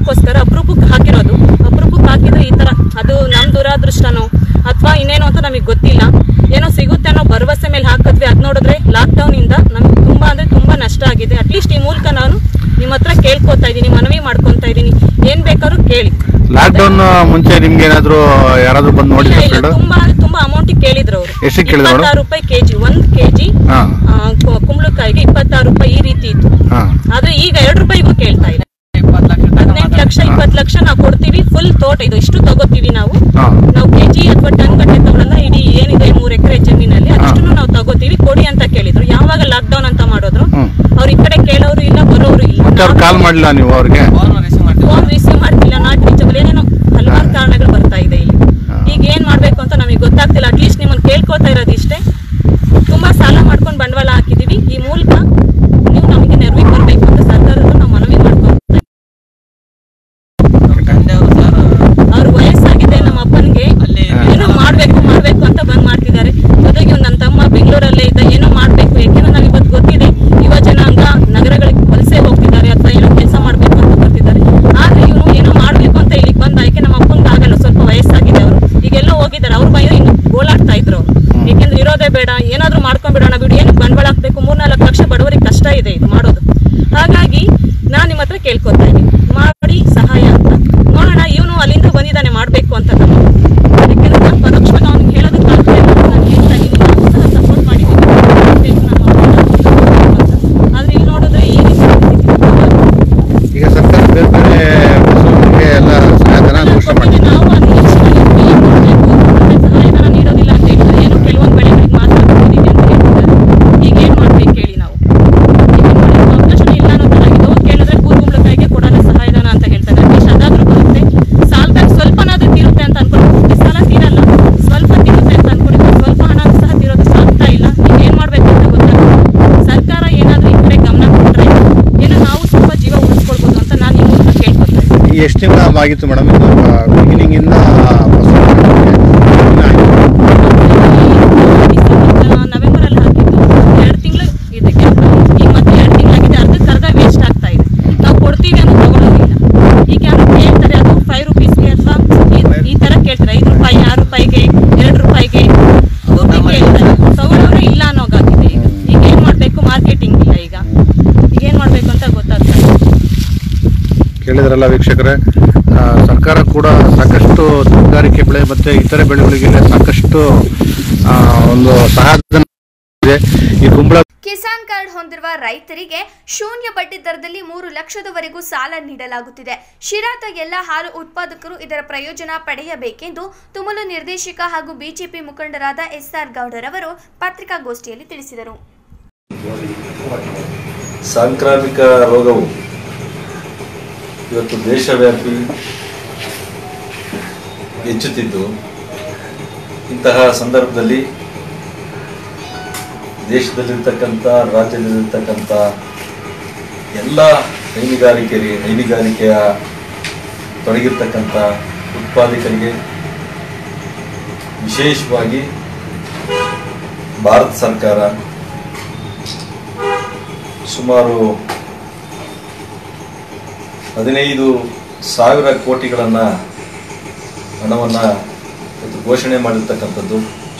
ಮಾಡೋಕ್ಕೋಸ್ಕರ ಅಪರೂಪಕ್ಕೆ ಹಾಕಿರೋದು ಅಪರೂಪಕ್ಕೆ ಹಾಕಿದ್ರೆ ಈ ತರ ಅದು ನಮ್ ದುರಾದೃಷ್ಟನೋ ಅಥವಾ ಇನ್ನೇನೋ ಅಂತ ನಮಗೆ ಗೊತ್ತಿಲ್ಲ ಏನೋ ಸಿಗುತ್ತೆ ಅನ್ನೋ ಭರವಸೆ ಮೇಲೆ ಹಾಕಿದ್ವಿ ಅದ್ ನೋಡಿದ್ರೆ ಲಾಕ್ಡೌನ್ ಇಂದ ನಮ್ಗೆ ತುಂಬಾ ಅಂದ್ರೆ ತುಂಬಾ ನಷ್ಟ ಆಗಿದೆ ಅಟ್ಲೀಸ್ಟ್ ಈ ಮೂಲಕ ನಾನು ನಿಮ್ಮ ಹತ್ರ ಕೇಳ್ಕೊತಾ ಇದ್ದೀನಿ ಮನವಿ ಮಾಡ್ಕೊಂತಾ ಇದ್ದೀನಿ ಏನ್ ಬೇಕಾದ್ರೂ ಕೇಳಿ ಲಾಕ್ಡೌನ್ ಮುಂಚೆ ನಿಮ್ಗೆ ಏನಾದ್ರು ಯಾರಾದ್ರೂ ಬಂದು ಇಲ್ಲ ನೋಡಿದ್ರೆ ಇಲ್ಲ ತುಂಬಾ ತುಂಬಾ ಅಮೌಂಟ್ ಕೇಳಿದ್ರು ಅವರು ಎಷ್ಟಕ್ಕೆ ಕೇಳಿದ್ರು ಅವ್ರು? ಇಪ್ಪತ್ತಾರು ರೂಪಾಯಿ ಕೆಜಿ ಒಂದ್ ಕೆಜಿ ಹಾ ಕುಂಬಳಕಾಯಿಗೆ ಇಪ್ಪತ್ತಾರು ರೂಪಾಯಿ ಈ ರೀತಿ ಇತ್ತು ಹಾ ಆದ್ರೆ ಈಗ ಎರಡು ರೂಪಾಯಿಗೂ ಕೇಳ್ತಾ ಇದೆ ಹದಿನೆಂಟು ಲಕ್ಷ ಇಪ್ಪತ್ತು ಲಕ್ಷ ನಾವು ಕೊಡ್ತೀವಿ ಫುಲ್ ತೋಟ ಇದು ಇಷ್ಟು ತಗೋತೀವಿ ನಾವು ಹಾ ನಾವು ಕೆಜಿ ಅಥವಾ ಟನ್ ಗಟ್ಟೆ ತಗೊಳಲ್ಲ ಇಡೀ ಏನಿದೆ ಮೂರ್ ಎಕರೆ ಜಮೀನಲ್ಲಿ ಅದಿಷ್ಟು ನಾವು ತಗೋತೀವಿ ಕೊಡಿ ಅಂತ ಕೇಳಿದ್ರು ಯಾವಾಗ ಲಾಕ್ಡೌನ್ ಅಂತ ಮಾಡೋದ್ರು ಹ್ಮ್. ಅವ್ರ ಈ ಕಡೆ ಕೇಳೋರು ಇಲ್ಲ ಬರೋರು ಇಲ್ಲ ಮತ್ತೆ ಅವ್ರು ಕಾಲ್ ಮಾಡಿಲ್ಲ ನೀವು ಅವ್ರಿಗೆ ಫೋನ್ ರಿಸೀವ್ ಮಾಡ್ತಿಲ್ಲ ನಾಟ್ ರೀಚಬಲ್ ಏನೇನೋ ಹಲವಾರು ಕಾರಣಗಳು ಬರ್ತಾ ಇದೆ ಇಲ್ಲಿ ಈಗ ಏನ್ ಮಾಡ್ಬೇಕು ಅಂತ ನಮಗೆ ಗೊತ್ತಾಗ್ತಿಲ್ಲ ಅಟ್ಲೀಸ್ಟ್ ನಿಮ್ಮನ್ನ ಕೇಳ್ಕೊತಾ ಇರೋದು ಇಷ್ಟೇ ತುಂಬಾ ಸಾಲ ಮಾಡ್ಕೊಂಡು ಬಂಡವಾಳ ಹಾಕಿದೀವಿ ಈ ಮೂಲಕ ನೀವು ನಮಗೆ ನೆರವಿಗೆ ಬರ್ಬೇಕು ಅಂತ ಸರ್ಕಾರದ ನಾವು ಮನವಿ ಮಾಡ್ಕೊಂತ ಅವ್ರ ವಯಸ್ಸಾಗಿದೆ ನಮ್ಮ ಅಪ್ಪನಿಗೆ ಏನೋ ಮಾಡ್ಬೇಕು ಮಾಡ್ಬೇಕು ಅಂತ ಬಂದ್ ಮಾಡ್ತಿದ್ದಾರೆ ಜೊತೆಗೆ ಇವ್ನು ನನ್ನ ತಮ್ಮ ಬೆಂಗಳೂರಲ್ಲೇ ಇದ್ದ ಏನೋ ಮಾಡ್ಬೇಕು ಯಾಕೆಂದ್ರೆ ನಾವ್ ಇವತ್ತು ಗೊತ್ತಿದೆ ಯುವ ಜನಾಂಗ ನಗರಗಳಿಗೆ ವಲಸೆ ಹೋಗ್ತಿದ್ದಾರೆ ಅಥವಾ ಏನೋ ಕೆಲಸ ಮಾಡ್ಬೇಕು ಅಂತ ಬರ್ತಿದ್ದಾರೆ ಆದ್ರೆ ಇವನು ಏನೋ ಮಾಡ್ಬೇಕು ಅಂತ ಇಲ್ಲಿಗೆ ಬಂದ ಯಾಕೆ ನಮ್ಮ ಅಪ್ಪಂಗೆ ಆಗಲ್ಲ ಸ್ವಲ್ಪ ವಯಸ್ಸಾಗಿದೆ ಅವರು ಈಗೆಲ್ಲ ಹೋಗಿದ್ದಾರೆ ಅವ್ರ ಭಯ ಇನ್ನು ಗೋಳಾಡ್ತಾ ಇದ್ರು ಅವ್ರು ಯಾಕೆಂದ್ರೆ ಇರೋದೇ ಬೇಡ ಏನಾದ್ರೂ ಮಾಡ್ಕೊಂಡ್ಬಿಡೋಣ ಬಿಡು ಏನಕ್ಕೆ ಬಂಡವಾಳ ಹಾಕ್ಬೇಕು ಮೂರ್ನಾಲ್ಕು ಲಕ್ಷ ಬಡವರಿಗೆ ಕಷ್ಟ ಇದೆ ಇದು ಮಾಡೋದು ಹಾಗಾಗಿ ನಾನ್ ನಿಮ್ಮ ಹತ್ರ ಕೇಳ್ಕೊತಾ ಇದ್ದೀನಿ ಮಾಡಿ ಸಹಾಯ ಅಂತ ನೋಡೋಣ ಇವನು ಅಲ್ಲಿಂದ ಬಂದಿದ್ದಾನೆ ಮಾಡ್ಬೇಕು ಅಂತ ನಮ್ಮ ಯಾಕೆಂದ್ರೆ ನಾನು ಪರೋಕ್ಷವಾಗಿ ಅವ್ನಿಗೆ ಹೇಳೋದಕ್ಕೆ ಆಗ್ತಾ ಇಲ್ಲ ಅಂತ ನಾನು ಹೇಳ್ತಾ ಇದ್ದೀನಿ ನಾವು ಸಹ ಸಪೋರ್ಟ್ ಮಾಡಿದ್ದೀವಿ ಮಾಡ್ಬೇಕು ನಮ್ಮ ಅಪ್ಪನ ಅಂತ. ಆದ್ರೆ ಇಲ್ಲಿ ನೋಡಿದ್ರೆ ಈ ರೀತಿ ಪರಿಸ್ಥಿತಿ ಈಗ ಸರ್ಕಾರ ಬೇರೆ ಬೇರೆ ಬಸವನಿಗೆ ಎಲ್ಲ ಸಹಾಯಧನ ಘೋಷಣೆ ಮಾಡಿ ನಾವು ಅದು ಯೋಚ್ನೆ ಮಾಡಿದ್ವಿ, ಏನ್ ಮಾಡ್ಬೇಕು? ಮತ್ತೆ ಸಹಾಯಧನ ನೀಡೋದಿಲ್ಲ ಅಂತ ಹೇಳ್ತಾರೆ ಏನೋ ಕೆಲವೊಂದು ಬೆಳೆಗಳಿಗೆ ಮಾತ್ರ ಕೊಟ್ಟಿದ್ದೀವಿ ಅಂತ ಹೇಳ್ತಾರೆ ಈಗ ಏನ್ ಮಾಡ್ಬೇಕು ಹೇಳಿ ನಾವು ಈಗ ನೋಡಿ, ಅವಕಾಶನೇ ಇಲ್ಲ ಅನ್ನೋ ತರ ಆಗಿದೆ. ಹೋಗ್ ಕೇಳಿದ್ರೆ ಕೂರ್ಗುಂಬಳಕಾಯಿಗೆ ಕೊಡಲ್ಲ ಸಹಾಯಧನ ಅಂತ ಹೇಳ್ತಾರೆ ಅಟ್ಲೀಸ್ಟ್ ಅದಾದ್ರೂ ಬರುತ್ತೆ ಸಾಲದಾಗ ಸ್ವಲ್ಪನಾದ್ರೂ ತೀರುತ್ತೆ ಅಂತ ಅನ್ಕೊಂಡು ಪೂರ್ತಿ ಸಾಲ ತೀರಲ್ಲ ಸ್ವಲ್ಪ ತೀರುತ್ತೆ ಅಂತ ಅನ್ಕೊಂಡಿದ್ವಿ ಸ್ವಲ್ಪ ಹಣ ಸಹ ತೀರೋದಕ್ಕೆ ಆಗ್ತಾ ಇಲ್ಲ ಈಗ ಏನ್ ಮಾಡ್ಬೇಕು ಅಂತ ಗೊತ್ತಾಗ್ತಿಲ್ಲ ಸರ್ಕಾರ ಏನಾದ್ರೂ ಈ ಕಡೆ ಗಮನ ಕೊಟ್ರೆ ಏನೋ ನಾವು ಸ್ವಲ್ಪ ಜೀವ ಉಳಿಸ್ಕೊಳ್ಬೋದು ಅಂತ ನಾನು ಈ ಮೂಲಕ ಕೇಳ್ಕೊತಾ ಇದ್ದೀನಿ ಎಷ್ಟು ತಿಂಗಳ ಆಗಿತ್ತು ಮೇಡಮ್ ಇದು ಬಿಗಿನಿಂಗ್ ಇಂದ ನವೆಂಬರ್ ಅಲ್ಲಿ ಹಾಕಿದ್ದು ಎರಡು ತಿಂಗಳು ಇದಕ್ಕೆ ಈಗ ಮತ್ತೆ ಎರಡು ತಿಂಗಳಾಗಿದೆ ಅರ್ಧಕ್ಕೆ ಅರ್ಧ ವೇಸ್ಟ್ ಆಗ್ತಾ ಇದೆ ನಾವು ಕೊಡ್ತೀವಿ ಅಂತ ತಗೊಳ್ಳೋದಿಲ್ಲ ಈಗ ಯಾರು ಕೇಳ್ತಾರೆ ಅದು ಫೈವ್ ರುಪೀಸ್ಗೆ ಅಥವಾ ಈ ತರ ಕೇಳ್ತಾರೆ ಐದು ರೂಪಾಯಿ ಆರು ರೂಪಾಯಿಗೆ ಎರಡು ರೂಪಾಯಿಗೆ ಪೂರ್ತಿ ಕೇಳ್ತಾರೆ ತಗೊಳ್ಳೋರು ಇಲ್ಲ ಅನ್ನೋಗಾಗಿದೆ ಈಗ ಈಗ ಏನ್ ಮಾಡ್ಬೇಕು ಮಾರ್ಕೆಟಿಂಗ್ ಇಲ್ಲ ಈಗ ಈಗ ಏನ್ ಮಾಡ್ಬೇಕು ಅಂತ ಗೊತ್ತಾಗ್ತಾ ಇಲ್ಲ ಕೇಳಿದ್ರಲ್ಲ ವೀಕ್ಷಕರೇ ಆ, ಸರ್ಕಾರ ಕೂಡ ಸಾಕಷ್ಟು ತೋಟಗಾರಿಕೆ ಬೆಳೆ ಮತ್ತು ಇತರೆ ಬೆಳೆಗಳಿಗೆ ಸಾಕಷ್ಟು ಆ, ಒಂದು ಸಹಾಯಧನ ಇದೆ ಈ ಕುಂಬಳ ಕಿಸಾನ್ ಕಾರ್ಡ್ ಹೊಂದಿರುವ ರೈತರಿಗೆ ಶೂನ್ಯ ಬಡ್ಡಿ ದರದಲ್ಲಿ ಮೂರು ಲಕ್ಷದವರೆಗೂ ಸಾಲ ನೀಡಲಾಗುತ್ತಿದೆ ಶಿರಾದ ಎಲ್ಲ ಹಾಲು ಉತ್ಪಾದಕರು ಇದರ ಪ್ರಯೋಜನ ಪಡೆಯಬೇಕೆಂದು ತುಮಲು ನಿರ್ದೇಶಕ ಹಾಗೂ ಬಿಜೆಪಿ ಮುಖಂಡರಾದ ಎಸ್ಆರ್ ಗೌಡರವರು ಪತ್ರಿಕಾಗೋಷ್ಠಿಯಲ್ಲಿ ತಿಳಿಸಿದರು ಸಾಂಕ್ರಾಮಿಕ ರೋಗವು ಇವತ್ತು ದೇಶವ್ಯಾಪಿ ಹೆಚ್ಚುತ್ತಿದ್ದು ಇಂತಹ ಸಂದರ್ಭದಲ್ಲಿ ದೇಶದಲ್ಲಿರ್ತಕ್ಕಂಥ ರಾಜ್ಯದಲ್ಲಿರ್ತಕ್ಕಂಥ ಎಲ್ಲ ಹೈನುಗಾರಿಕೆ ಹೈನುಗಾರಿಕೆಯ ತೊಡಗಿರ್ತಕ್ಕಂಥ ಉತ್ಪಾದಕರಿಗೆ ವಿಶೇಷವಾಗಿ ಭಾರತ ಸರ್ಕಾರ ಸುಮಾರು ಹದಿನೈದು ಸಾವಿರ ಕೋಟಿಗಳನ್ನು ಹಣವನ್ನು ಇವತ್ತು ಘೋಷಣೆ ಮಾಡಿರ್ತಕ್ಕಂಥದ್ದು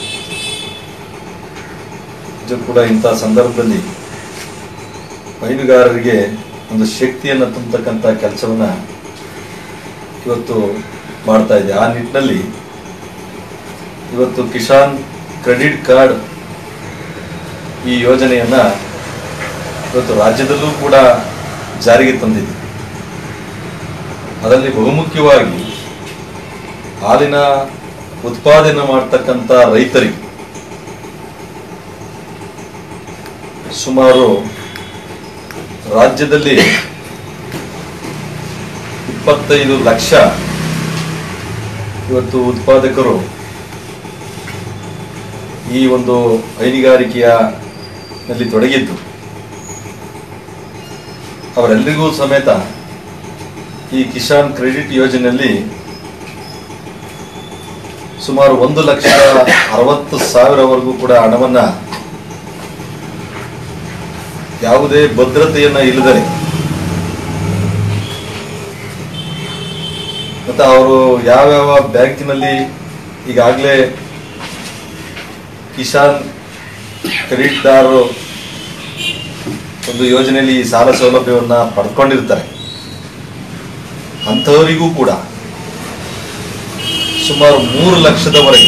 ಇದು ಕೂಡ ಇಂಥ ಸಂದರ್ಭದಲ್ಲಿ ಹೈನುಗಾರರಿಗೆ ಒಂದು ಶಕ್ತಿಯನ್ನು ತುಂಬತಕ್ಕಂಥ ಕೆಲಸವನ್ನು ಇವತ್ತು ಮಾಡ್ತಾ ಇದೆ ಆ ನಿಟ್ಟಿನಲ್ಲಿ ಇವತ್ತು ಕಿಸಾನ್ ಕ್ರೆಡಿಟ್ ಕಾರ್ಡ್ ಈ ಯೋಜನೆಯನ್ನು ಇವತ್ತು ರಾಜ್ಯದಲ್ಲೂ ಕೂಡ ಜಾರಿಗೆ ತಂದಿದೆ ಅದರಲ್ಲಿ ಬಹುಮುಖ್ಯವಾಗಿ ಹಾಲಿನ ಉತ್ಪಾದನೆ ಮಾಡ್ತಕ್ಕಂಥ ರೈತರಿಗೆ ಸುಮಾರು ರಾಜ್ಯದಲ್ಲಿ ಇಪ್ಪತ್ತೈದು ಲಕ್ಷ ಇವತ್ತು ಉತ್ಪಾದಕರು ಈ ಒಂದು ಹೈನುಗಾರಿಕೆಯ ನಲ್ಲಿ ತೊಡಗಿದ್ದು ಅವರೆಲ್ಲರಿಗೂ ಸಮೇತ ಈ ಕಿಸಾನ್ ಕ್ರೆಡಿಟ್ ಯೋಜನೆಯಲ್ಲಿ ಸುಮಾರು ಒಂದು ಲಕ್ಷದ ಅರವತ್ತು ಸಾವಿರವರೆಗೂ ಕೂಡ ಹಣವನ್ನ ಯಾವುದೇ ಭದ್ರತೆಯನ್ನ ಇಲ್ಲದೆ ಮತ್ತು ಅವರು ಯಾವ್ಯಾವ ಬ್ಯಾಂಕಿನಲ್ಲಿ ಈಗಾಗಲೇ ಕಿಸಾನ್ ಕ್ರೆಡಿಟ್ದಾರ್ ಒಂದು ಯೋಜನೆಯಲ್ಲಿ ಈ ಸಾಲ ಸೌಲಭ್ಯವನ್ನು ಪಡ್ಕೊಂಡಿರ್ತಾರೆ ಅಂಥವರಿಗೂ ಕೂಡ ಸುಮಾರು ಮೂರು ಲಕ್ಷದವರೆಗೆ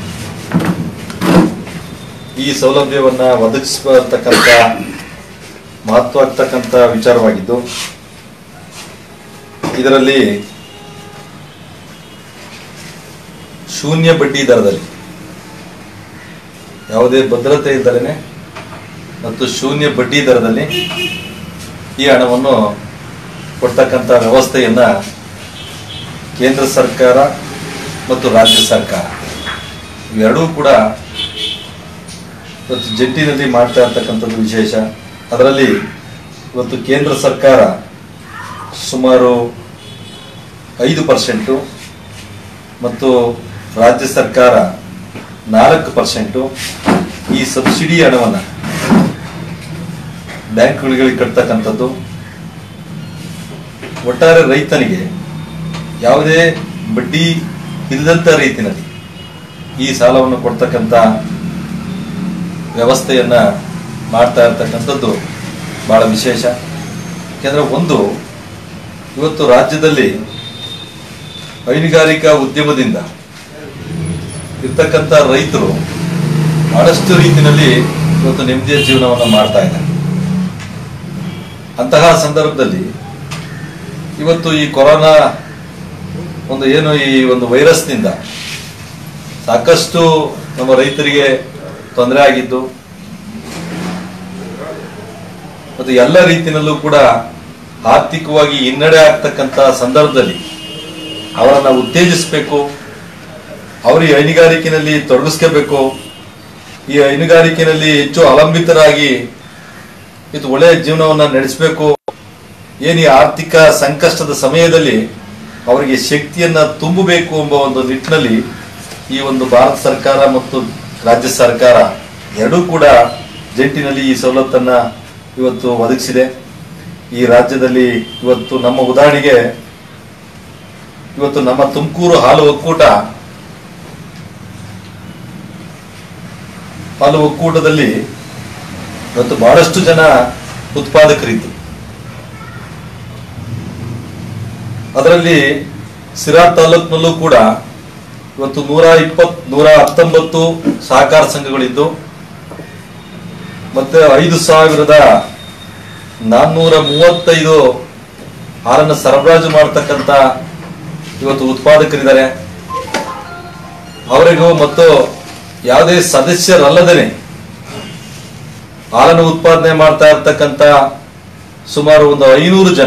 ಈ ಸೌಲಭ್ಯವನ್ನು ಒದಗಿಸತಕ್ಕಂಥ ಮಹತ್ವ ಆಗ್ತಕ್ಕಂಥ ವಿಚಾರವಾಗಿದ್ದು ಇದರಲ್ಲಿ ಶೂನ್ಯ ಬಡ್ಡಿ ದರದಲ್ಲಿ ಯಾವುದೇ ಭದ್ರತೆ ಇಲ್ಲದಲೇ ಮತ್ತು ಶೂನ್ಯ ಬಡ್ಡಿ ದರದಲ್ಲಿ ಈ ಹಣವನ್ನು ಕೊಡ್ತಕ್ಕಂಥ ವ್ಯವಸ್ಥೆಯನ್ನು ಕೇಂದ್ರ ಸರ್ಕಾರ ಮತ್ತು ರಾಜ್ಯ ಸರ್ಕಾರ ಇವೆರಡೂ ಕೂಡ ಇವತ್ತು ಜಂಟಿನಲ್ಲಿ ಮಾಡ್ತಾ ಇರ್ತಕ್ಕಂಥದ್ದು ವಿಶೇಷ ಅದರಲ್ಲಿ ಇವತ್ತು ಕೇಂದ್ರ ಸರ್ಕಾರ ಸುಮಾರು ಐದು ಪರ್ಸೆಂಟು ಮತ್ತು ರಾಜ್ಯ ಸರ್ಕಾರ ನಾಲ್ಕು ಪರ್ಸೆಂಟು ಈ ಸಬ್ಸಿಡಿ ಹಣವನ್ನು ಬ್ಯಾಂಕ್ಗಳಿಗೆ ಕಟ್ತಕ್ಕಂಥದ್ದು ಒಟ್ಟಾರೆ ರೈತನಿಗೆ ಯಾವುದೇ ಬಡ್ಡಿ ಇಲ್ಲದಂಥ ರೀತಿಯಲ್ಲಿ ಈ ಸಾಲವನ್ನು ಕೊಡ್ತಕ್ಕಂಥ ವ್ಯವಸ್ಥೆಯನ್ನು ಮಾಡ್ತಾ ಇರ್ತಕ್ಕಂಥದ್ದು ಭಾಳ ವಿಶೇಷ ಯಾಕೆಂದರೆ ಒಂದು ಇವತ್ತು ರಾಜ್ಯದಲ್ಲಿ ಹೈನುಗಾರಿಕಾ ಉದ್ಯಮದಿಂದ ಇರ್ತಕ್ಕಂಥ ರೈತರು ಬಹಳಷ್ಟು ರೀತಿಯಲ್ಲಿ ಇವತ್ತು ನೆಮ್ಮದಿಯ ಜೀವನವನ್ನು ಮಾಡ್ತಾ ಇದ್ದಾರೆ ಅಂತಹ ಸಂದರ್ಭದಲ್ಲಿ ಇವತ್ತು ಈ ಕೊರೋನಾ ಒಂದು ಏನು ಈ ಒಂದು ವೈರಸ್ನಿಂದ ಸಾಕಷ್ಟು ನಮ್ಮ ರೈತರಿಗೆ ತೊಂದರೆ ಆಗಿದ್ದು ಮತ್ತು ಎಲ್ಲ ರೀತಿಯಲ್ಲೂ ಕೂಡ ಆರ್ಥಿಕವಾಗಿ ಹಿನ್ನಡೆ ಆಗ್ತಕ್ಕಂಥ ಸಂದರ್ಭದಲ್ಲಿ ಅವರನ್ನು ಉತ್ತೇಜಿಸಬೇಕು ಅವರು ಈ ಹೈನುಗಾರಿಕೆಯಲ್ಲಿ ತೊಡಗಿಸ್ಕೋಬೇಕು ಈ ಹೈನುಗಾರಿಕೆಯಲ್ಲಿ ಹೆಚ್ಚು ಅವಲಂಬಿತರಾಗಿ ಇದು ಒಳ್ಳೆಯ ಜೀವನವನ್ನು ನಡೆಸಬೇಕು ಏನು ಈ ಆರ್ಥಿಕ ಸಂಕಷ್ಟದ ಸಮಯದಲ್ಲಿ ಅವರಿಗೆ ಶಕ್ತಿಯನ್ನ ತುಂಬಬೇಕು ಎಂಬ ಒಂದು ನಿಟ್ಟಿನಲ್ಲಿ ಈ ಒಂದು ಭಾರತ ಸರ್ಕಾರ ಮತ್ತು ರಾಜ್ಯ ಸರ್ಕಾರ ಎರಡೂ ಕೂಡ ಜಂಟಿನಲ್ಲಿ ಈ ಸವಲತ್ತನ್ನ ಇವತ್ತು ಒದಗಿಸಿದೆ ಈ ರಾಜ್ಯದಲ್ಲಿ ಇವತ್ತು ನಮ್ಮ ಉದಾಹರಣೆಗೆ ಇವತ್ತು ನಮ್ಮ ತುಮಕೂರು ಹಾಲು ಒಕ್ಕೂಟ ಹಾಲು ಒಕ್ಕೂಟದಲ್ಲಿ ಇವತ್ತು ಬಹಳಷ್ಟು ಜನ ಉತ್ಪಾದಕರಿದ್ದು ಅದರಲ್ಲಿ ಸಿರಾ ತಾಲೂಕಿನಲ್ಲೂ ಕೂಡ ಇವತ್ತು ನೂರ ಇಪ್ಪತ್ ನೂರ ಹತ್ತೊಂಬತ್ತು ಸಹಕಾರ ಸಂಘಗಳಿದ್ದು ಮತ್ತೆ ಐದು ಸಾವಿರದ ನಾನ್ನೂರ ಮೂವತ್ತೈದು ಹಾಲನ್ನು ಸರಬರಾಜು ಮಾಡ್ತಕ್ಕಂಥ ಇವತ್ತು ಉತ್ಪಾದಕರಿದ್ದಾರೆ ಅವರಿಗೂ ಮತ್ತು ಯಾವುದೇ ಸದಸ್ಯರಲ್ಲದೇ ಹಾಲನ್ನು ಉತ್ಪಾದನೆ ಮಾಡ್ತಾ ಇರ್ತಕ್ಕಂಥ ಸುಮಾರು ಒಂದು ಐನೂರು ಜನ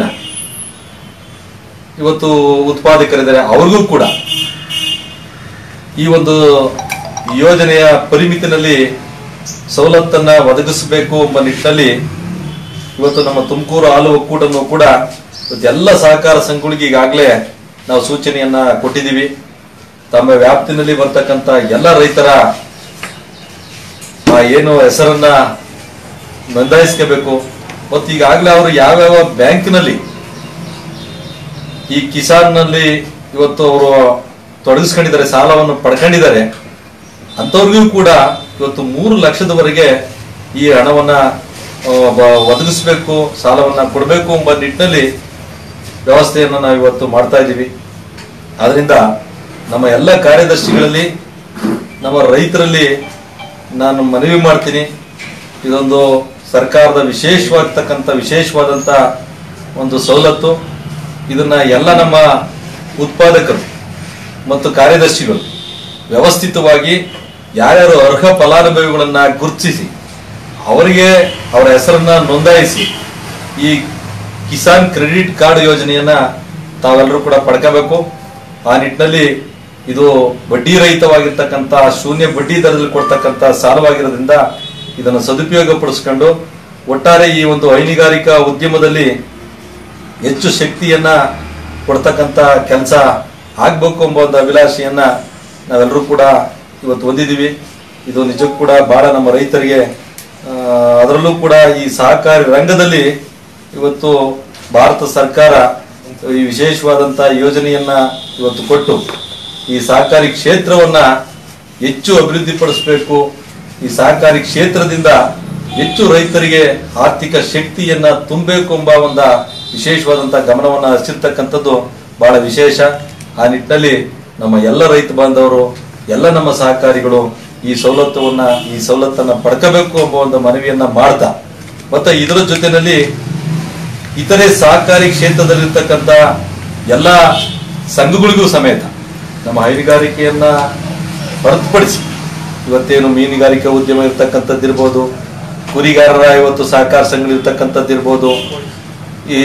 ಇವತ್ತು ಉತ್ಪಾದಕರಿದ್ದಾರೆ ಅವ್ರಿಗೂ ಕೂಡ ಈ ಒಂದು ಯೋಜನೆಯ ಪರಿಮಿತಿನಲ್ಲಿ ಸವಲತ್ತನ್ನ ಒದಗಿಸಬೇಕು ಎಂಬ ನಿಟ್ಟಿನಲ್ಲಿ ಇವತ್ತು ನಮ್ಮ ತುಮಕೂರು ಹಾಲು ಒಕ್ಕೂಟನ್ನು ಕೂಡ ಇವತ್ತು ಎಲ್ಲ ಸಹಕಾರ ಸಂಘಗಳಿಗೆ ಈಗಾಗಲೇ ನಾವು ಸೂಚನೆಯನ್ನ ಕೊಟ್ಟಿದ್ದೀವಿ ತಮ್ಮ ವ್ಯಾಪ್ತಿನಲ್ಲಿ ಬರ್ತಕ್ಕಂಥ ಎಲ್ಲ ರೈತರ ಆ ಏನು ಹೆಸರನ್ನ ನೋಂದಾಯಿಸ್ಕೋಬೇಕು ಮತ್ತು ಈಗಾಗಲೇ ಅವರು ಯಾವ್ಯಾವ ಬ್ಯಾಂಕ್ನಲ್ಲಿ ಈ ಕಿಸಾನ್ನಲ್ಲಿ ಇವತ್ತು ಅವರು ತೊಡಗಿಸ್ಕೊಂಡಿದ್ದಾರೆ ಸಾಲವನ್ನು ಪಡ್ಕೊಂಡಿದ್ದಾರೆ ಅಂಥವ್ರಿಗೂ ಕೂಡ ಇವತ್ತು ಮೂರು ಲಕ್ಷದವರೆಗೆ ಈ ಹಣವನ್ನ ಆ, ಬ- ಒದಗಿಸ್ಬೇಕು ಸಾಲವನ್ನ ಕೊಡಬೇಕು ಎಂಬ ನಿಟ್ಟಿನಲ್ಲಿ ವ್ಯವಸ್ಥೆಯನ್ನು ನಾವು ಇವತ್ತು ಮಾಡ್ತಾ ಇದ್ದೀವಿ ಆದ್ರಿಂದ ನಮ್ಮ ಎಲ್ಲ ಕಾರ್ಯದರ್ಶಿಗಳಲ್ಲಿ ನಮ್ಮ ರೈತರಲ್ಲಿ ನಾನು ಮನವಿ ಮಾಡ್ತೀನಿ ಇದೊಂದು ಸರ್ಕಾರದ ವಿಶೇಷವಾಗ್ತಕ್ಕಂಥ ವಿಶೇಷವಾದಂಥ ಒಂದು ಸವಲತ್ತು ಇದನ್ನ ಎಲ್ಲ ನಮ್ಮ ಉತ್ಪಾದಕರು ಮತ್ತು ಕಾರ್ಯದರ್ಶಿಗಳು ವ್ಯವಸ್ಥಿತವಾಗಿ ಯಾರ್ಯಾರು ಅರ್ಹ ಫಲಾನುಭವಿಗಳನ್ನ ಗುರುತಿಸಿ ಅವರಿಗೆ ಅವರ ಹೆಸರನ್ನ ನೋಂದಾಯಿಸಿ ಈ ಕಿಸಾನ್ ಕ್ರೆಡಿಟ್ ಕಾರ್ಡ್ ಯೋಜನೆಯನ್ನ ತಾವೆಲ್ಲರೂ ಕೂಡ ಪಡ್ಕೋಬೇಕು ಆ ನಿಟ್ಟಿನಲ್ಲಿ ಇದು ಬಡ್ಡಿ ರಹಿತವಾಗಿರ್ತಕ್ಕಂಥ ಶೂನ್ಯ ಬಡ್ಡಿ ದರದಲ್ಲಿ ಕೊಡ್ತಕ್ಕಂಥ ಸಾಲವಾಗಿರೋದ್ರಿಂದ ಇದನ್ನು ಸದುಪಯೋಗ ಪಡಿಸ್ಕೊಂಡು ಒಟ್ಟಾರೆ ಈ ಒಂದು ಹೈನುಗಾರಿಕಾ ಉದ್ಯಮದಲ್ಲಿ ಹೆಚ್ಚು ಶಕ್ತಿಯನ್ನ ಕೊಡ್ತಕ್ಕಂಥ ಕೆಲಸ ಆಗ್ಬೇಕು ಎಂಬ ಒಂದು ಅಭಿಲಾಷೆಯನ್ನ ನಾವೆಲ್ಲರೂ ಕೂಡ ಇವತ್ತು ಹೊಂದಿದ್ದೀವಿ ಇದು ನಿಜಕ್ಕೂ ಕೂಡ ಬಹಳ ನಮ್ಮ ರೈತರಿಗೆ ಆ, ಅದರಲ್ಲೂ ಕೂಡ ಈ ಸಹಕಾರಿ ರಂಗದಲ್ಲಿ ಇವತ್ತು ಭಾರತ ಸರ್ಕಾರ ಈ ವಿಶೇಷವಾದಂಥ ಯೋಜನೆಯನ್ನ ಇವತ್ತು ಕೊಟ್ಟು ಈ ಸಹಕಾರಿ ಕ್ಷೇತ್ರವನ್ನ ಹೆಚ್ಚು ಅಭಿವೃದ್ಧಿಪಡಿಸಬೇಕು ಈ ಸಹಕಾರಿ ಕ್ಷೇತ್ರದಿಂದ ಹೆಚ್ಚು ರೈತರಿಗೆ ಆರ್ಥಿಕ ಶಕ್ತಿಯನ್ನ ತುಂಬಬೇಕು ಎಂಬ ಒಂದು ವಿಶೇಷವಾದಂಥ ಗಮನವನ್ನು ಹರಿಸಿರ್ತಕ್ಕಂಥದ್ದು ಬಹಳ ವಿಶೇಷ ಆ ನಿಟ್ಟಿನಲ್ಲಿ ನಮ್ಮ ಎಲ್ಲ ರೈತ ಬಾಂಧವರು ಎಲ್ಲ ನಮ್ಮ ಸಹಕಾರಿಗಳು ಈ ಸವಲತ್ತುವನ್ನ ಈ ಸವಲತ್ತನ್ನ ಪಡ್ಕೋಬೇಕು ಎಂಬ ಒಂದು ಮನವಿಯನ್ನ ಮಾಡ್ತಾ ಮತ್ತೆ ಇದರ ಜೊತೆಯಲ್ಲಿ ಇತರೆ ಸಹಕಾರಿ ಕ್ಷೇತ್ರದಲ್ಲಿರ್ತಕ್ಕಂಥ ಎಲ್ಲ ಸಂಘಗಳಿಗೂ ಸಮೇತ ನಮ್ಮ ಹೈನುಗಾರಿಕೆಯನ್ನ ಹೊರತುಪಡಿಸಿ ಇವತ್ತೇನು ಮೀನುಗಾರಿಕೆ ಉದ್ಯಮ ಇರ್ತಕ್ಕಂಥದ್ದಿರ್ಬೋದು ಕುರಿಗಾರರ ಇವತ್ತು ಸಹಕಾರ ಸಂಘಗಳಿರ್ತಕ್ಕಂಥದ್ದಿರ್ಬೋದು ಈ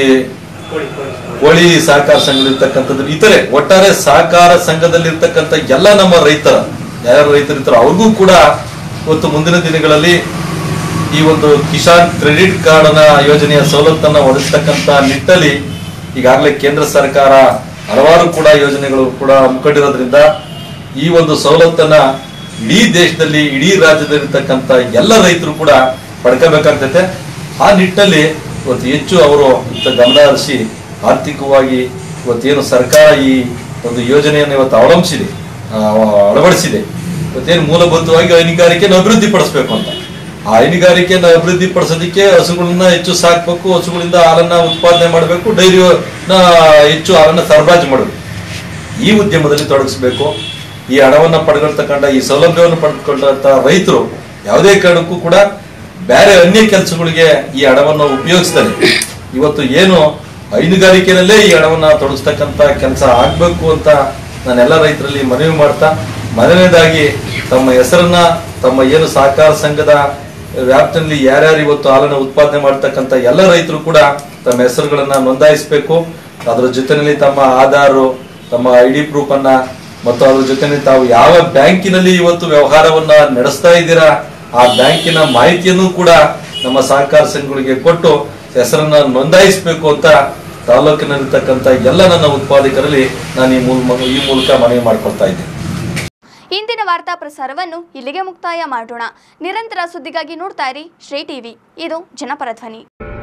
ಕೋಳಿ ಸಹಕಾರ ಸಂಘಗಳಿರ್ತಕ್ಕಂಥದ್ದು ಇತರೆ ಒಟ್ಟಾರೆ ಸಹಕಾರ ಸಂಘದಲ್ಲಿರ್ತಕ್ಕಂಥ ಎಲ್ಲ ನಮ್ಮ ರೈತರ ಯಾರ್ಯಾರು ರೈತರಿರ್ತಾರೋ ಅವ್ರಿಗೂ ಕೂಡ ಇವತ್ತು ಮುಂದಿನ ದಿನಗಳಲ್ಲಿ ಈ ಒಂದು ಕಿಸಾನ್ ಕ್ರೆಡಿಟ್ ಕಾರ್ಡ್ನ ಯೋಜನೆಯ ಸವಲತ್ತನ್ನ ಒದಗಿಸ್ತಕ್ಕಂಥ ನಿಟ್ಟಲ್ಲಿ ಈಗಾಗಲೇ ಕೇಂದ್ರ ಸರ್ಕಾರ ಹಲವಾರು ಕೂಡ ಯೋಜನೆಗಳು ಕೂಡ ಹಮ್ಮಿಕೊಂಡಿರೋದ್ರಿಂದ ಈ ಒಂದು ಸವಲತ್ತನ್ನ ಇಡೀ ದೇಶದಲ್ಲಿ ಇಡೀ ರಾಜ್ಯದಲ್ಲಿರ್ತಕ್ಕಂಥ ಎಲ್ಲ ರೈತರು ಕೂಡ ಪಡ್ಕೋಬೇಕಾಗ್ತೈತೆ ಆ ನಿಟ್ಟಿನಲ್ಲಿ ಇವತ್ತು ಹೆಚ್ಚು ಅವರು ಇತ್ತ ಗಮನ ಹರಿಸಿ ಆರ್ಥಿಕವಾಗಿ ಇವತ್ತೇನು ಸರ್ಕಾರ ಈ ಒಂದು ಯೋಜನೆಯನ್ನು ಇವತ್ತು ಅವಲಂಬಿಸಿದೆ ಆ, ಅಳವಡಿಸಿದೆ ಇವತ್ತೇನು ಮೂಲಭೂತವಾಗಿ ಹೈನುಗಾರಿಕೆಯನ್ನು ಅಭಿವೃದ್ಧಿ ಪಡಿಸ್ಬೇಕು ಅಂತ ಆ ಹೈನುಗಾರಿಕೆಯನ್ನು ಅಭಿವೃದ್ಧಿ ಪಡಿಸೋದಕ್ಕೆ ಹಸುಗಳನ್ನ ಹೆಚ್ಚು ಸಾಕ್ಬೇಕು ಹಸುಗಳಿಂದ ಹಾಲನ್ನ ಉತ್ಪಾದನೆ ಮಾಡಬೇಕು ಡೈರಿನ ಹೆಚ್ಚು ಹಾಲನ್ನ ಸರಬರಾಜು ಮಾಡಬೇಕು ಈ ಉದ್ಯಮದಲ್ಲಿ ತೊಡಗಿಸ್ಬೇಕು ಈ ಹಣವನ್ನ ಪಡ್ಕೊಳ್ತಕ್ಕಂಥ ಈ ಸೌಲಭ್ಯವನ್ನು ಪಡ್ಕೊಂಡಂತ ರೈತರು ಯಾವುದೇ ಕಾರಣಕ್ಕೂ ಕೂಡ ಬೇರೆ ಅನ್ಯ ಕೆಲಸಗಳಿಗೆ ಈ ಹಣವನ್ನು ಉಪಯೋಗಿಸ್ತಾರೆ ಇವತ್ತು ಏನು ಹೈನುಗಾರಿಕೆಯಲ್ಲೇ ಈ ಹಣವನ್ನ ತೊಡಗಿಸ್ತಕ್ಕಂಥ ಕೆಲಸ ಆಗ್ಬೇಕು ಅಂತ ನಾನೆಲ್ಲ ರೈತರಲ್ಲಿ ಮನವಿ ಮಾಡ್ತಾ ಮೊದಲನೇದಾಗಿ ತಮ್ಮ ಹೆಸರನ್ನ ತಮ್ಮ ಏನು ಸಹಕಾರ ಸಂಘದ ವ್ಯಾಪ್ತಿಯಲ್ಲಿ ಯಾರ್ಯಾರು ಇವತ್ತು ಹಾಲನ್ನು ಉತ್ಪಾದನೆ ಮಾಡ್ತಕ್ಕಂಥ ಎಲ್ಲ ರೈತರು ಕೂಡ ತಮ್ಮ ಹೆಸರುಗಳನ್ನ ನೋಂದಾಯಿಸಬೇಕು ಅದರ ಜೊತೆಯಲ್ಲಿ ತಮ್ಮ ಆಧಾರು ತಮ್ಮ ಐ ಡಿ ಪ್ರೂಫ್ ಅನ್ನ ಮತ್ತು ಅದ್ರ ಜೊತೆನೆ ತಾವು ಯಾವ ಬ್ಯಾಂಕಿನಲ್ಲಿ ಇವತ್ತು ವ್ಯವಹಾರವನ್ನ ನಡೆಸ್ತಾ ಇದ್ದೀರಾ ಆ ಬ್ಯಾಂಕಿನ ಮಾಹಿತಿಯನ್ನು ಕೂಡ ನಮ್ಮ ಸಹಕಾರ ಸಂಘಗಳಿಗೆ ಕೊಟ್ಟು ಹೆಸರನ್ನ ನೋಂದಾಯಿಸಬೇಕು ಅಂತ ತಾಲೂಕಿನಲ್ಲಿರ್ತಕ್ಕಂಥ ಎಲ್ಲ ನನ್ನ ಉತ್ಪಾದಕರಲ್ಲಿ ನಾನು ಈ ಮೂಲ ಈ ಮೂಲಕ ಮನವಿ ಮಾಡ್ಕೊಳ್ತಾ ಇದ್ದೇನೆ ಇಂದಿನ ವಾರ್ತಾ ಪ್ರಸಾರವನ್ನು ಇಲ್ಲಿಗೆ ಮುಕ್ತಾಯ ಮಾಡೋಣ ನಿರಂತರ ಸುದ್ದಿಗಾಗಿ ನೋಡ್ತಾ ಇರಿ ಶ್ರೀ ಟಿವಿ ಇದು ಜನಪರ ಧ್ವನಿ